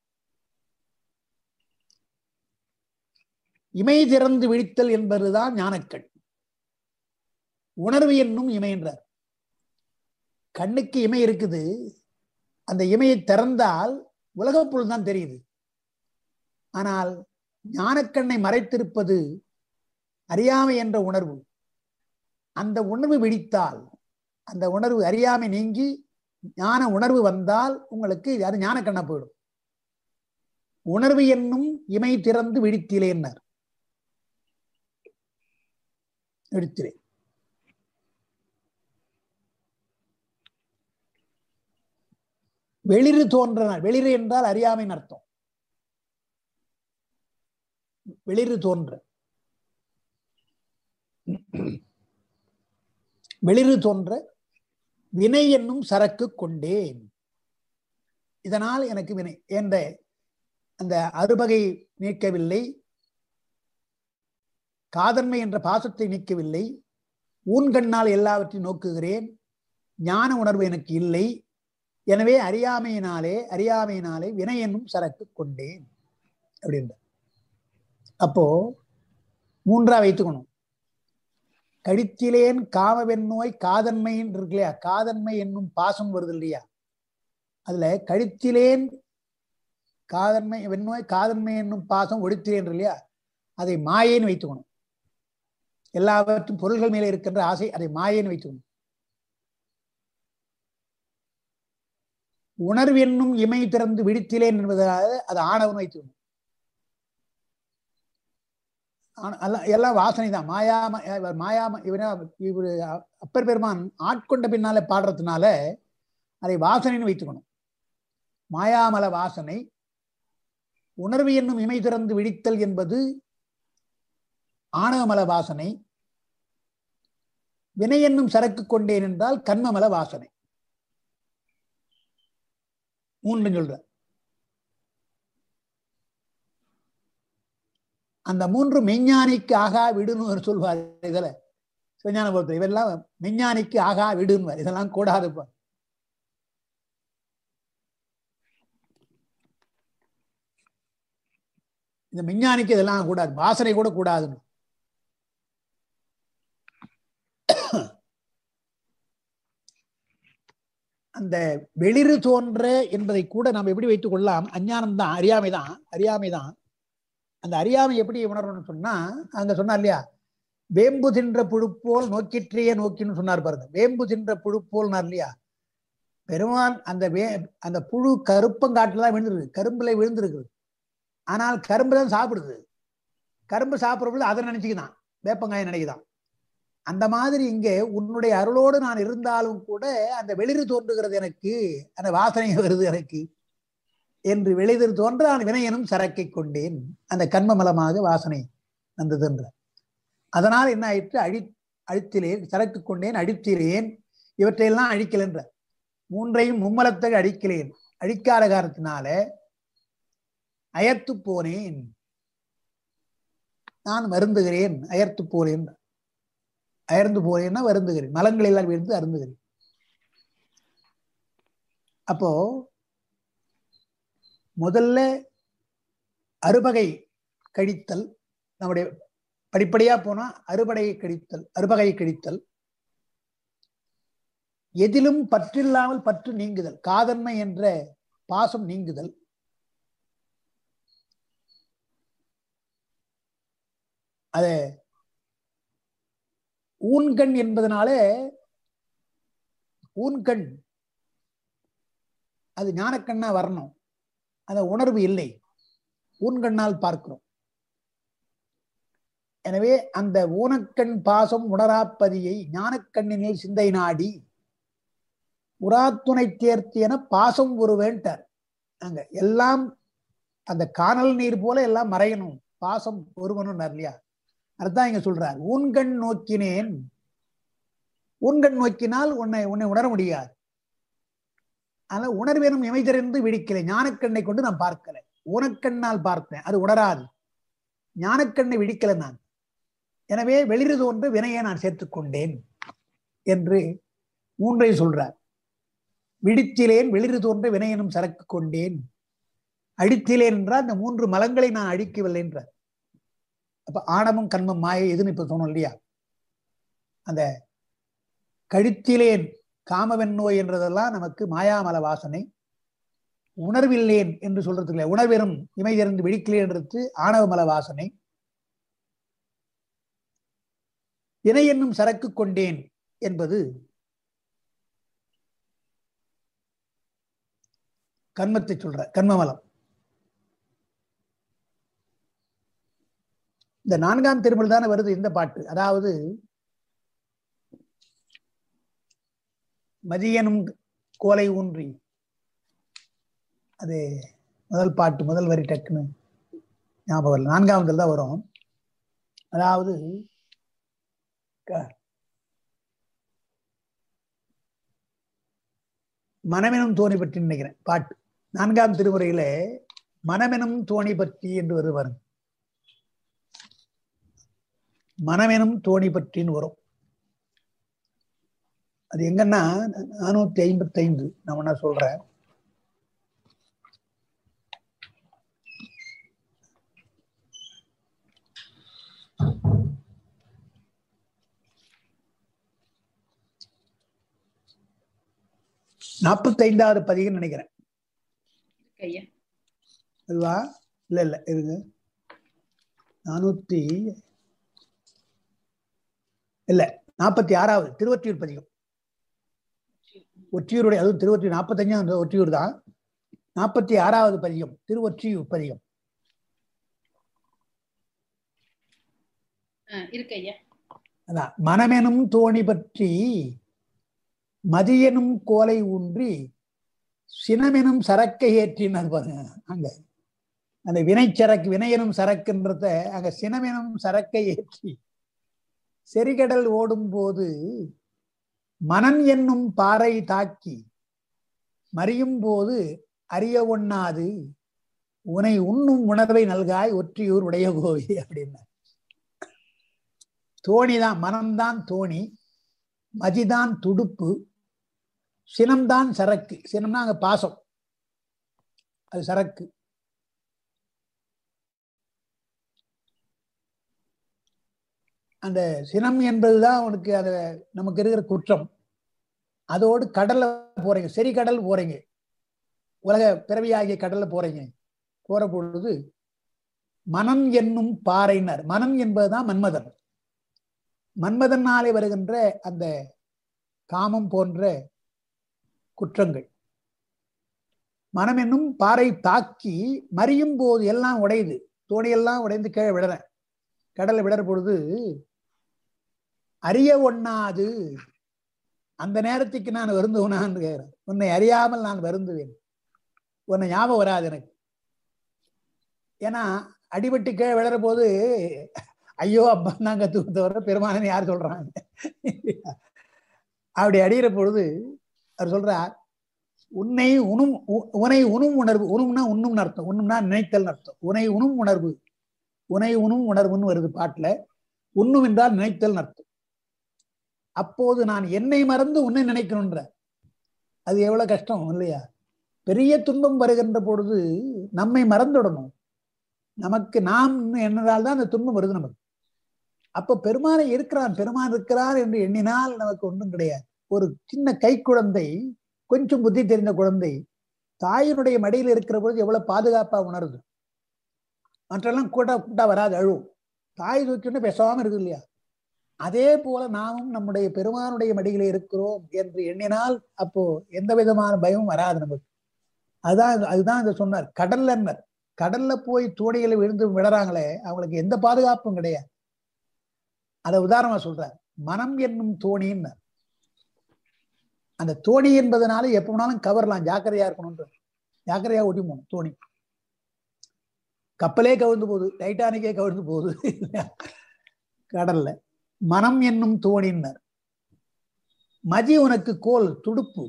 இமை திறந்து விழித்தல் என்பதுதான் ஞானக்கண் உணர்வு என்னும் இமை என்றார் கண்ணுக்கு இமை இருக்குது அந்த இமையை திறந்தால் உலகப்பொருள் தான் தெரியுது ஆனால் ஞானக்கண்ணை மறைத்திருப்பது அறியாமை என்ற உணர்வு அந்த உணர்வு விழித்தால் அந்த உணர்வு அறியாமை நீங்கி ஞான உணர்வு வந்தால் உங்களுக்கு அது ஞானக்கண்ணா போயிடும் உணர்வு என்னும் இமை திறந்து விழித்திலேன்னார் விழித்திலே வெளிறு தோன்றனார் வெளிறு என்றால் அறியாமைன்னு அர்த்தம் வெளிறு தோன்ற வெளிறு தோன்ற வினை என்னும் சரக்கு கொண்டேன் இதனால் எனக்கு வினை என்ற அந்த அறுபகை நீக்கவில்லை காதன்மை என்ற பாசத்தை நீக்கவில்லை ஊன்கண்ணால் எல்லாவற்றையும் நோக்குகிறேன் ஞான உணர்வு எனக்கு இல்லை எனவே அறியாமையினாலே அறியாமையினாலே வினை என்னும் சரக்கு கொண்டேன் அப்படின்ற அப்போ மூன்றா வைத்துக்கணும் கடித்திலேன் காமவெண்ணோய் காதன்மைன்னு இருக்கு இல்லையா காதன்மை என்னும் பாசம் வருது இல்லையா அதுல கழித்திலேன் காதன்மை வெண்ணோய் காதன்மை என்னும் பாசம் ஒடித்திலேன் இல்லையா அதை மாயேன்னு வைத்துக்கணும் எல்லாவற்றும் பொருள்கள் மேலே இருக்கின்ற ஆசை அதை மாயேன்னு வைத்துக்கணும் உணர்வு என்னும் இமை திறந்து விழித்திலேன் என்பதாக அது ஆணவன் வைத்துக்கணும் ஆன- எல்லாம் எல்லாம் வாசனை தான் மாயாம இவர் மாயாம இவர இவர் அப்பர் பெருமான் ஆட்கொண்ட பின்னால பாடுறதுனால அதை வாசனைன்னு வைத்துக்கணும் மாயாமல வாசனை உணர்வு என்னும் இமை திறந்து விழித்தல் என்பது ஆணவமல வாசனை வினை என்னும் சரக்கு கொண்டேன் என்றால் கண்மமல வாசனை மூன்று சொல்ற அந்த மூன்று மெஞ்ஞானிக்கு ஆகா விடுன்னு சொல்வார் இதுல சிவஞான போகிறது இவெல்லாம் மெஞ்ஞானிக்கு ஆகா விடுன்னு இதெல்லாம் கூடாதுப்பா இந்த மெஞ்ஞானிக்கு இதெல்லாம் கூடாது வாசனை கூட கூடாதுன்னு அந்த வெளிறு தோன்ற என்பதை கூட நாம் எப்படி வைத்துக் கொள்ளலாம் அஞ்ஞானம் தான் அறியாமை தான் அறியாமை தான் அந்த அறியாமை எப்படி உணரணும்னு சொன்னா அங்க சொன்னார் இல்லையா வேம்பு தின்ற புழு போல் நோக்கிற்றே நோக்கின்னு சொன்னார் பாருங்க வேம்பு தின்ற புழு போல்னார் இல்லையா பெருமான் அந்த வே அந்த புழு கருப்பங்காட்டுல தான் விழுந்துருக்கு கரும்புல விழுந்திருக்கு ஆனால் கரும்பு தான் சாப்பிடுது கரும்பு சாப்பிடுற பொழுது அதை நினைச்சுக்குதான் வேப்பங்காயை நினைக்குதான் அந்த மாதிரி இங்கே உன்னுடைய அருளோடு நான் இருந்தாலும் கூட அந்த வெளிறு தோன்றுகிறது எனக்கு அந்த வாசனை வருது எனக்கு என்று வெளிதிர் தோன்ற நான் வினையனும் சரக்கை கொண்டேன் அந்த கண்மமலமாக வாசனை வந்ததுன்ற அதனால் என்ன ஆயிற்று அழி அழித்திலேன் சரக்கு கொண்டேன் அழித்திலேன் இவற்றையெல்லாம் அழிக்கலென்ற மூன்றையும் மும்மலத்தை அழிக்கலேன் அழிக்காத காரணத்தினால அயர்த்து போனேன் நான் வருந்துகிறேன் அயர்த்து போனேன் அயர்ந்து போனேன்னா வருந்துகிறேன் மலங்கள் எல்லாம் விழுந்து அருந்துகிறேன் அப்போ முதல்ல அறுபகை கழித்தல் நம்முடைய படிப்படியா போனா அறுபடையை கழித்தல் அறுபகை கழித்தல் எதிலும் பற்றில்லாமல் பற்று நீங்குதல் காதன்மை என்ற பாசம் நீங்குதல் அத ஊன்கண் என்பதனாலே ஊன்கண் அது ஞானக்கண்ணா வரணும் அந்த உணர்வு இல்லை ஊன்கண்ணால் பார்க்கிறோம் எனவே அந்த ஊனக்கண் பாசம் உணராப்பதியை ஞானக்கண்ணினில் சிந்தை நாடி உராத்துணை தேர்த்தி என பாசம் ஒரு வேண்டார் அங்க எல்லாம் அந்த காணல் நீர் போல எல்லாம் மறையணும் பாசம் ஒருவனும் இல்லையா அதுதான் இங்க சொல்றார் ஊன்கண் நோக்கினேன் ஊன்கண் நோக்கினால் உன்னை உன்னை உணர முடியாது அதனால உணர்வேனும் இமைதறிந்து விழிக்கலை ஞானக்கண்ணை கொண்டு நான் பார்க்கல ஊனக்கண்ணால் பார்த்தேன் அது உணராது ஞானக்கண்ணை விழிக்கல நான் எனவே வெளிறு தோன்ற வினையை நான் சேர்த்துக் கொண்டேன் என்று மூன்றை சொல்றார் விடித்திலேன் வெளிறு தோன்ற வினையனும் சரக்கு கொண்டேன் அடித்திலேன் என்றால் அந்த மூன்று மலங்களை நான் அழிக்கவில்லை என்றார் அப்ப ஆணவம் கண்மம் மாயை எதுன்னு இப்ப சொன்னோம் இல்லையா அந்த கழித்திலேன் காமவெண் நோய் என்றதெல்லாம் நமக்கு மாயாமல வாசனை உணர்வில்லேன் என்று சொல்றது இல்லை உணர்வெறும் இமை திறந்து வெடிக்கலேன் என்றது ஆணவமல வாசனை இணை என்னும் சரக்கு கொண்டேன் என்பது கண்மத்தை சொல்ற கண்மமலம் இந்த நான்காம் திருமல் தானே வருது இந்த பாட்டு அதாவது மதியனும் கோலை ஊன்றி அது முதல் பாட்டு முதல் வரி டக்குன்னு ஞாபகம் இல்லை நான்காவதுல தான் வரும் அதாவது மனமெனும் தோணி பற்றி நினைக்கிறேன் பாட்டு நான்காம் திருமுறையில மனமெனும் தோணி பற்றி என்று வருவார் மனமெனும் தோணி பற்றின்னு வரும் அது எங்கன்னா நானூத்தி ஐம்பத்தி ஐந்து நான் என்ன சொல்றேன் நாற்பத்தி ஐந்தாவது பதிகம் நினைக்கிறேன் ஐயா அதுவா இல்ல இல்ல இருங்க நானூத்தி இல்ல நாற்பத்தி ஆறாவது திருவொற்றியூர் பதிகம் ஒற்றியூருடைய அதுவும் திருவொற்றியூர் நாற்பத்தஞ்சாம் ஒற்றியூர் தான் நாற்பத்தி ஆறாவது பதிகம் திருவொற்றியூர் பதிகம் இருக்கு ஐயா அதான் மனமெனும் தோணி பற்றி மதியனும் கோலை ஊன்றி சினமெனும் சரக்கை ஏற்றினார் பாருங்க அங்க அந்த வினை சரக்கு வினையெனும் சரக்குன்றத அங்க சினமெனும் சரக்கை ஏற்றி செரிகடல் ஓடும் போது மனன் என்னும் பாறை தாக்கி மறியும் போது அறிய ஒண்ணாது உனை உண்ணும் உணர்வை நல்காய் ஒற்றியூர் உடைய கோவி அப்படின்னார் தோணிதான் மனம்தான் தோணி மதிதான் துடுப்பு சினம்தான் சரக்கு சினம்னா அங்க பாசம் அது சரக்கு அந்த சினம் என்பதுதான் அவனுக்கு அது நமக்கு இருக்கிற குற்றம் அதோடு கடல்ல போறீங்க சரி கடல் போறீங்க உலக பிறவியாகிய கடல்ல போறீங்க போற பொழுது மனம் என்னும் பாறையினர் மனம் என்பதுதான் மன்மதன் மன்மதனாலே வருகின்ற அந்த காமம் போன்ற குற்றங்கள் மனம் என்னும் பாறை தாக்கி மறியும் போது எல்லாம் உடையுது தோணியெல்லாம் உடைந்து கீழே விடுறேன் கடலை விடுற பொழுது அறிய ஒண்ணாது அந்த நேரத்துக்கு நான் வருந்துவனான்னு கேட்கிறேன் உன்னை அறியாமல் நான் வருந்துவேன் உன்னை ஞாபகம் வராது எனக்கு ஏன்னா அடிபட்டு கீழே விழற போது ஐயோ அப்பா நாங்க தூக்கத்தவர பெருமானன்னு யார் சொல்றாங்க அப்படி அடிகிற பொழுது அவர் சொல்றார் உன்னை உணும் உ- உனை உணும் உணர்வு உணும்னா உண்ணும்னு அர்த்தம் உண்ணும்னா நினைத்தல் அர்த்தம் உனை உணும் உணர்வு உனை உணும் உணர்வுன்னு வருது பாட்டுல உண்ணும் என்றால் நினைத்தல் அர்த்தம் அப்போது நான் என்னை மறந்து உன்னை நினைக்கணுன்ற அது எவ்வளவு கஷ்டம் இல்லையா பெரிய துன்பம் வருகின்ற பொழுது நம்மை மறந்துடணும் நமக்கு நாம் என்னதால் தான் அந்த துன்பம் வருது நமக்கு அப்ப பெருமானை இருக்கிறான் பெருமான் இருக்கிறார் என்று எண்ணினால் நமக்கு ஒன்றும் கிடையாது ஒரு சின்ன கை குழந்தை கொஞ்சம் புத்தி தெரிந்த குழந்தை தாயினுடைய மடியில் இருக்கிற பொழுது எவ்வளவு பாதுகாப்பா உணருது மற்றெல்லாம் கூட்டா கூட்டா வராது அழுவும் தாய் தூக்கிட்டு பேசாம இருக்கு இல்லையா அதே போல நாமும் நம்முடைய பெருமானுடைய மடியில இருக்கிறோம் என்று எண்ணினால் அப்போ எந்த விதமான பயமும் வராது நமக்கு அதுதான் அதுதான் இதை சொன்னார் கடல்லன்னர் கடல்ல போய் தோணிகளை விழுந்து விடுறாங்களே அவங்களுக்கு எந்த பாதுகாப்பும் கிடையாது அதை உதாரணமா சொல்றார் மனம் என்னும் தோணின்னு அந்த தோணி என்பதனால எப்ப வேணாலும் கவரலாம் ஜாக்கிரதையா இருக்கணும்ன்ற ஜாக்கிரதையா ஓட்டி போகணும் தோணி கப்பலே கவிழ்ந்து போகுது டைட்டானிக்கே கவிழ்ந்து போகுது கடல்ல மனம் என்னும் தோணின்னர் மதி உனக்கு கோல் துடுப்பு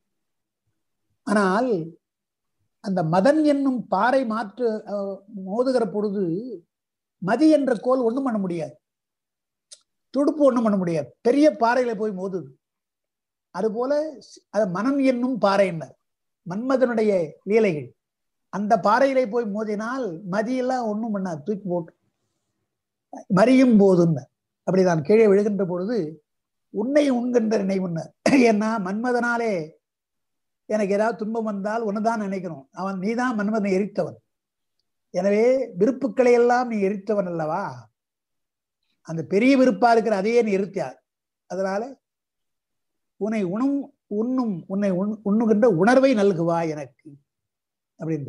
ஆனால் அந்த மதன் என்னும் பாறை மாற்று அஹ், மோதுகிற பொழுது மதி என்ற கோல் ஒண்ணும் பண்ண முடியாது துடுப்பு ஒண்ணும் பண்ண முடியாது பெரிய பாறையில போய் மோதுது அதுபோல அது மனம் என்னும் பாறையினர் மன்மதனுடைய லீலைகள் அந்த பாறையிலே போய் மோதினால் மதியெல்லாம் ஒண்ணும் பண்ணாது தூக்கி போட்டு மறியும் போதுன்னு அப்படி நான் கீழே விழுகின்ற பொழுது உன்னை உண்கின்ற நினைவுன்னர் ஏன்னா மன்மதனாலே எனக்கு ஏதாவது துன்பம் வந்தால் ஒண்ணுதான் நினைக்கணும் அவன் நீதான் மன்மதனை எரித்தவன் எனவே விருப்புக்களை எல்லாம் நீ எரித்தவன் அல்லவா அந்த பெரிய விருப்பா இருக்கிற அதையே நீ எரித்தார் அதனால உன்னை உணும் உண்ணும் உன்னை உண்- உண்ணுகின்ற உணர்வை நல்குவாய் எனக்கு அப்படின்ற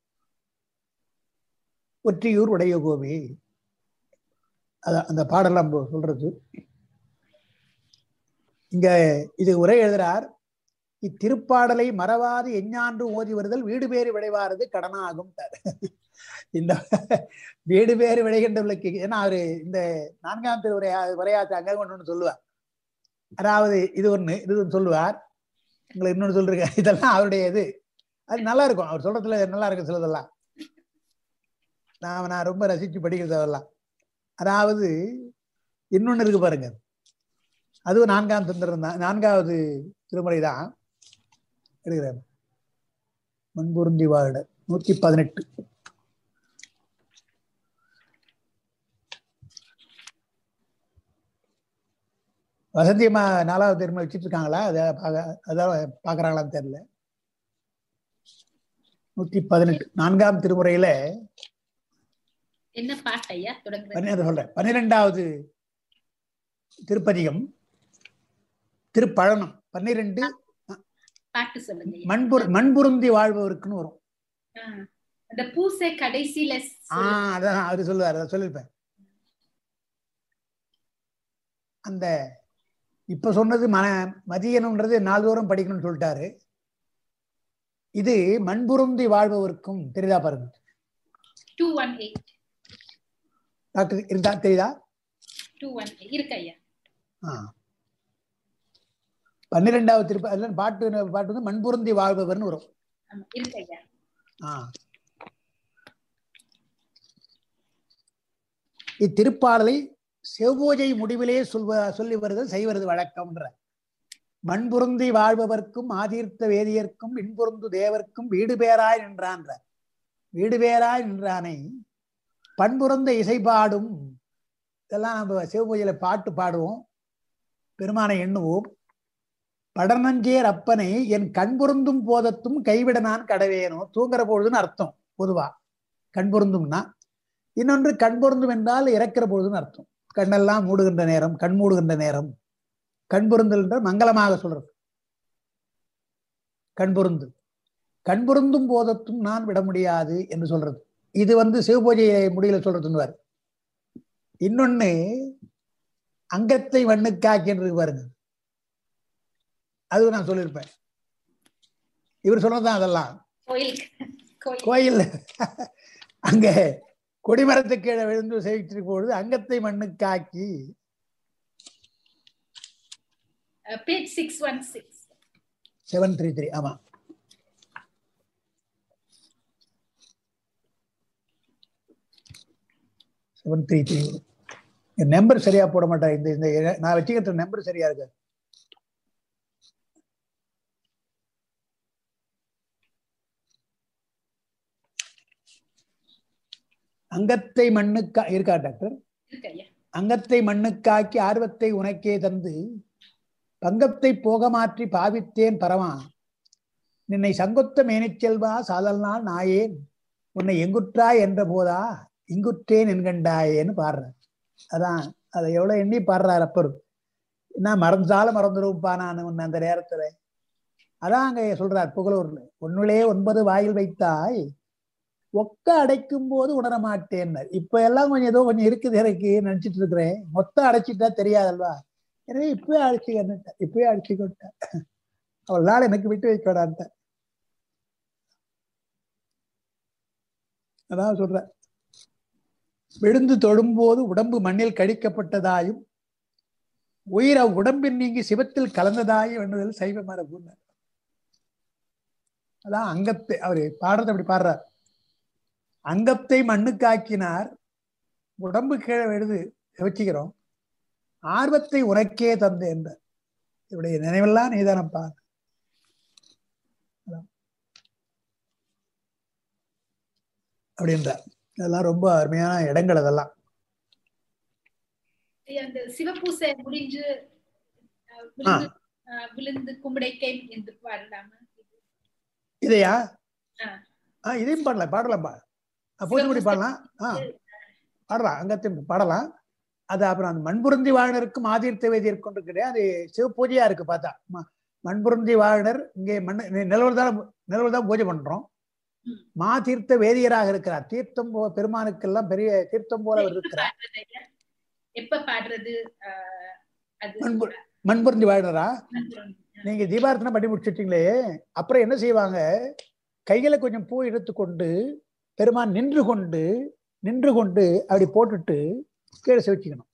ஒற்றியூர் உடைய கோவி அத அந்த பாடலாம் போ- சொல்றது இங்க இது உரை எழுதுறார் இத்திருப்பாடலை மறவாது எஞ்ஞான்று ஓதி வருதல் வீடு பேறு விளைவாரது கடனாகும் இந்த வீடு பேறு விளைகின்ற விளக்கு ஏன்னா அவரு இந்த நான்காம் திருவுரை உரையாற்ற அங்க ஒன்று சொல்லுவார் அதாவது இது ஒண்ணு இது ஒண்ணு சொல்லுவார் உங்களுக்கு இன்னொன்னு சொல்றீங்க இதெல்லாம் அவருடைய இது அது நல்லா இருக்கும் அவர் சொல்றதுல நல்லா இருக்கும் சிலதெல்லாம் நான் நான் ரொம்ப ரசிச்சு படிக்கிறது அதெல்லாம் அதாவது இன்னொன்னு இருக்கு பாருங்க அதுவும் நான்காம் தந்திரம் தான் நான்காவது திருமுறை தான் எடுக்கிறார் மண்புருந்தி வாழ நூத்தி பதினெட்டு வசந்தியம்மா நாலாவது திரும்ப வச்சுட்டு இருக்காங்களா அதை பார்க்க அதான் பாக்குறாங்களான்னு தெரியல நூத்தி பதினெட்டு நான்காம் திருமுறையில என்ன பாட்டு ஐயா தொடங்குறது பன்னிரண்டு சொல்றேன் பன்னிரெண்டாவது திருப்பதிகம் திருப்பழனம் பன்னிரெண்டு பாட்டு சொல்லுங்க ஐயா. மண்புர் மண்புருந்தி வாழ்பவருக்குன்னு வரும் ஆ. அந்த பூசை கடைசியில ஆ அதான் அவரு சொல்லுவார் அதை சொல்லியிருப்பேன் அந்த இப்ப சொன்னது மன மதியனுன்றது நாள்தோறும் படிக்கணும்னு சொல்லிட்டாரு இது மண்புருந்தி வாழ்பவருக்கும் தெரியுதா பாருங்க டூ ஒன் எயிட் டாக்டர் இருந்தா தெரியுதா டூ ஒன் இருக்கு ஐயா ஆ. பன்னிரெண்டாவது திருப்ப அதுல பாட்டு பாட்டு வந்து மண்புருந்தி வாழ்பவர்னு வரும் ஆமா இருக்கு ஐயா ஆ. இத்திருப்பாடலை செவ்வூஜை முடிவிலே சொல்வ சொல்லி வருதல் செய்வது வழக்கம்ன்ற மண்புருந்தி வாழ்பவர்க்கும் ஆதீர்த்த வேதியர்க்கும் இன்புருந்து தேவர்க்கும் வீடு பேராய் நின்றான்ற வீடு பேராய் நின்றானை பண்புறந்த இசை பாடும் இதெல்லாம் நம்ம சிவபூஜையில பாட்டு பாடுவோம் பெருமானை எண்ணுவோம் படர்நஞ்சேர் அப்பனை என் கண்புருந்தும் போதத்தும் கைவிட நான் கடவேனோ தூங்குற பொழுதுன்னு அர்த்தம் பொதுவா கண்புருந்தும்னா இன்னொன்று கண்பொருந்தும் என்றால் இறக்கிற பொழுதுன்னு அர்த்தம் கண்ணெல்லாம் மூடுகின்ற நேரம் கண் மூடுகின்ற நேரம் கண்பொருந்தல் என்ற மங்களமாக சொல்றது கண்பொருந்து கண்பொருந்தும் போதத்தும் நான் விட முடியாது என்று சொல்றது இது வந்து சிவபூஜையை முடியல சொல்றதுன்னு இன்னொன்னு அங்கத்தை வண்ணுக்காக்கி என்று பாருங்க அது நான் சொல்லியிருப்பேன் இவர் சொன்னதுதான் அதெல்லாம் கோயிலுக்கு கோயில் கோயில் அங்க கொடிமரத்துக்கு கீழே விழுந்து சேவிச்சிருக்கும் பொழுது அங்கத்தை மண்ணுக்காக்கி page six one six seven three three ஆமா செவன் த்ரீ த்ரீ நம்பர் சரியா போட மாட்டேன் இந்த இந்த நான் வச்சுக்கிற நம்பர் சரியா இருக்கு அங்கத்தை மண்ணுக்கா இருக்கா டாக்டர் இருக்கு ஐயா அங்கத்தை மண்ணுக்காக்கி ஆர்வத்தை உனக்கே தந்து பங்கத்தை போக மாற்றி பாவித்தேன் பரமா நின்னை சங்கொத்த மேனிச் செல்வா சாதல் நாள் நாயேன் உன்னை எங்குற்றாய் என்ற போதா இங்குற்றேன் என்கண்டாயேன்னு பாடுறார் அதான் அதை எவ்வளவு எண்ணி பாடுறார் அப்பர் என்ன மறந்தாலும் மறந்துருப்பா நான் உன்னை அந்த நேரத்துல அதான் அங்க சொல்றார் புகழூர்ல ஒன்னுளே ஒன்பது வாயில் வைத்தாய் ஒக்க அடைக்கும் போது உணர மாட்டேன் இப்ப எல்லாம் கொஞ்சம் ஏதோ கொஞ்சம் இருக்குது எனக்கு நினைச்சிட்டு இருக்கிறேன் மொத்தம் அடைச்சிட்டா தெரியாதல்வா எனவே இப்பவே அடிச்சுக்கிட்ட இப்பவே அடிச்சுக்கிட்ட அவள் நாள் எனக்கு விட்டு வைக்க வேடான்ட்ட அதான் சொல்ற விழுந்து தொழும்போது உடம்பு மண்ணில் கழிக்கப்பட்டதாயும் உயிர் அவ் உடம்பின் நீங்கி சிவத்தில் கலந்ததாயும் எண்ணுதல் சைவ மரபுன்னு அதான் அங்கத்தை அவரு பாடுறது அப்படி பாடுறார் அங்கத்தை மண்ணுக்காக்கினார் உடம்பு கீழே விழுது வச்சுக்கிறோம் ஆர்வத்தை உனக்கே தந்து என்றார் இவருடைய நினைவெல்லாம் நீதானப்பா அப்படின்றார் இதெல்லாம் ரொம்ப அருமையான இடங்கள் அதெல்லாம் ஐயா, அந்த சிவபூசை முடிஞ்சு அஹ், விழுந்து அஹ், விழுந்து கும்பிடைக்கை என்று பாடலாமா இதையா ஆ. ஆ இதையும் பாடலாம் பாடலாம்ப்பா பூஜைப்படி பாடலாம் ஆ பாடலாம் அங்கத்தையும் பாடலாம் அது அப்புறம் அந்த மண்புருந்தி வாழ்னருக்கும் ஆதீர்த்த வேதியர் கொண்டு கிடையாது அது சிவ பூஜையா இருக்கு பார்த்தா ம- மண்புருந்தி வாழ்னர் இங்கே மண் நிலவர் தான் நிலவர் தான் பூஜை பண்றோம் ம். மா தீர்த்த வேதியராக இருக்கிறார் தீர்த்தம் போ பெருமானுக்கெல்லாம் பெரிய தீர்த்தம் போல அவர் இருக்கிறார் பாடுறது ஐயா? எப்ப பாடுறது அஹ், அது மண்பு மண்புருந்தி வாழ்னரா மந்திரம். நீங்க தீபாரத்தனை பண்ணி முடிச்சிட்டீங்களே அப்புறம் என்ன செய்வாங்க கையில கொஞ்சம் பூ எடுத்துக்கொண்டு பெருமான் நின்று கொண்டு நின்று கொண்டு அப்படி போட்டுட்டு கீழே செவிச்சுக்கணும்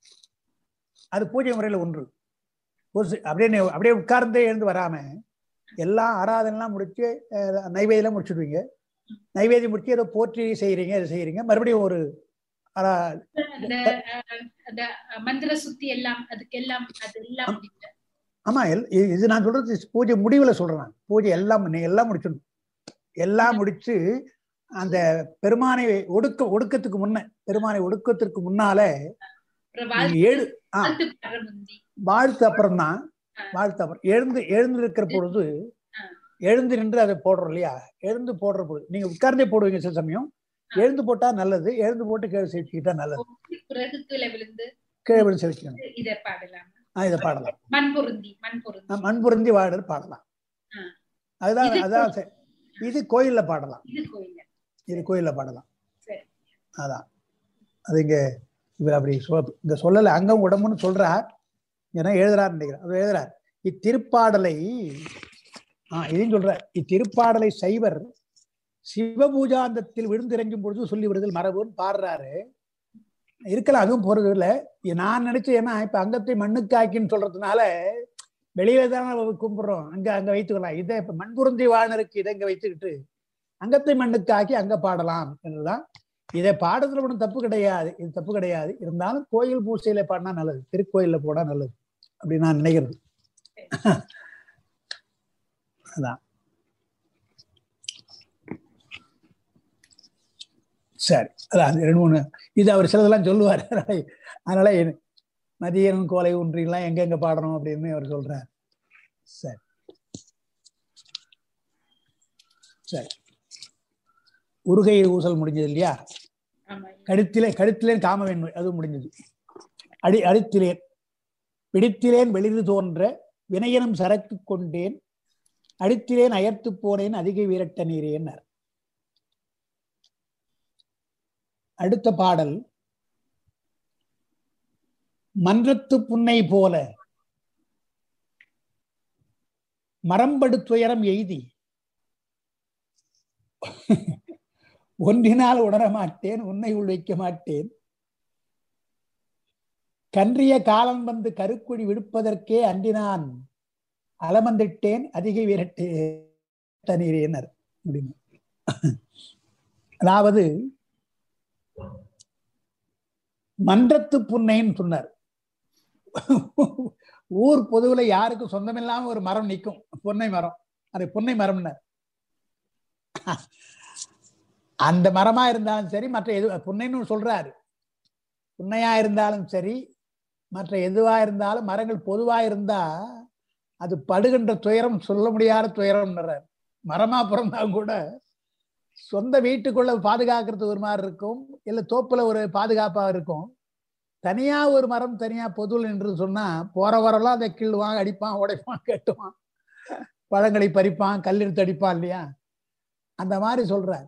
அது பூஜை முறையில ஒன்று ஒரு சி- அப்படியே நி- அப்படியே உட்கார்ந்தே எழுந்து வராம எல்லாம் ஆராதனைலாம் முடிச்சு அஹ், நைவேத்தியம் முடிச்சுடுவீங்க நைவேத்தியம் முடிச்சு ஏதோ போற்றி செய்யறீங்க இது செய்யறீங்க மறுபடியும் ஒரு அரா- அந்த அஹ், அந்த மந்திர சுத்தி எல்லாம் அதுக்கெல்லாம் அது எல்லாம் முடிஞ்ச ஆமா எல்- இ- இது நான் சொல்றது பூஜை முடிவுல சொல்றேன் நான். பூஜை எல்லாம் நீ எல்லாம் முடிச்சிடணும் எல்லாம் முடிச்சு அந்த பெருமானை ஒடுக்க ஒடுக்கத்துக்கு முன்ன பெருமானை ஒடுக்கத்திற்கு முன்னால அப்புறம் நீங்க வாழ்த்து ஏழு ஆ. வாழ்த்து பாடுற முந்தி வாழ்த்து அப்புறம் தான் ஆ. வாழ்த்து அப்புறம் எழுந்து எழுந்து இருக்கிற பொழுது ஆ. எழுந்து நின்று அதை போடுறோம் இல்லையா எழுந்து போடுற பொழுது நீங்க உட்கார்ந்தே போடுவீங்க சில சமயம் ஆ. எழுந்து போட்டா நல்லது எழுந்து போட்டு கீழே சேர்த்துக்கிட்டா நல்லது பிறகு கீழே விழுந்து கீழே விழுந்து சேர்த்துக்கணும் இதை பாடலாம் ஆ இதை பாடலாம் மண் பொருந்தி மண் பொருந்தி ஆ, மண்புருந்தி வாடல் பாடலாம் ஆ. அதுதான் இது அதான் சரி. இது கோயில்ல பாடலாம் இது கோயில்ல இது கோயில்ல பாடலாம் சரி. அதான் அது இங்க இவர் அப்படி சொ- இங்க சொல்லல அங்கம் உடம்புன்னு சொல்றார் ஏன்னா எழுதுறாரு நினைக்கிறேன் அவர் எழுதுறார் இத்திருப்பாடலை ஆஹ் இதையும் சொல்றார் இத்திருப்பாடலை சைவர் சிவபூஜாந்தத்தில் விழுந்திறங்கும் பொழுது சொல்லி விடுதல் மரபுன்னு பாடுறாரு இருக்கலாம் அதுவும் போறது இல்ல நான் நினைச்சேன் ஏன்னா இப்ப அங்கத்தை மண்ணுக்காக்கின்னு சொல்றதுனால வெளியில தானே கும்பிடுறோம் அங்க அங்க வைத்துக்கலாம் இதை இப்ப மண்புருந்தி வாழ்னருக்கு இதை இங்க வைத்துக்கிட்டு அங்கத்தை மண்ணுக்காக்கி அங்க பாடலாம் என்றுதான் இதை பாடுறதுல ஒன்றும் தப்பு கிடையாது இது தப்பு கிடையாது இருந்தாலும் கோயில் பூசையில பாடினா நல்லது திருக்கோயில்ல போனா நல்லது அப்படின்னு நான் நினைக்கிறது அதான் சரி அதான் ரெண்டு மூணு இது அவர் சிலதெல்லாம் சொல்லுவார் அதனால என- மதியம் கோலை ஒன்றிலாம் எங்கெங்க பாடணும் அப்படின்னு அவர் சொல்றார் சரி சரி உருகை ஊசல் முடிஞ்சது இல்லையா ஆமா கழுத்திலே கழுத்திலேன் காமவேண்மை அது முடிஞ்சது அடி அடித்திலேன் பிடித்திலேன் வெளிது தோன்ற வினையனும் சரக்கு கொண்டேன் அடித்திலேன் அயர்த்து போனேன் அதிக வீரட்ட நீரேன்னார் அடுத்த பாடல் மன்றத்து புன்னை போல மரம்படு துயரம் எய்தி ஒன்றினால் உணர மாட்டேன் உன்னை உள் வைக்க மாட்டேன் கன்றிய காலம் வந்து கருக்குழி விடுப்பதற்கே அன்றினான் அலமந்திட்டேன் அதிக விரட்டு தண்ணீரேனர் அப்படின்னு அதாவது மன்றத்து புன்னைன்னு சொன்னார் ஊர் பொதுவுல யாருக்கும் சொந்தமில்லாம ஒரு மரம் நிற்கும் புன்னை மரம் அது புன்னை மரம்னார் அந்த மரமா இருந்தாலும் சரி மற்ற எது புன்னைன்னு சொல்றாரு புன்னையா இருந்தாலும் சரி மற்ற எதுவா இருந்தாலும் மரங்கள் பொதுவா இருந்தா அது படுகின்ற துயரம் சொல்ல முடியாத துயரம்ன்றார் மரமா பிறந்தா கூட சொந்த வீட்டுக்குள்ள பாதுகாக்கிறது ஒரு மாதிரி இருக்கும் இல்ல தோப்புல ஒரு பாதுகாப்பா இருக்கும் தனியா ஒரு மரம் தனியா பொதுவில் என்று சொன்னா போற வரலாம் அதை கிள்ளுவான் அடிப்பான் உடைப்பான் கட்டுவான் பழங்களை பறிப்பான் கல்லெடுத்து அடிப்பான் இல்லையா அந்த மாதிரி சொல்றார்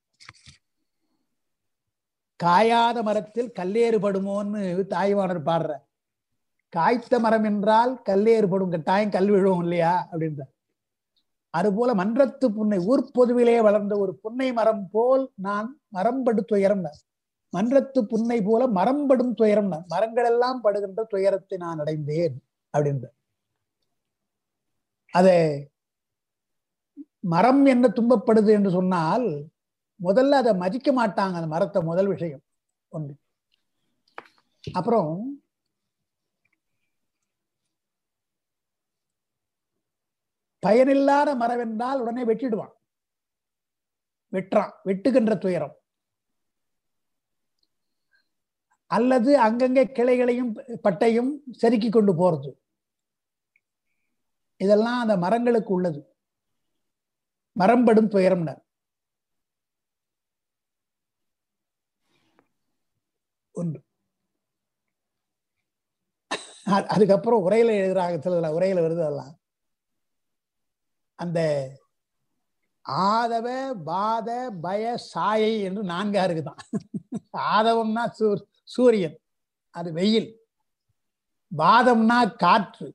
காயாத மரத்தில் கல்லேறுபடுமோன்னு தாய்வானர் பாடுற காய்த்த மரம் என்றால் கல்லேறுபடும் கட்டாயம் கல் விழுவோம் இல்லையா அப்படின்ற அதுபோல மன்றத்து புன்னை ஊர் பொதுவிலே வளர்ந்த ஒரு புன்னை மரம் போல் நான் மரம்படு துயரம் மன்றத்து புன்னை போல மரம்படும் துயரம் மரங்கள் எல்லாம் படுகின்ற துயரத்தை நான் அடைந்தேன் அப்படின்ற அது மரம் என்ன துன்பப்படுது என்று சொன்னால் முதல்ல அதை மதிக்க மாட்டாங்க அந்த மரத்தை முதல் விஷயம் ஒன்று அப்புறம் பயனில்லாத மரம் என்றால் உடனே வெட்டிடுவான் வெட்டுறான் வெட்டுகின்ற துயரம் அல்லது அங்கங்கே கிளைகளையும் பட்டையும் செருக்கி கொண்டு போறது இதெல்லாம் அந்த மரங்களுக்கு உள்ளது மரம்படும் துயரம்னர் ஒன்று அதுக்கப்புறம் உரையில எழுதுறாங்க சில உரையில வருது அதெல்லாம் அந்த ஆதவ பாத பய சாயை என்று நான்கா இருக்குதான் ஆதவம்னா சூரியன் அது வெயில் பாதம்னா காற்று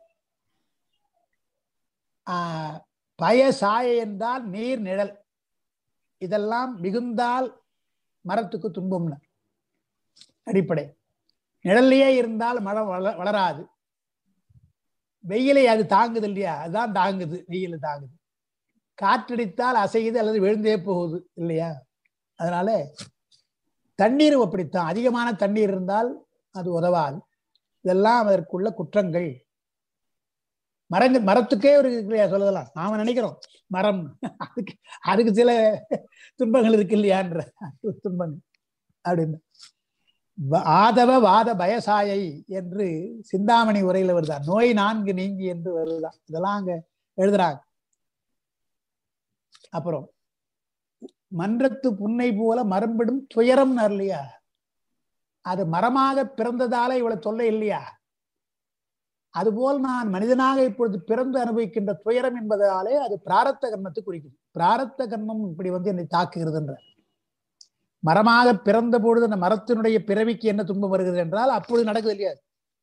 பய சாயை என்றால் நீர் நிழல் இதெல்லாம் மிகுந்தால் மரத்துக்கு துன்பம்னு அடிப்படை நிழல்லையே இருந்தால் மரம் வள வளராது வெயிலை அது தாங்குது இல்லையா அதுதான் தாங்குது வெயில் தாங்குது காற்றடித்தால் அசையுது அல்லது விழுந்தே போகுது இல்லையா அதனால தண்ணீர் அப்படித்தான் அதிகமான தண்ணீர் இருந்தால் அது உதவாது இதெல்லாம் அதற்குள்ள குற்றங்கள் மரங்கள் மரத்துக்கே ஒரு இல்லையா சொல்லலாம் நாம நினைக்கிறோம் மரம் அதுக்கு அதுக்கு சில துன்பங்கள் இருக்கு இல்லையான்ற துன்பங்கள் அப்படின்னு ஆதவ வாத பயசாயை என்று சிந்தாமணி உரையில வருதான் நோய் நான்கு நீங்கி என்று வருதான் இதெல்லாம் அங்க எழுதுறாங்க அப்புறம் மன்றத்து புன்னை போல மரம்பிடும் துயரம் இல்லையா அது மரமாக பிறந்ததால இவ்வளவு தொல்லை இல்லையா அதுபோல் நான் மனிதனாக இப்பொழுது பிறந்து அனுபவிக்கின்ற துயரம் என்பதாலே அது பிராரத்த கர்மத்தை குறிக்குது பிராரத்த கர்மம் இப்படி வந்து என்னை தாக்குகிறதுன்ற மரமாக பிறந்த பொழுது அந்த மரத்தினுடைய பிறவிக்கு என்ன துன்பம் வருகிறது என்றால் அப்பொழுது நடக்குது இல்லையா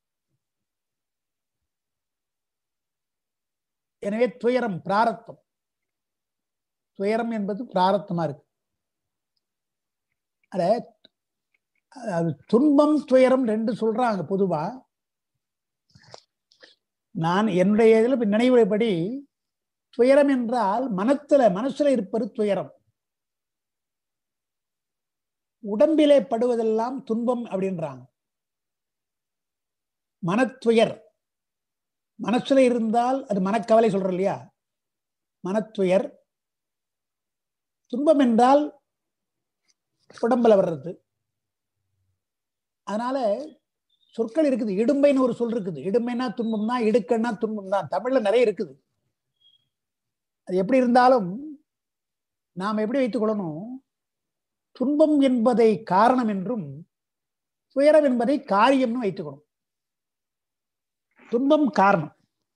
எனவே துயரம் பிராரத்தம் துயரம் என்பது பிராரத்தமா இருக்கு அத அது துன்பம் துயரம் ரெண்டு சொல்றாங்க பொதுவா நான் என்னுடைய இதுல நினைவுபடி துயரம் என்றால் மனத்துல மனசுல இருப்பது துயரம் உடம்பிலே படுவதெல்லாம் துன்பம் அப்படின்றாங்க மனத்துயர் மனசுல இருந்தால் அது மனக்கவலை சொல்றோம் இல்லையா மனத்துயர் துன்பம் என்றால் உடம்புல வர்றது அதனால சொற்கள் இருக்குது இடும்பைன்னு ஒரு சொல் இருக்குது இடும்பைனா துன்பம் தான் இடுக்கன்னா துன்பம் தான் தமிழ்ல நிறைய இருக்குது அது எப்படி இருந்தாலும் நாம் எப்படி வைத்துக் கொள்ளணும் துன்பம் என்பதை காரணம் என்றும் துயரம் என்பதை காரியம்னு வைத்துக்கணும் துன்பம் காரணம்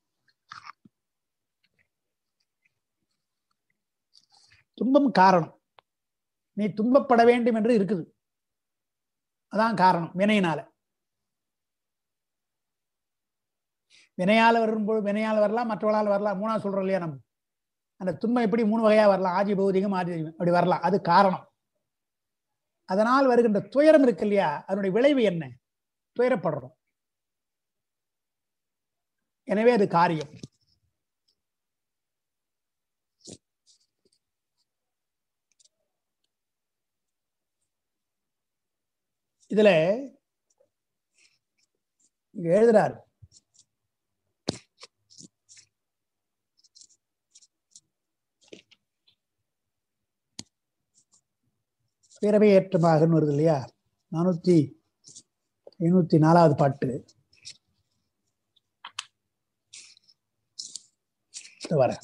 துன்பம் காரணம் நீ துன்பப்பட வேண்டும் என்று இருக்குது அதான் காரணம் வினையினால வினையால வரும்போது வினையால வரலாம் மற்றவளால் வரலாம் மூணா சொல்றோம் இல்லையா நம்ம அந்த துன்பம் எப்படி மூணு வகையா வரலாம் ஆதி பௌதிகம் ஆதி அப்படி வரலாம் அது காரணம் அதனால் வருகின்ற துயரம் இருக்கு இல்லையா அதனுடைய விளைவு என்ன துயரப்படுறோம் எனவே அது காரியம் இதுல இங்க எழுதுறாரு பிறவை ஏற்றமாகன்னு வருது இல்லையா நானூத்தி ஐநூத்தி நாலாவது பாட்டு இதோ வரேன்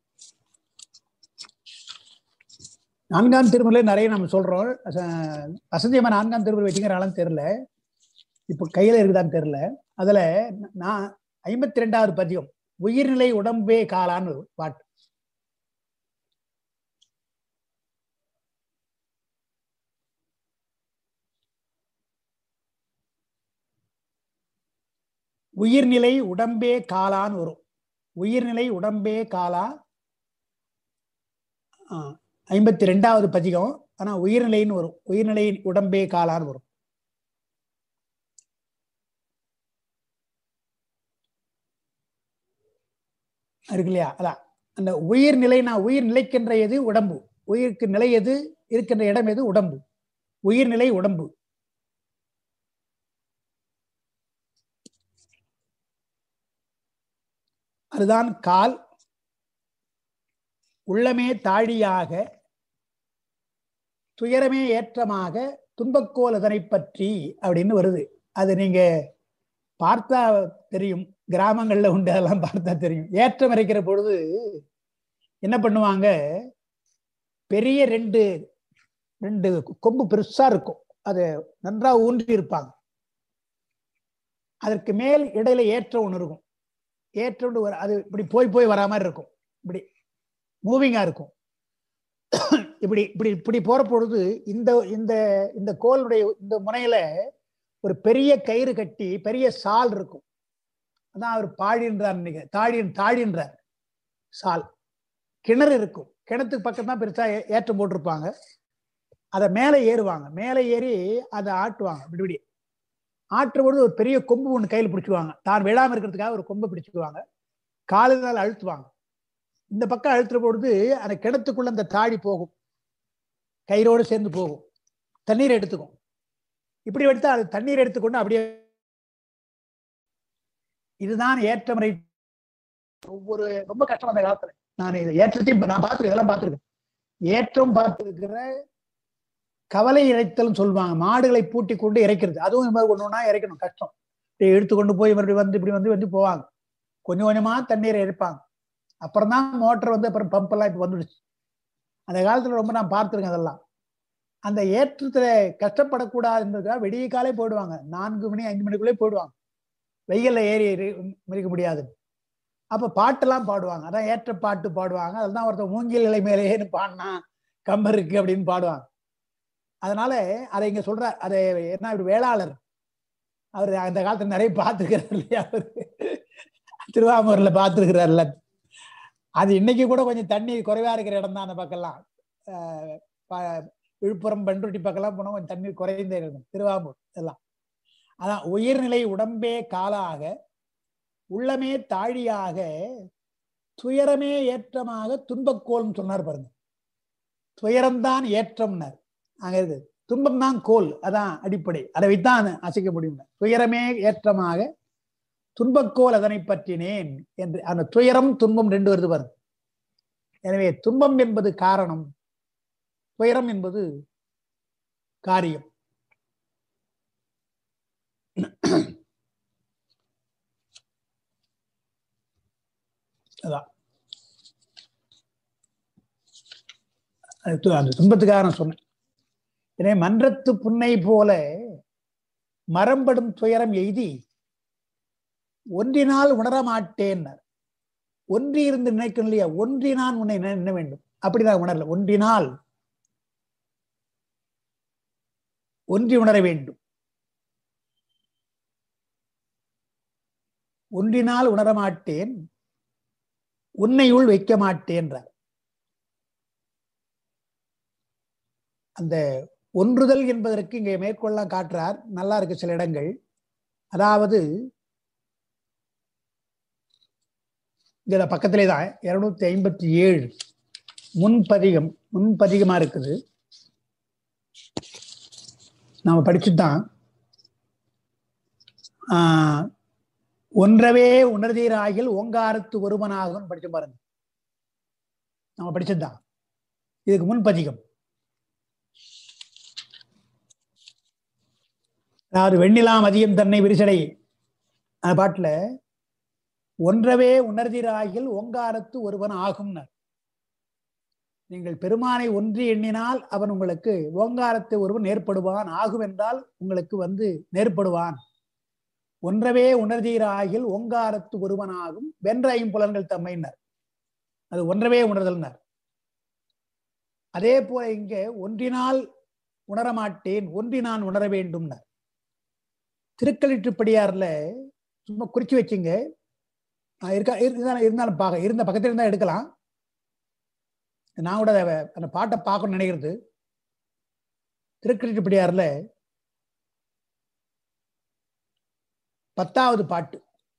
நான்காம் திருமுறை நிறைய நம்ம சொல்றோம் அஹ் வசந்தியம்மா நான்காம் திருமுறை வச்சுக்கிறாலும் தெரியல இப்போ கையில இருக்குதான்னு தெரியல அதுல நான் ஐம்பத்தி ரெண்டாவது பதியம் உயிர்நிலை உடம்பே காலான்னு ஒரு பாட்டு உயிர்நிலை உடம்பே காலான்னு வரும் உயிர்நிலை உடம்பே காலா ஐம்பத்தி ரெண்டாவது பதிகம் ஆனா உயிர்நிலைன்னு வரும் உயிர்நிலை உடம்பே காலான்னு வரும் இருக்கு இல்லையா அதான் அந்த உயிர்நிலை நான் உயிர் நிலைக்கின்ற எது உடம்பு உயிருக்கு நிலை எது இருக்கின்ற இடம் எது உடம்பு உயிர்நிலை உடம்பு அதுதான் கால் உள்ளமே தாழியாக துயரமே ஏற்றமாக துன்பக்கோல் அதனை பற்றி அப்படின்னு வருது அது நீங்க பார்த்தா தெரியும் கிராமங்கள்ல உண்டு அதெல்லாம் பார்த்தா தெரியும் ஏற்றம் இறைக்கிற பொழுது என்ன பண்ணுவாங்க பெரிய ரெண்டு ரெண்டு கொம்பு பெருசா இருக்கும் அது நன்றா ஊன்றி இருப்பாங்க அதற்கு மேல் இடையில ஏற்ற ஒன்று இருக்கும் ஏற்ற ஒன்று வர- அது இப்படி போய் போய் வரா மாதிரி இருக்கும் இப்படி மூவிங்கா இருக்கும் இப்படி இப்படி இப்படி போற பொழுது இந்த இந்த இந்த கோலுடைய இந்த முனையில ஒரு பெரிய கயிறு கட்டி பெரிய சால் இருக்கும் அதான் அவர் பாடின்றார் நீங்க தாழி தாழின்றார் சால் கிணறு இருக்கும் கிணத்துக்கு பக்கம் தான் பெருசா ஏ- ஏற்றம் போட்டிருப்பாங்க அதை மேலே ஏறுவாங்க மேலே ஏறி அதை ஆட்டுவாங்க இப்படி இப்படி ஆட்டுற பொழுது ஒரு பெரிய கொம்பு ஒன்று கையில் பிடிச்சுக்குவாங்க தான் விழாம இருக்கிறதுக்காக ஒரு கொம்பை பிடிச்சுக்குவாங்க காலினால் அழுத்துவாங்க இந்த பக்கம் அழுத்துற பொழுது அந்த கிணத்துக்குள்ள அந்த தாழி போகும் கயிறோடு சேர்ந்து போகும் தண்ணீர் எடுத்துக்கும் இப்படி எடுத்தா அது தண்ணீர் எடுத்துக்கொண்டு அப்படியே இதுதான் ஏற்றமுறை ஒவ்வொரு ரொம்ப கஷ்டம் அந்த காலத்துல நான் இது ஏற்றத்தையும் நான் பார்த்துருக்கேன் இதெல்லாம் பார்த்துருக்கேன் ஏற்றம் பார்த்துருக்கிற கவலை இறைத்தல்னு சொல்லுவாங்க மாடுகளை பூட்டி கொண்டு இறைக்கிறது அதுவும் இந்த மாதிரி ஒண்ணு ஒண்ணா இறைக்கணும் கஷ்டம் இப்படி எடுத்து கொண்டு போய் மறுபடியும் வந்து இப்படி வந்து வந்து போவாங்க கொஞ்சம் கொஞ்சமா தண்ணீரை இறைப்பாங்க அப்புறம் தான் மோட்டர் வந்து அப்புறம் பம்ப் எல்லாம் இப்ப வந்துடுச்சு அந்த காலத்துல ரொம்ப நான் பார்த்துருக்கேன் அதெல்லாம் அந்த ஏற்றத்துல கஷ்டப்படக்கூடாதுன்றதுக்காக விடிய காலே போயிடுவாங்க நான்கு மணி ஐந்து மணிக்குள்ளே போயிடுவாங்க வெயில்ல ஏறி ஏறி மிதிக்க முடியாது அப்ப பாட்டெல்லாம் பாடுவாங்க அதான் ஏற்ற பாட்டு பாடுவாங்க அதுதான் ஒருத்தர் மூங்கில் இலை மேலேன்னு பாடினா கம்பருக்கு அப்படின்னு பாடுவாங்க அதனால அதை இங்க சொல்றார் அதை என்ன இவர் வேளாளர் அவர் அந்த காலத்துல நிறைய பார்த்துருக்கிறார் இல்லையா அவரு திருவாமூர்ல பார்த்துருக்கிறார்ல அது இன்னைக்கு கூட கொஞ்சம் தண்ணி குறைவா இருக்கிற இடம் தான் அந்த பக்கம்லாம் ஆஹ் ப- விழுப்புரம் பண்ருட்டி பக்கம்லாம் போனா கொஞ்சம் தண்ணீர் குறைந்த இருக்கும் திருவாமூர் எல்லாம் அதான் உயிர்நிலை உடம்பே காலாக உள்ளமே தாழியாக துயரமே ஏற்றமாக துன்பக்கோல்னு சொன்னார் பாருங்க துயரம்தான் ஏற்றம்னார் அங்க இருக்கு துன்பம் தான் கோல் அதான் அடிப்படை அதை வைத்தான் அசைக்க முடியும் துயரமே ஏற்றமாக துன்பக்கோல் அதனை பற்றினேன் என்று அந்த துயரம் துன்பம் ரெண்டு வருது பாருங்க எனவே துன்பம் என்பது காரணம் துயரம் என்பது காரியம் அதான் அது து- அந்த துன்பத்துக்காக நான் சொன்னேன் எனவே மன்றத்து புன்னை போல மரம்படும் துயரம் எய்தி ஒன்றினால் உணர மாட்டேன் ஒன்றி இருந்து நினைக்கணும் இல்லையா ஒன்றினான் உன்னை நினை- நினை வேண்டும் அப்படி நான் உணரல ஒன்றினால் ஒன்றி உணர வேண்டும் ஒன்றினால் உணர மாட்டேன் உன்னையுள் வைக்க மாட்டேன்றார் அந்த ஒன்றுதல் என்பதற்கு இங்கே மேற்கொள்ள காட்டுறார் நல்லா இருக்கு சில இடங்கள் அதாவது இதுல பக்கத்திலே தான் இருநூத்தி ஐம்பத்தி ஏழு முன்பதிகம் முன்பதிகமா இருக்குது நாம படிச்சுதான் ஆஹ் ஒன்றவே உணர்தீராகில் ஓங்காரத்து ஒருவனாகும் படிச்சு பாருங்க நம்ம படிச்சதுதான் இதுக்கு முன் பதிகம் அதாவது வெண்ணிலாம் அதிகம் தன்னை விரிசடை அந்த பாட்டுல ஒன்றவே உணர்தீராகில் ஓங்காரத்து ஒருவன் ஆகும்னார் நீங்கள் பெருமானை ஒன்றி எண்ணினால் அவன் உங்களுக்கு ஓங்காரத்தை ஒருவன் நேர்படுவான் ஆகும் என்றால் உங்களுக்கு வந்து நேர்படுவான் ஒன்றவே உணர்தீராகில் ஓங்காரத்து ஒருவனாகும் வென்ற ஐம்புலன்கள் தம்மைனர் அது ஒன்றவே உணர்தல்னர் அதே போல இங்க ஒன்றினால் உணரமாட்டேன் ஒன்றி நான் உணர வேண்டும்னர் திருக்கலிட்டுப்படியார்ல சும்மா குறிச்சு வச்சுங்க ஆஹ் இருக்கா இருந்தாலும் இருந்தாலும் பார்க்க இருந்த பக்கத்துல இருந்தா எடுக்கலாம் நான் கூட அதை அந்த பாட்டை பார்க்கணும்னு நினைக்கிறது திருக்கலிட்டுப்படியார்ல பத்தாவது பாட்டு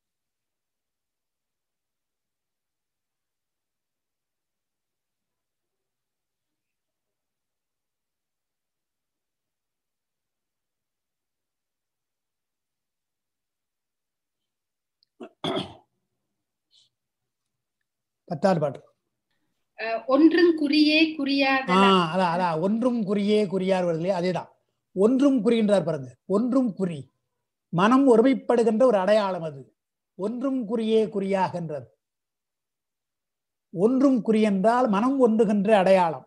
பத்தாவது பாட்டு அஹ், ஒன்றும் குறியே குறியாத ஆஹ் அதான் அதான் ஒன்றும் குறியே குறியார் வருது இல்லையா அதேதான் ஒன்றும் குறின்றார் பாருங்க ஒன்றும் குறி மனம் ஒருமைப்படுகின்ற ஒரு அடையாளம் அது ஒன்றும் குறியே குறியாகின்றது ஒன்றும் குறி என்றால் மனம் ஒன்றுகின்ற அடையாளம்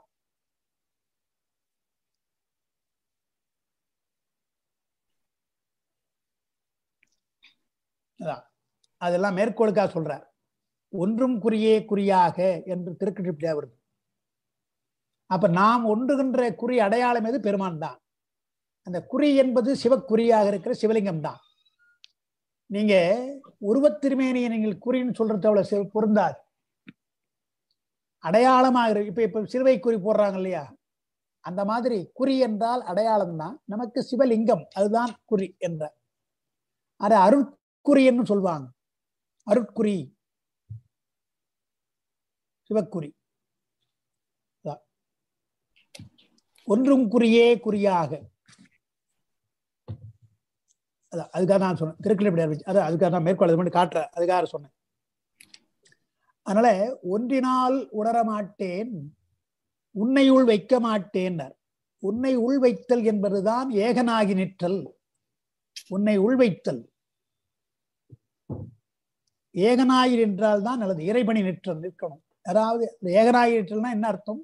அதான் அதெல்லாம் மேற்கோளுக்காக சொல்றார் ஒன்றும் குறியே குறியாக என்று திருக்கட்டிப்பிடியா வருது அப்ப நாம் ஒன்றுகின்ற குறி அடையாளம் எது பெருமான் தான் அந்த குறி என்பது சிவக்குறியாக இருக்கிற சிவலிங்கம் தான் நீங்க உருவத்திருமேனியை நீங்கள் குறின்னு சொல்றது அவ்வளவு சிவ- பொருந்தாது அடையாளமாக இருக்கு இப்ப இப்ப சிறுவை குறி போடுறாங்க இல்லையா அந்த மாதிரி குறி என்றால் அடையாளம் தான் நமக்கு சிவலிங்கம் அதுதான் குறி என்ற அது அருட்குறின்னு சொல்லுவாங்க அருட்குறி சிவக்குறி அதான். ஒன்றும் குறியே குறியாக அதான் அதுக்காக நான் சொன்னேன் திருக்கிழப்படியார் வச்சு அதான் அதுக்காக நான் மேற்கொள்ள இது பண்ணி காட்டுறேன் அதுக்காக சொன்னேன் அதனால ஒன்றினால் உணர மாட்டேன் உன்னை உள் வைக்க மாட்டேன்னர் உன்னை உள் வைத்தல் என்பதுதான் ஏகனாகி நிற்றல் உன்னை உள் வைத்தல் ஏகனாகி நின்றால் தான் நல்லது இறைபணி நிற்றல் நிற்கணும் அதாவது இந்த ஏகனாகி நிற்றல்னா என்ன அர்த்தம்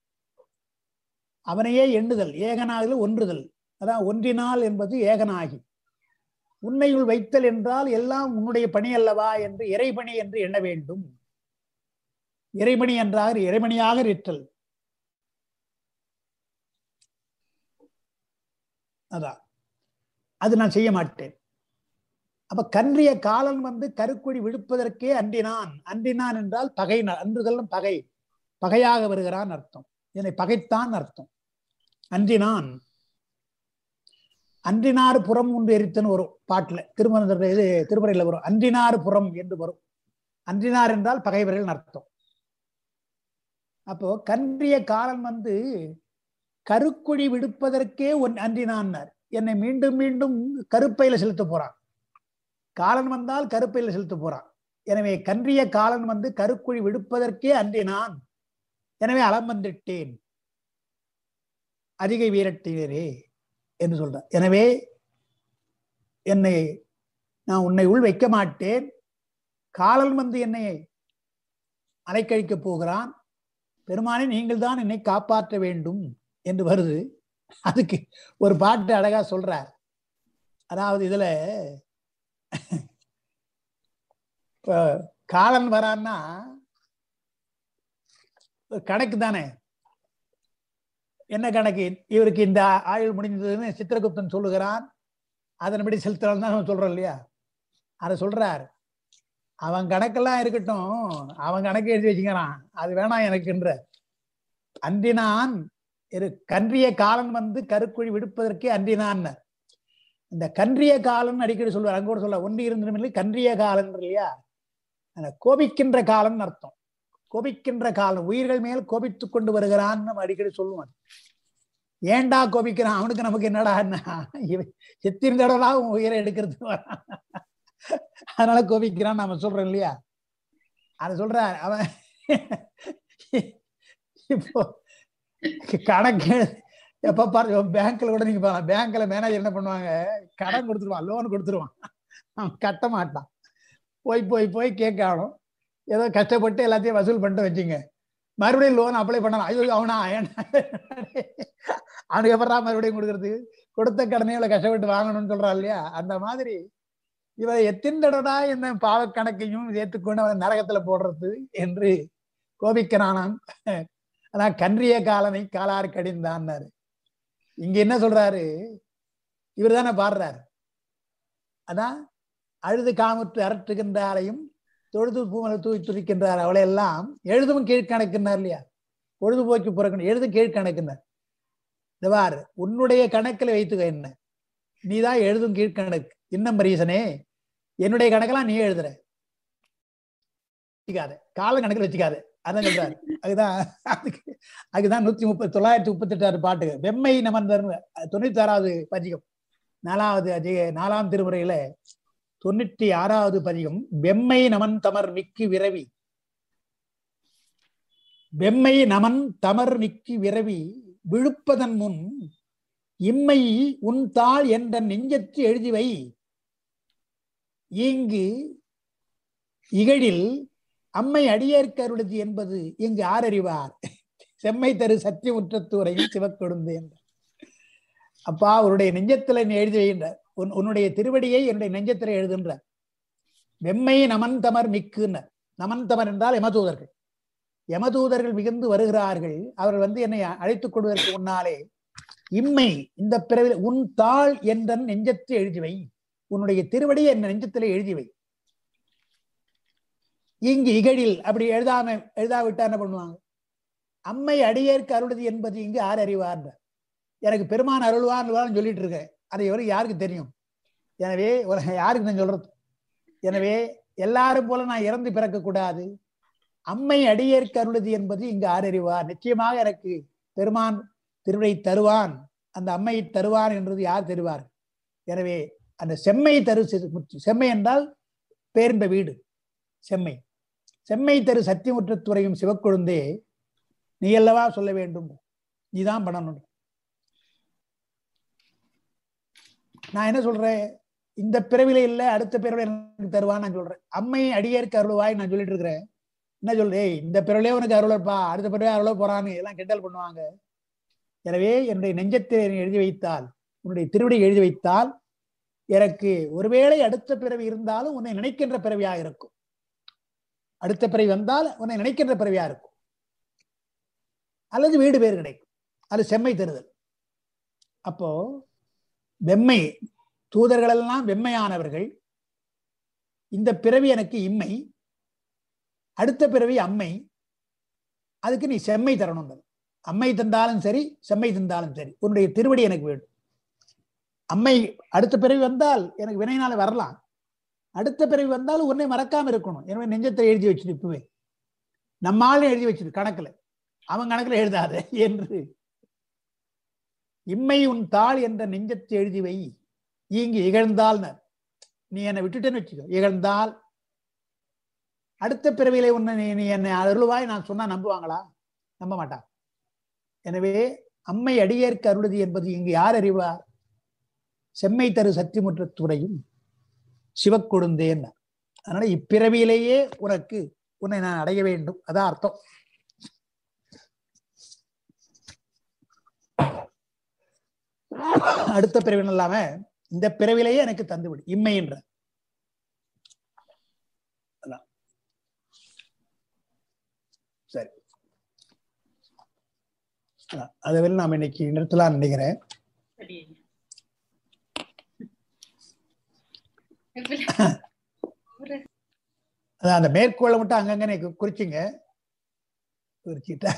அவனையே எண்ணுதல் ஏகனாகுதல் ஒன்றுதல் அதான் ஒன்றினால் என்பது ஏகனாகி உன்னையுள் வைத்தல் என்றால் எல்லாம் உன்னுடைய பணி அல்லவா என்று இறைபணி என்று எண்ண வேண்டும் இறைபணி என்றாக இறைபணியாக நிற்றல் அதான் அது நான் செய்ய மாட்டேன் அப்ப கன்றிய காலன் வந்து கருக்குழி விடுப்பதற்கே அன்றினான் அன்றினான் என்றால் பகை அன்றுதலும் பகை பகையாக வருகிறான் அர்த்தம் என்னை பகைத்தான் அர்த்தம் அன்றினான் அன்றினார் புறம் ஒன்று எரித்தன்னு வரும் பாட்டுல திருமண இது திருமறையில வரும் அன்றினார் புறம் என்று வரும் அன்றினார் என்றால் பகைவர்கள் அர்த்தம் அப்போ கன்றிய காலன் வந்து கருக்குழி விடுப்பதற்கே ஒன் அன்றினான்னார் என்னை மீண்டும் மீண்டும் கருப்பையில செலுத்த போறான் காலன் வந்தால் கருப்பையில செலுத்த போறான் எனவே கன்றிய காலன் வந்து கருக்குழி விடுப்பதற்கே அன்றினான் எனவே அலம் வந்துட்டேன் அதிகை வீரட்டினரே என்று சொல்றார் எனவே என்னை நான் உன்னை உள் வைக்க மாட்டேன் காலன் வந்து என்னை அலைக்கழிக்கப் போகிறான் பெருமானே நீங்கள் தான் என்னை காப்பாற்ற வேண்டும் என்று வருது அதுக்கு ஒரு பாட்டு அழகா சொல்றார் அதாவது இதுல இப்ப காலன் வரான்னா ஒரு கணக்கு தானே என்ன கணக்கு இவருக்கு இந்த ஆயுள் முடிந்ததுன்னு சித்திரகுப்தன் சொல்லுகிறான் அதன்படி செலுத்தலாம் தான் சொல்றோம் இல்லையா அதை சொல்றார் அவன் கணக்கெல்லாம் இருக்கட்டும் அவன் கணக்கு எழுதி வச்சுக்கிறான் அது வேணாம் எனக்குன்ற அன்றினான் இரு கன்றிய காலன் வந்து கருக்குழி விடுப்பதற்கே அன்றினான் இந்த கன்றிய காலன் அடிக்கடி சொல்லுவார் அங்க கூட சொல்ல ஒன்று இருந்த கன்றிய காலன் இல்லையா அந்த கோபிக்கின்ற காலன் அர்த்தம் கோபிக்கின்ற காலம் உயிர்கள் மேல் கோபித்துக் கொண்டு வருகிறான்னு நம்ம அடிக்கடி சொல்லுவோம் ஏன்டா கோபிக்கிறான் அவனுக்கு நமக்கு என்னடா இவன் செத்திருந்தடலாம் உயிரை எடுக்கிறது வரான். அதனால கோபிக்கிறான் நாம சொல்றோம் இல்லையா அதை சொல்றார் அவன் இப்போ கணக்கு எப்ப பாரு பேங்க்ல கூட நீங்க பாருங்க பேங்க்ல மேனேஜர் என்ன பண்ணுவாங்க கடன் கொடுத்துருவான் லோன் கொடுத்துருவான் அவன் கட்ட மாட்டான் போய் போய் போய் கேட்கணும் ஏதோ கஷ்டப்பட்டு எல்லாத்தையும் வசூல் பண்ணிட்டு வச்சுங்க மறுபடியும் லோன் அப்ளை பண்ணலாம் ஐயோ அவனா அவனுக்கு எப்படா மறுபடியும் கொடுக்கறது கொடுத்த கடனே இவ்வளவு கஷ்டப்பட்டு வாங்கணும்னு சொல்றான் இல்லையா அந்த மாதிரி இவன் எத்தனை தடவை என்ன பாவ கணக்கையும் ஏற்றுக்கொண்டு அவன் நரகத்துல போடுறது என்று கோபிக்கிறானாம் அதான் கன்றிய காலனை காலார் கடிந்தான்னாரு இங்க என்ன சொல்றாரு இவர் தானே பாடுறாரு அதான் அழுது காமுற்று அரட்டுகின்றாரையும் தொழுது பூமலை தூய் துரிக்கின்றார் அவளை எல்லாம் எழுதும் கீழ்கணக்குன்னார் இல்லையா பொழுதுபோக்கு புறக்கணும் எழுது கீழ்கணக்குன்னார் இதுவார் உன்னுடைய கணக்கில் வைத்துக்க என்ன நீதான் எழுதும் கீழ்கணக்கு இன்னும் ரீசனே என்னுடைய கணக்கெல்லாம் நீ எழுதுற வச்சுக்காத கால கணக்கில் வச்சுக்காத அதான் சொல்றாரு அதுதான் அதுக்கு அதுதான் நூத்தி முப்பது தொள்ளாயிரத்தி முப்பத்தி எட்டாறு பாட்டு வெம்மை நமந்தர் தொண்ணூத்தி ஆறாவது பதிகம் நாலாவது அஜய நாலாம் திருமுறையில தொண்ணூற்றி ஆறாவது பதிகம் வெம்மை நமன் தமர் மிக்கு விரவி வெம்மை நமன் தமர் மிக்கு விரவி விழுப்பதன் முன் இம்மை உன் தாள் என்ற நெஞ்சத்து எழுதி வை இங்கு இகழில் அம்மை அடியேற்கருளது என்பது இங்கு ஆரறிவார் செம்மை தரு சத்தியமுற்றத்தூரையும் சிவக்கொடுந்து என்றார் அப்பா அவருடைய நெஞ்சத்துல நீ எழுதி வைகின்றார் உன் உன்னுடைய திருவடியை என்னுடைய நெஞ்சத்துல எழுதுன்ற வெம்மை நமன் தமர் மிக்குன்னர் நமன் தமர் என்றால் யமதூதர்கள் யமதூதர்கள் மிகுந்து வருகிறார்கள் அவர்கள் வந்து என்னை அழைத்துக் கொள்வதற்கு முன்னாலே இம்மை இந்த பிறவில் உன் தாள் என்ற நெஞ்சத்தை எழுதி வை உன்னுடைய திருவடியை என் நெஞ்சத்திலே எழுதி வை இங்கு இகழில் அப்படி எழுதாம எழுதாவிட்டா என்ன பண்ணுவாங்க அம்மை அடியேற்கு அருளுது என்பது இங்கு யார் அறிவார் எனக்கு பெருமான் அருள்வார்னு சொல்லிட்டு இருக்கேன் அதை எவரு யாருக்கு தெரியும் எனவே யாருக்கு நான் சொல்றது எனவே எல்லாரும் போல நான் இறந்து பிறக்க கூடாது அம்மை அடியேற்கு அருளுது என்பது இங்கு ஆரறிவார் நிச்சயமாக எனக்கு பெருமான் திருவிடை தருவான் அந்த அம்மையை தருவான் என்றது யார் தருவார் எனவே அந்த செம்மை தரு செம்மை என்றால் பேரின்ப வீடு செம்மை செம்மை தரு சத்தியமுற்றத்துறையும் சிவக்கொழுந்தே நீ அல்லவா சொல்ல வேண்டும் நீதான் பண்ணணும் நான் என்ன சொல்றேன் இந்த பிறவில இல்ல அடுத்த பிறவில எனக்கு தருவான்னு நான் சொல்றேன் அம்மை அடியேற்கு அருள்வாய் நான் சொல்லிட்டு இருக்கிறேன் என்ன சொல்றேன் இந்த பிறவிலே உனக்கு அருளப்பா அடுத்த பிறவே அருள போறான்னு எல்லாம் கிண்டல் பண்ணுவாங்க எனவே என்னுடைய நெஞ்சத்தில் எழுதி வைத்தால் உன்னுடைய திருவடி எழுதி வைத்தால் எனக்கு ஒருவேளை அடுத்த பிறவி இருந்தாலும் உன்னை நினைக்கின்ற பிறவியாக இருக்கும் அடுத்த பிறவி வந்தால் உன்னை நினைக்கின்ற பிறவியா இருக்கும் அல்லது வீடு பேர் கிடைக்கும் அது செம்மை தருதல் அப்போ வெம்மை தூதர்களெல்லாம் வெம்மையானவர்கள் இந்த பிறவி எனக்கு இம்மை அடுத்த பிறவி அம்மை அதுக்கு நீ செம்மை தரணும் அம்மை தந்தாலும் சரி செம்மை தந்தாலும் சரி உன்னுடைய திருவடி எனக்கு வேணும் அம்மை அடுத்த பிறவி வந்தால் எனக்கு வினைனால வரலாம் அடுத்த பிறவி வந்தால் உன்னை மறக்காம இருக்கணும் எனவே நெஞ்சத்தை எழுதி வச்சுட்டு இப்பவே நம்மாலும் எழுதி வச்சிரு கணக்குல அவன் கணக்குல எழுதாத என்று இம்மை உன் தாள் என்ற நெஞ்சத்தை எழுதி வை இங்கு இகழ்ந்தால் நீ என்னை விட்டுட்டேன்னு வச்சுக்கோ இகழ்ந்தால் அடுத்த பிறவியிலே உன்னை நீ நீ என்னை அருள்வாய் நான் சொன்னா நம்புவாங்களா நம்ப மாட்டான் எனவே அம்மை அடியேற்கு அருளுதி என்பது இங்கு யார் அறிவார் செம்மை தரு சத்தியமுற்ற துறையும் சிவக்கொடுந்தேன் அதனால இப்பிறவியிலேயே உனக்கு உன்னை நான் அடைய வேண்டும் அதான் அர்த்தம் அடுத்த பிறவின் இல்லாம இந்த பிறவிலேயே எனக்கு தந்துவிடு இம்மை என்ற சரி அதை நாம் இன்னைக்கு நிறுத்தலாம் நினைக்கிறேன் அதான் அந்த மேற்கோளை மட்டும் அங்கங்க குறிச்சிங்க குறிச்சிட்டா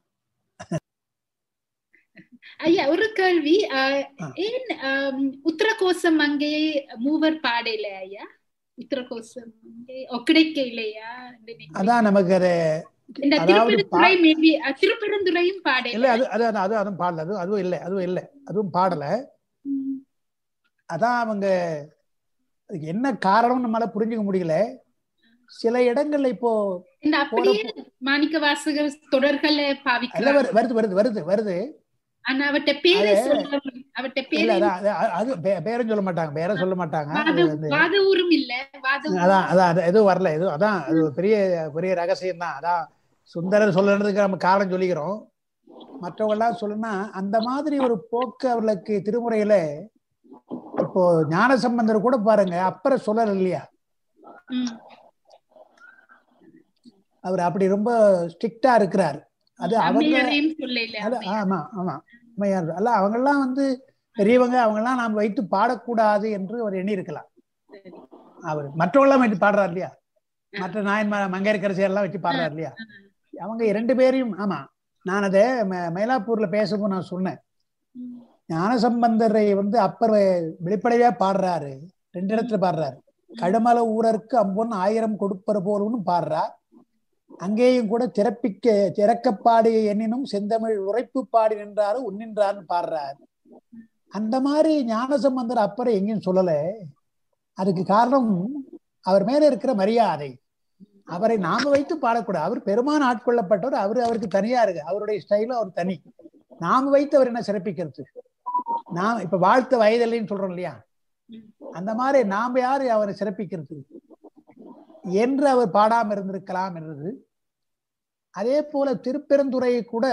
ஐயா ஒரு கேள்வி ஏன் உத்தரகோசம் அங்கே மூவர் பாடையில ஐயா உத்தரகோசம் ஒக்கடைக்க இல்லையா அதான் நமக்கு அது இந்த திருப்பெருந்துறை மேபி திருப்பெருந்துறையும் பாடல இல்ல அது அது அது அதுவும் பாடல அது அதுவும் இல்லை அதுவும் இல்லை அதுவும் பாடல அதான் அவங்க அதுக்கு என்ன காரணம் நம்மளால புரிஞ்சுக்க முடியல சில இடங்கள்ல இப்போ இந்த அப்படியே மாணிக்க வாசகர் தொடர்களை இல்ல பாவிக்கிறார் வருது வருது வருது வருது வருது ஆனா அவட்ட பேரை அது- சொல்ல அவட்ட இல்ல பேரை அதான் அது- அது பே- பேரும் சொல்ல மாட்டாங்க பேரை சொல்ல மாட்டாங்க அது வாத வந்து வாத ஊரும் இல்ல வாத ஊரும் அதான் அதான் அது எதுவும் வரல எதுவும் அதான் அது ஒரு பெரிய பெரிய ரகசியம் தான் அதான் சுந்தரர் சொல்லுறதுக்கு நம்ம காரணம் சொல்லிக்கிறோம் மற்றவங்க எல்லாம் சொல்லணும்னா அந்த மாதிரி ஒரு போக்கு அவர்களுக்கு திருமுறையில இப்போ ஞான சம்பந்தர் கூட பாருங்க அப்பற சொல்லல இல்லையா ம், அவர் அப்படி ரொம்ப ஸ்ட்ரிக்டா இருக்கிறார் அது அவங்க அம்மையாரையும் சொல்லல அது ஆமா ஆமா உண்மையார் அல்ல அவங்கெல்லாம் வந்து பெரியவங்க அவங்கெல்லாம் நாம் வைத்து பாடக்கூடாது என்று அவர் எண்ணி இருக்கலாம் சரி. அவர் மற்றவங்களாம் வைத்து பாடுறார் இல்லையா மற்ற நாயன்மா மங்கையர்கரசி எல்லாம் வச்சு பாடுறார் இல்லையா அவங்க இரண்டு பேரையும் ஆமா நான் அதை ம- மயிலாப்பூர்ல பேசும்போது நான் சொன்னேன் ம், ஞானசம்பந்தரை வந்து அப்பர் வெளிப்படையா பாடுறாரு ரெண்டு இடத்துல பாடுறாரு கடுமல ஊரருக்கு அம்பொன் ஆயிரம் கொடுப்பற போலும்னு பாடுறார் அங்கேயும் கூட திறப்பிக்க திறக்கப்பாடி எண்ணினும் செந்தமிழ் உரைப்பு பாடி நின்றாரு உன்னின்றார்னு பாடுறார் அந்த மாதிரி ஞானசம்பந்தர் அப்பரை எங்கேயும் சொல்லல அதுக்கு காரணம் அவர் மேல இருக்கிற மரியாதை அவரை நாம வைத்து பாடக்கூடாது அவர் பெருமான் ஆட்கொள்ளப்பட்டவர் அவரு அவருக்கு தனியா இருக்கு அவருடைய ஸ்டைலும் அவர் தனி நாம வைத்து அவர் என்ன சிறப்பிக்கிறது நாம் இப்ப வாழ்த்த வயதில்லைன்னு சொல்றோம் இல்லையா ம். அந்த மாதிரி நாம யாரு அவரை சிறப்பிக்கிறது என்று அவர் பாடாம இருந்திருக்கலாம் என்றது அதே போல திருப்பெருந்துறையை கூட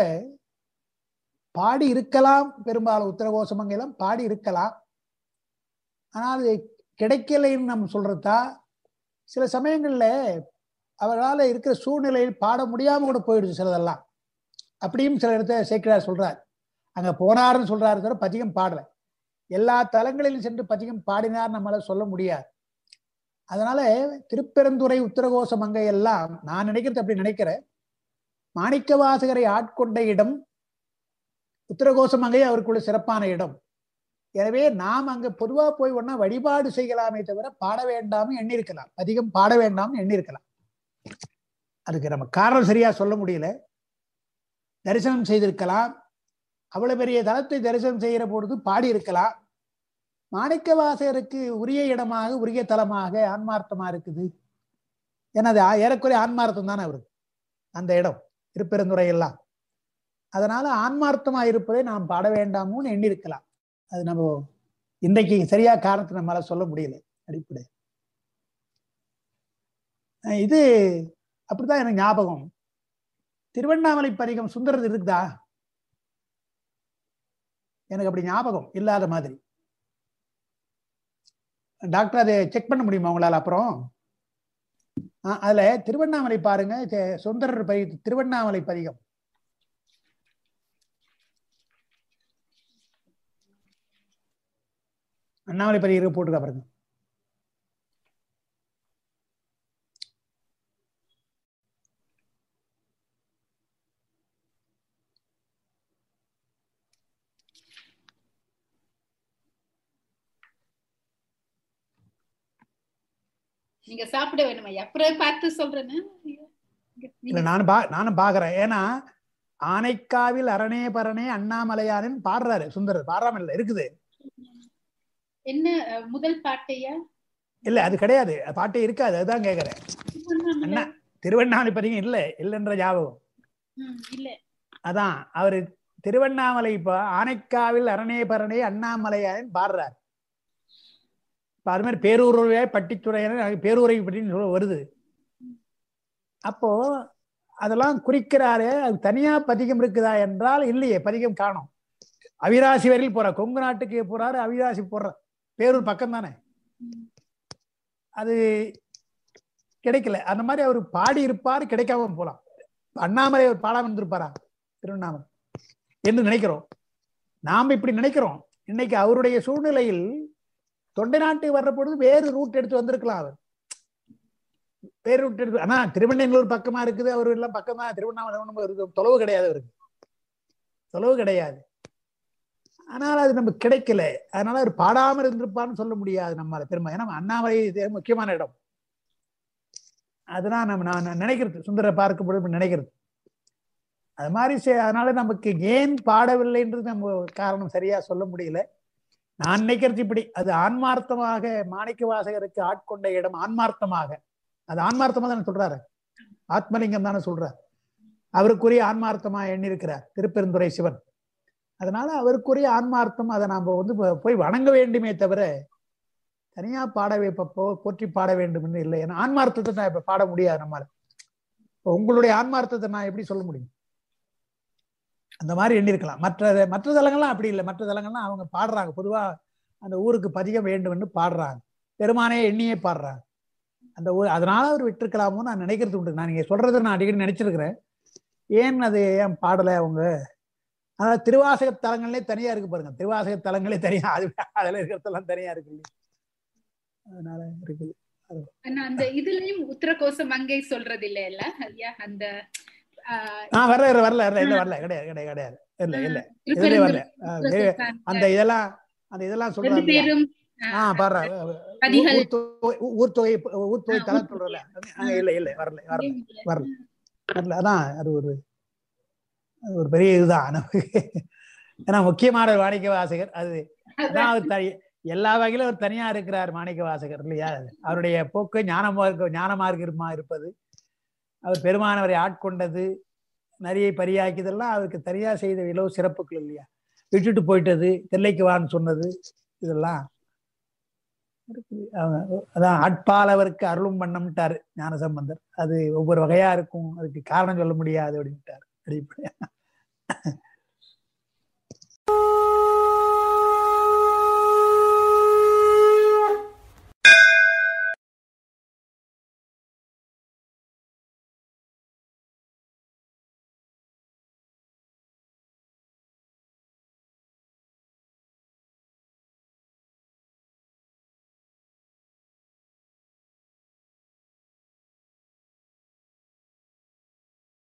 பாடி இருக்கலாம் பெரும்பாலும் உத்தரகோசமங்கலம் பாடி இருக்கலாம் ஆனால் அது கிடைக்கலைன்னு நம்ம சொல்றதா சில சமயங்கள்ல அவரால் இருக்கிற சூழ்நிலையில் பாட முடியாம கூட போயிடுச்சு சிலதெல்லாம் அப்படியும் சில இடத்த சேக்கிரார் சொல்றார் அங்க போனாருன்னு சொல்றாரு தவிர பதிகம் பாடல எல்லா தலங்களிலும் சென்று பதிகம் பாடினார் நம்மளால சொல்ல முடியாது அதனால திருப்பெருந்துறை உத்தரகோச மங்கை எல்லாம் நான் நினைக்கிறது அப்படி நினைக்கிறேன் மாணிக்க வாசகரை ஆட்கொண்ட இடம் உத்தரகோச மங்கை அவருக்குள்ள சிறப்பான இடம் எனவே நாம் அங்க பொதுவா போய் ஒன்னா வழிபாடு செய்யலாமே தவிர பாட வேண்டாம்னு எண்ணிருக்கலாம் அதிகம் பாட வேண்டாம்னு எண்ணிருக்கலாம் அதுக்கு நம்ம காரணம் சரியா சொல்ல முடியல தரிசனம் செய்திருக்கலாம் அவ்வளவு பெரிய தலத்தை தரிசனம் செய்கிற பொழுது பாடி இருக்கலாம் மாணிக்க வாசகருக்கு உரிய இடமாக உரிய தலமாக ஆன்மார்த்தமா இருக்குது ஏன்னா அது ஆ- ஏறக்குறைய ஆன்மார்த்தம் தானே அவருக்கு அந்த இடம் திருப்பெருந்துறை எல்லாம் அதனால ஆன்மார்த்தமா இருப்பதை நாம் பாட வேண்டாமோன்னு எண்ணி இருக்கலாம் அது நம்ம இன்றைக்கு சரியா காரணத்தை நம்மளால சொல்ல முடியல அடிப்படை அஹ் இது அப்படிதான் எனக்கு ஞாபகம் திருவண்ணாமலை பதிகம் சுந்தரது இருக்குதா எனக்கு அப்படி ஞாபகம் இல்லாத மாதிரி டாக்டர் அதை செக் பண்ண முடியுமா உங்களால அப்புறம் ஆ, அதுல திருவண்ணாமலை பாருங்க தெ- சுந்தரர் பதி திருவண்ணாமலை பதிகம் அண்ணாமலை பதிகம் போட்டுக்கா பாருங்க நீங்க சாப்பிட வேணுமா அப்புறம் பார்த்து சொல்றேன்னு இல்ல நானும் பா நானும் பாக்குறேன் ஏன்னா ஆனைக்காவில் அரணே பரணே அண்ணாமலையாரின் பாடுறாரு சுந்தரர் பாடுறாம இல்ல இருக்குது என்ன அஹ், முதல் பாட்டையா இல்ல அது கிடையாது பாட்டே இருக்காது அதுதான் கேக்குறேன் அண்ணா திருவண்ணாமலை பதிகம் இல்ல இல்லைன்ற ஞாபகம் ம், இல்ல அதான் அவரு திருவண்ணாமலை இப்ப ஆனைக்காவில் அரணே பரணே அண்ணாமலையாரின் பாடுறார் இப்ப அது மாதிரி பேரூருவே பட்டித்துறையன பேரூரை பட்டின்னு சொல்ல வருது அப்போ அதெல்லாம் குறிக்கிறாரு அது தனியா பதிகம் இருக்குதா என்றால் இல்லையே பதிகம் காணோம் அவிராசி வரையில் போறார் கொங்கு நாட்டுக்கு போறாரு அவிராசி போடுறார் பேரூர் பக்கம் தானே ம். அது கிடைக்கல அந்த மாதிரி அவர் பாடி இருப்பார் கிடைக்காம போலாம் அண்ணாமலை அவர் பாடாம இருந்திருப்பாரா திருவண்ணாமலை என்று நினைக்கிறோம் நாம் இப்படி நினைக்கிறோம் இன்னைக்கு அவருடைய சூழ்நிலையில் தொண்டை நாட்டுக்கு வர்ற பொழுது வேறு ரூட் எடுத்து வந்திருக்கலாம் அவர் வேறு ரூட் எடுத்து ஆனா திருவண்ணூர் பக்கமா இருக்குது அவர் எல்லாம் பக்கம் தான் திருவண்ணாமலை ஒண்ணும் ஒரு தொலைவு கிடையாது அவருக்கு தொலைவு கிடையாது ஆனால் அது நமக்கு கிடைக்கல அதனால அவர் பாடாம இருந்திருப்பான்னு சொல்ல முடியாது நம்மால திரும்ப ஏன்னா அண்ணாமலை இது முக்கியமான இடம் அதுதான் நம்ம நான் நினைக்கிறது சுந்தர பார்க்கும் பொழுது நினைக்கிறது அது மாதிரி செ- அதனால நமக்கு ஏன் பாடவில்லைன்றது நம்ம காரணம் சரியா சொல்ல முடியல நான் நினைக்கிறது இப்படி அது ஆன்மார்த்தமாக மாணிக்க வாசகருக்கு ஆட்கொண்ட இடம் ஆன்மார்த்தமாக அது ஆன்மார்த்தமா தானே சொல்றாரு ஆத்மலிங்கம் தானே சொல்றார் அவருக்குரிய ஆன்மார்த்தமா எண்ணிருக்கிறார் திருப்பெருந்துறை சிவன் அதனால அவருக்குரிய ஆன்மார்த்தம் அதை நாம வந்து போ- போய் வணங்க வேண்டுமே தவிர தனியா பாட வைப்ப போ- போற்றி பாட வேண்டும்னு இல்லை ஏன்னா ஆன்மார்த்தத்தை நான் இப்ப பாட முடியாது நம்மால இப்ப உங்களுடைய ஆன்மார்த்தத்தை நான் எப்படி சொல்ல முடியும் அந்த மாதிரி எண்ணிருக்கலாம் மற்ற மற்ற தலங்கள்லாம் அப்படி இல்லை மற்ற தலங்கள்லாம் அவங்க பாடுறாங்க பொதுவா அந்த ஊருக்கு பதிகம் வேண்டும்னு பாடுறாங்க பெருமானே எண்ணியே பாடுறாங்க அந்த ஊர் அதனால அவர் விட்டுருக்கலாமோ நான் நினைக்கிறது உண்டு நான் நீங்க சொல்றதை நான் அடிக்கடி நினைச்சிருக்கிறேன் ஏன் அது ஏன் பாடலை அவங்க அதாவது திருவாசக தலங்களே தனியா இருக்கு பாருங்க திருவாசக தலங்களே தனியா அது அதுல இருக்கிறதெல்லாம் தனியா இருக்கு இல்லையா அதனால இருக்குது ஆனா அந்த இதுலயும் உத்தரகோச மங்கை சொல்றது இல்ல இல்ல ஐயா அந்த ஆஹ், ஆ வரல வரல வரல வரல இல்ல வரல கிடையாது கிடையாது கிடையாது இல்ல இல்ல இதுலயே வரல ஆ, வே- அந்த இதெல்லாம் அந்த இதெல்லாம் ரெண்டு சொல்றாங்க பேரும் ஆ பாடுறா பதிகள் ஊர் தொகை ஊர் தொகை ஊர் தொகை தலை சொல்றல இல்ல இல்ல வரல வரல வரல வரல அதான் அது ஒரு அது ஒரு பெரிய இதுதான் நமக்கு ஏன்னா முக்கியமான ஒரு மாணிக்க வாசகர் அது அதான் அவர் தனி எல்லா வகையிலும் அவர் தனியா இருக்கிறார் மாணிக்க வாசகர் இல்லையா அவருடைய போக்கு ஞானமா இருக்க ஞானமார்க்கமா இருப்பது அவர் பெருமானவரை ஆட்கொண்டது நரியை பரியாக்கியதெல்லாம் அவருக்கு தனியா செய்த இலவு சிறப்புகள் இல்லையா விட்டுட்டு போயிட்டது தெல்லைக்கு வான்னு சொன்னது இதெல்லாம் இருக்குது. அவங்க அதான் ஆட்பால் அவருக்கு அருளும் பண்ணம்ட்டாரு ஞானசம்பந்தர் அது ஒவ்வொரு வகையா இருக்கும் அதுக்கு காரணம் சொல்ல முடியாது அப்படின்ட்டார் அடிப்படையா